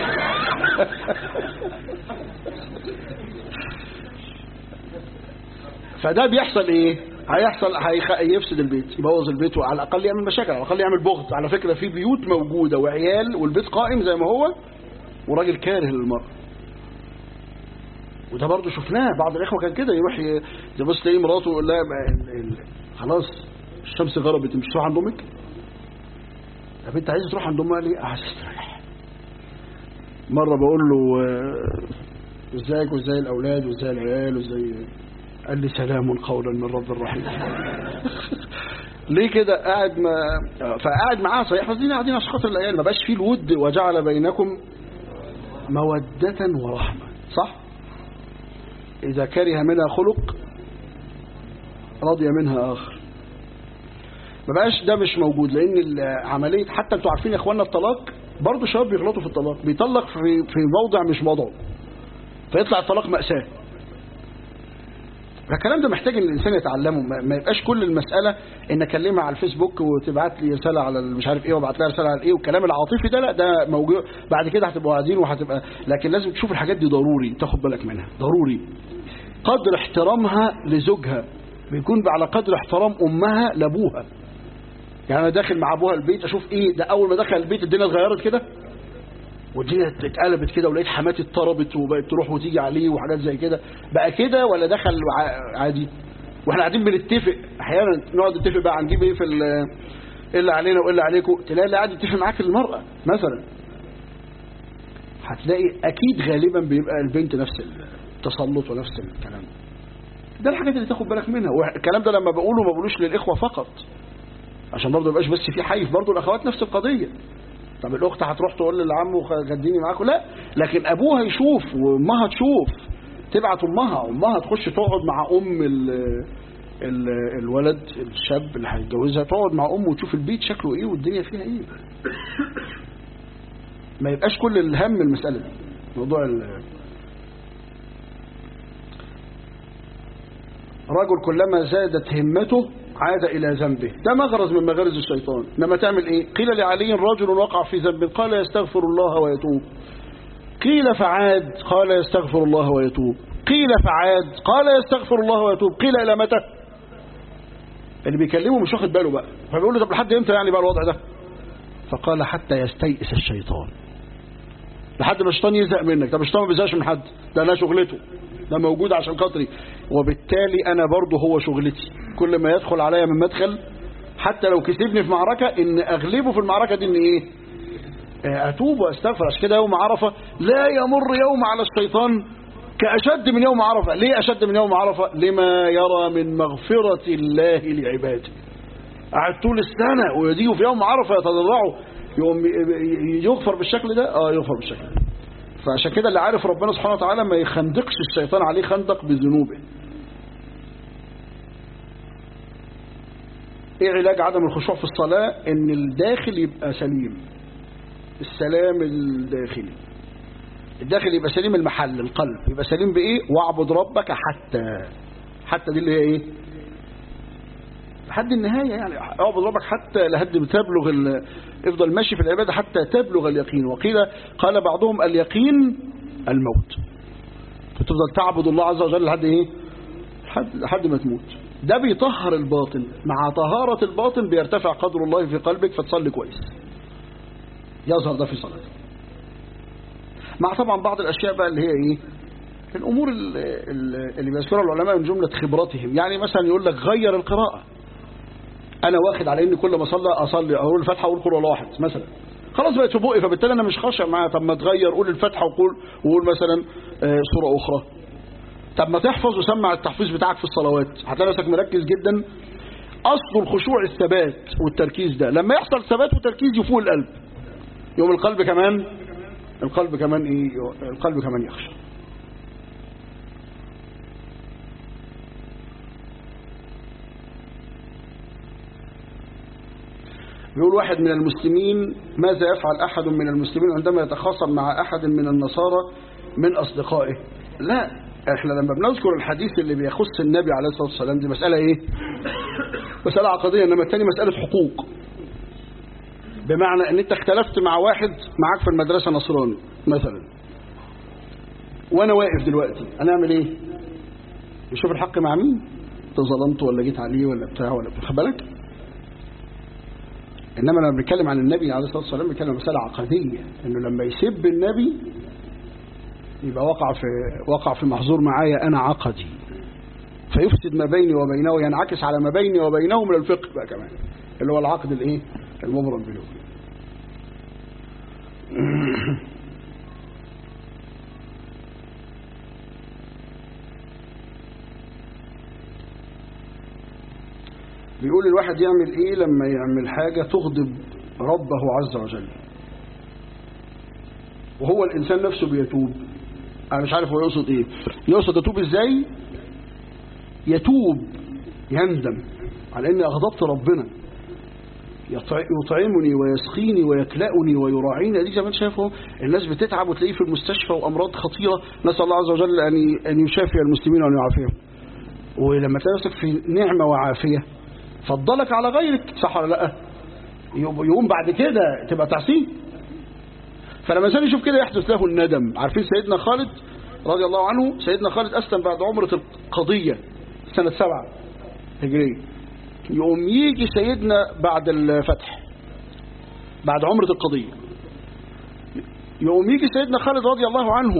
فده بيحصل ايه هيحصل هيفسد البيت يبوظ البيت وعلى الاقل يعمل مشاكل على الاقل يعمل بغض على فكره في بيوت موجوده وعيال والبيت قائم زي ما هو وراجل كاره للمرأة وده برضه شفناه بعض الاخوه كان كده يروح يبص تلاقي مراته يقول لها خلاص الشمس غربت مش تروح عند امك طب انت عايز تروح عند امها ليه عايز تستريح مره بقول له ازيك وازاي الاولاد وازاي العيال وازاي قال لي سلام قولا من رب رحيم ليه كده قاعد ما فقاعد معاه صحيح بس دي قاعدين عشان خاطر العيال ما بقاش فيه الود وجعل بينكم مودة ورحمة صح إذا كره منها خلق رضي منها آخر ما بقاش ده مش موجود لأن عملية حتى انتوا عارفين يا اخوانا الطلاق برضه شباب بيغلطوا في الطلاق بيطلق في في موضع مش موضعه فيطلع الطلاق مأساة الكلام ده محتاج ان الانسان يتعلمه ما يبقاش كل المساله ان اكلمها على الفيسبوك وتبعت لي رساله على مش عارف ايه وابعت لها رساله على ايه والكلام العاطفي ده لا ده موجود بعد كده هتبقوا قاعدين وهتبقى لكن لازم تشوف الحاجات دي ضروري تاخد بالك منها ضروري قدر احترامها لزوجها بيكون على قدر احترام امها لابوها يعني انا داخل مع ابوها البيت اشوف ايه ده اول ما دخل البيت الدنيا اتغيرت كده والدنيا اتقلبت كده ولقيت حماتي اتطربت وبقت تروح وتيجي عليه وحاجات زي كده بقى كده ولا دخل ع- عادي واحنا قاعدين بنتفق احيانا نقعد نتفق بقى هنجيب ايه في ال- ايه اللي علينا وايه اللي عليكم تلاقي اللي قاعد يتفق معاك المرأة مثلا هتلاقي اكيد غالبا بيبقى البنت نفس التسلط ونفس الكلام ده الحاجات اللي تاخد بالك منها والكلام ده لما بقوله ما بقولوش للاخوه فقط عشان برضه ما يبقاش بس في حيف برضه الاخوات نفس القضيه طب الاخت هتروح تقول لعمه غديني معاكم لا لكن ابوها يشوف وامها تشوف تبعت امها امها تخش تقعد مع ام ال ال الولد الشاب اللي هيتجوزها تقعد مع امه وتشوف البيت شكله ايه والدنيا فيها ايه ما يبقاش كل الهم المساله دي موضوع ال- رجل كلما زادت همته عاد إلى ذنبه ده مغرز من مغارز الشيطان لما تعمل إيه قيل لعلي رجل وقع في ذنب قال يستغفر الله ويتوب قيل فعاد قال يستغفر الله ويتوب قيل فعاد قال يستغفر الله ويتوب قيل إلى متى اللي بيكلمه مش واخد باله بقى فبيقول له طب لحد امتى يعني بقى الوضع ده فقال حتى يستيئس الشيطان لحد ما الشيطان يزهق منك طب الشيطان ما بيزهقش من حد ده انا شغلته ده موجود عشان خاطري وبالتالي انا برضه هو شغلتي كل ما يدخل عليا من مدخل حتى لو كسبني في معركة ان اغلبه في المعركة دي ان ايه آه، اتوب واستغفر عشان كده يوم عرفة لا يمر يوم على الشيطان كأشد من يوم عرفة ليه أشد من يوم عرفة لما يرى من مغفرة الله لعباده قعد طول السنة ويجيوا في يوم عرفة يتضرعوا يوم يغفر بالشكل ده اه يغفر بالشكل ده فعشان كده اللي عارف ربنا سبحانه وتعالى ما يخندقش الشيطان عليه خندق بذنوبه ايه علاج عدم الخشوع في الصلاة ان الداخل يبقى سليم السلام الداخلي الداخل يبقى سليم المحل القلب يبقى سليم بايه واعبد ربك حتى حتى دي اللي هي ايه لحد النهاية يعني اعبد ربك حتى لحد ما تبلغ ال... افضل ماشي في العبادة حتى تبلغ اليقين وقيل قال بعضهم اليقين الموت فتفضل تعبد الله عز وجل لحد ايه لحد, لحد ما تموت ده بيطهر الباطن مع طهارة الباطن بيرتفع قدر الله في قلبك فتصلي كويس يظهر ده في صلاتك مع طبعا بعض الأشياء بقى اللي هي ايه الأمور ال- ال- اللي بيذكرها العلماء من جملة خبراتهم يعني مثلا يقول لك غير القراءة أنا واخد على إني كل ما أصلي أصلي أقول الفاتحة وأقول قول الله واحد مثلا خلاص بقت في بقي فبالتالي أنا مش خاشع معاها طب ما تغير قول الفاتحة وقول وقول مثلا آه، سورة أخرى طب ما تحفظ وسمع التحفيظ بتاعك في الصلوات هتلاقي نفسك مركز جدا أصل الخشوع الثبات والتركيز ده لما يحصل ثبات وتركيز يفوق القلب يوم القلب كمان القلب كمان إيه القلب كمان يخشى بيقول واحد من المسلمين ماذا يفعل أحد من المسلمين عندما يتخاصم مع أحد من النصارى من أصدقائه لا احنا لما بنذكر الحديث اللي بيخص النبي عليه الصلاة والسلام دي مسألة ايه مسألة عقدية انما التاني مسألة حقوق بمعنى ان انت اختلفت مع واحد معاك في المدرسة نصراني مثلا وانا واقف دلوقتي انا اعمل ايه يشوف الحق مع مين انت ظلمته ولا جيت عليه ولا بتاع ولا خد بالك انما لما بنتكلم عن النبي عليه الصلاه والسلام بنتكلم عن مساله عقديه انه لما يسب النبي يبقى وقع في وقع في محظور معايا انا عقدي فيفسد ما بيني وبينه ينعكس على ما بيني وبينه من الفقه بقى كمان اللي هو العقد الايه المبرم بالوجه بيقول الواحد يعمل ايه لما يعمل حاجة تغضب ربه عز وجل وهو الانسان نفسه بيتوب انا مش عارف هو يقصد ايه يقصد يتوب ازاي يتوب يندم على اني اغضبت ربنا يطع- يطعمني ويسقيني ويكلأني ويراعيني دي زي ما انت شايفه الناس بتتعب وتلاقيه في المستشفى وامراض خطيره نسال الله عز وجل ان ان يشافي المسلمين وان يعافيهم ولما تلاقي نفسك في نعمه وعافيه فضلك على غيرك صح ولا لا يقوم يقوم بعد كده تبقى تعصيه فلما الانسان يشوف كده يحدث له الندم عارفين سيدنا خالد رضي الله عنه سيدنا خالد أسلم بعد عمرة القضية سنة سبعة هجرية يقوم يجي سيدنا بعد الفتح بعد عمرة القضية يقوم يجي سيدنا خالد رضي الله عنه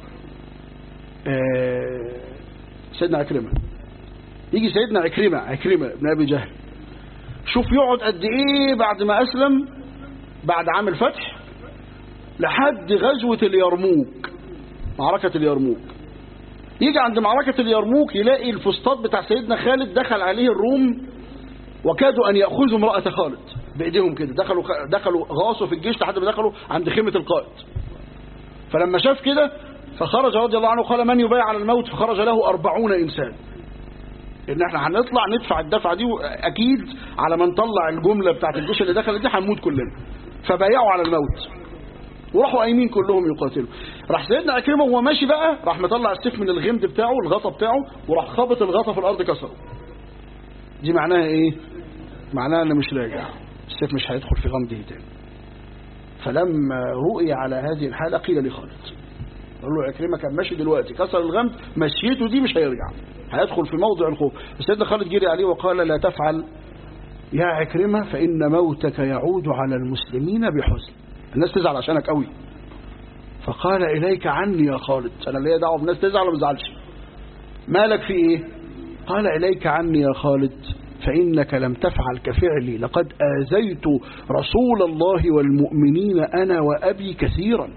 آه، سيدنا عكرمة يجي سيدنا عكرمة عكرمة بن أبي جهل شوف يقعد قد إيه بعد ما أسلم بعد عام الفتح لحد غزوة اليرموك معركة اليرموك يجي عند معركة اليرموك يلاقي الفسطاط بتاع سيدنا خالد دخل عليه الروم وكادوا أن يأخذوا امرأة خالد بإيديهم كده دخلوا دخلوا غاصوا في الجيش لحد ما دخلوا عند خيمة القائد فلما شاف كده فخرج رضي الله عنه قال من يبايع على الموت فخرج له أربعون إنسان إن احنا هنطلع ندفع الدفعة دي أكيد على ما نطلع الجملة بتاعت الجيش اللي دخل دي هنموت كلنا فبايعوا على الموت وراحوا قايمين كلهم يقاتلوا راح سيدنا عكرمه وهو ماشي بقى راح مطلع السيف من الغمد بتاعه الغطا بتاعه وراح خابط الغطا في الارض كسره دي معناها ايه معناها انه مش راجع السيف مش هيدخل في غمده تاني فلما رؤي على هذه الحالة قيل لخالد قال له عكرمة كان ماشي دلوقتي كسر الغمد مشيته دي مش هيرجع هيدخل في موضع الخوف سيدنا خالد جري عليه وقال لا تفعل يا عكرمة فإن موتك يعود على المسلمين بحزن الناس تزعل عشانك قوي فقال إليك عني يا خالد أنا ليا دعوة بالناس تزعل ولا ما تزعلش مالك في إيه قال إليك عني يا خالد فإنك لم تفعل كفعلي لقد آذيت رسول الله والمؤمنين أنا وأبي كثيرا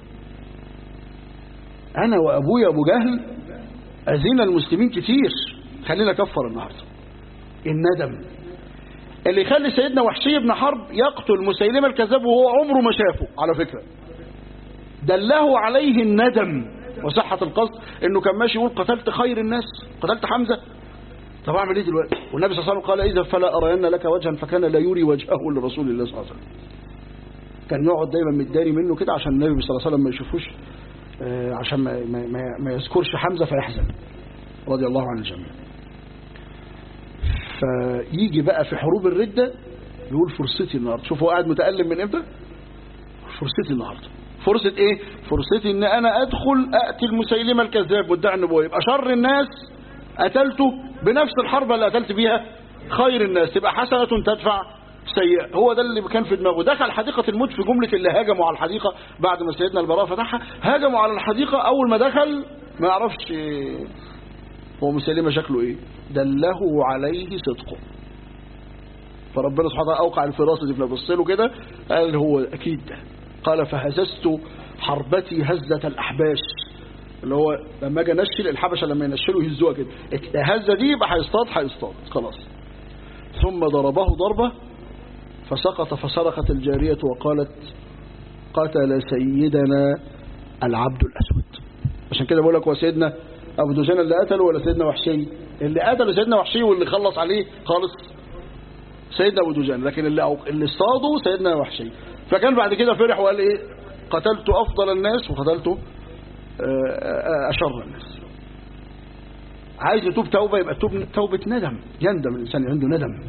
أنا وأبويا أبو جهل أذينا المسلمين كتير خلينا كفر النهاردة الندم اللي يخلي سيدنا وحشي بن حرب يقتل مسيلمة الكذاب وهو عمره ما شافه على فكرة دله عليه الندم وصحة القصد انه كان ماشي يقول قتلت خير الناس قتلت حمزة طب اعمل ايه دلوقتي والنبي صلى الله عليه وسلم قال اذا فلا ارين لك وجها فكان لا يري وجهه لرسول الله صلى الله عليه وسلم كان يقعد دايما متداري منه كده عشان النبي صلى الله عليه وسلم ما يشوفوش آه، عشان ما, ما, ما, ما يذكرش حمزة فيحزن رضي الله عن الجميع فيجي بقى في حروب الردة يقول فرصتي النهارده شوف هو قاعد متألم من امتى فرصتي النهارده فرصة ايه فرصتي ان انا ادخل اقتل مسيلمة الكذاب مدعي النبوة يبقى شر الناس قتلته بنفس الحرب اللي قتلت بيها خير الناس تبقى حسنة تدفع سيئة هو ده اللي كان في دماغه دخل حديقة الموت في جملة اللي هاجموا على الحديقة بعد ما سيدنا البراء فتحها هاجموا على الحديقة اول ما دخل ما يعرفش هو مسيلمة شكله ايه دله عليه صدقه فربنا سبحانه وتعالى اوقع الفراسة دي فبص له كده قال هو اكيد ده قال فهززت حربتي هزة الاحباش اللي هو لما اجي انشل الحبشه لما ينشلوا يهزوها كده الهزه دي يبقى هيصطاد هيصطاد خلاص ثم ضربه ضربه فسقط فصرخت الجاريه وقالت قتل سيدنا العبد الاسود عشان كده بقول لك هو سيدنا ابو دجانه اللي قتله ولا سيدنا وحشي اللي قتله سيدنا وحشي واللي خلص عليه خالص سيدنا ابو دجانه لكن اللي أو اللي صاده سيدنا وحشي فكان بعد كده فرح وقال ايه قتلت افضل الناس وقتلت أشر الناس عايز يتوب توبة يبقى توب توبة ندم يندم الإنسان عنده ندم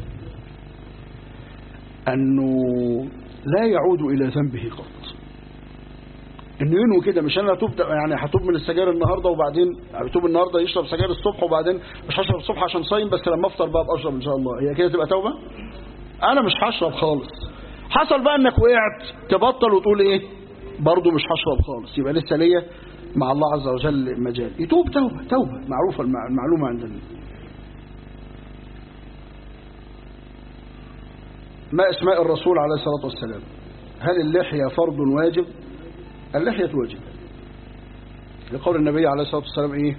أنه لا يعود إلى ذنبه قط انه ينوي كده مش انا هتوب يعني هتوب من السجاير النهارده وبعدين هتوب النهارده يشرب سجاير الصبح وبعدين مش هشرب الصبح عشان صايم بس لما افطر بقى ابقى ان شاء الله هي كده تبقى توبه انا مش هشرب خالص حصل بقى انك وقعت تبطل وتقول ايه برضه مش هشرب خالص يبقى لسه ليا مع الله عز وجل مجال يتوب توبة توبة معروفة المعلومة عندنا ما اسماء الرسول عليه الصلاة والسلام هل اللحية فرض واجب اللحية واجب لقول النبي عليه الصلاة والسلام ايه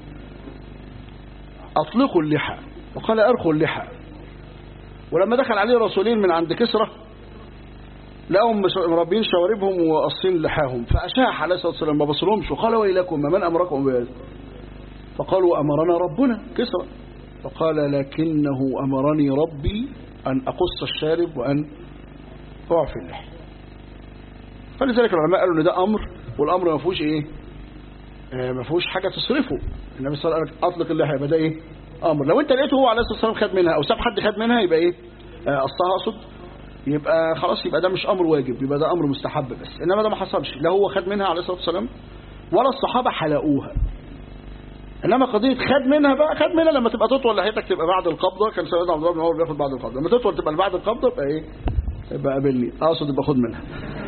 اطلقوا اللحى وقال ارخوا اللحى ولما دخل عليه رسولين من عند كسرى لقوا مربين شواربهم وقصين لحاهم فأشاح عليه الصلاة والسلام ما بصلهمش وقال ويلكم من أمركم بهذا فقالوا أمرنا ربنا كسرى فقال لكنه أمرني ربي أن أقص الشارب وأن أعفي اللحى فلذلك العلماء قالوا ان ده أمر والأمر ما فيهوش إيه ما فيهوش حاجة تصرفه النبي صلى الله عليه وسلم أطلق اللحى يبقى ده إيه أمر لو أنت لقيته هو عليه الصلاة والسلام خد منها أو ساب حد خد منها يبقى إيه قصها أقصد يبقى خلاص يبقى ده مش امر واجب يبقى ده امر مستحب بس انما ده ما حصلش لا هو خد منها عليه الصلاه والسلام ولا الصحابه حلقوها انما قضيه خد منها بقى خد منها لما تبقى تطول لحيتك تبقى بعد القبضه كان سيدنا عبد الله بن عمر بياخد بعد القبضه لما تطول تبقى بعد القبضه يبقى ايه يبقى قابلني اقصد يبقى خد منها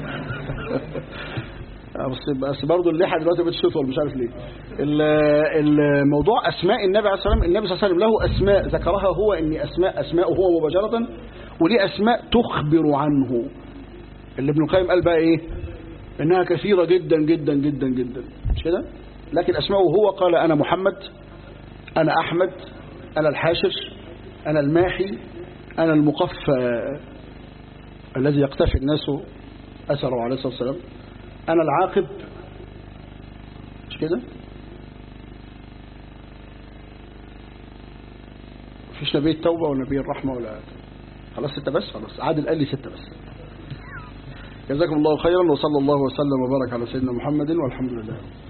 بس بس برضه اللحى دلوقتي بقتش تطول مش عارف ليه ال- الموضوع اسماء النبي عليه الصلاه والسلام النبي صلى الله عليه وسلم له اسماء ذكرها هو ان اسماء اسماء هو مباشره وليه اسماء تخبر عنه اللي ابن القيم قال بقى ايه انها كثيره جدا جدا جدا جدا مش كده لكن اسماءه هو قال انا محمد انا احمد انا الحاشر انا الماحي انا المقفى الذي يقتفي الناس اثره عليه الصلاه والسلام انا العاقب مش كده مفيش نبي التوبه ونبي الرحمه ولا خلاص ستة بس خلاص عادل قال لي ستة بس جزاكم الله خيرا وصلى الله وسلم وبارك على سيدنا محمد والحمد لله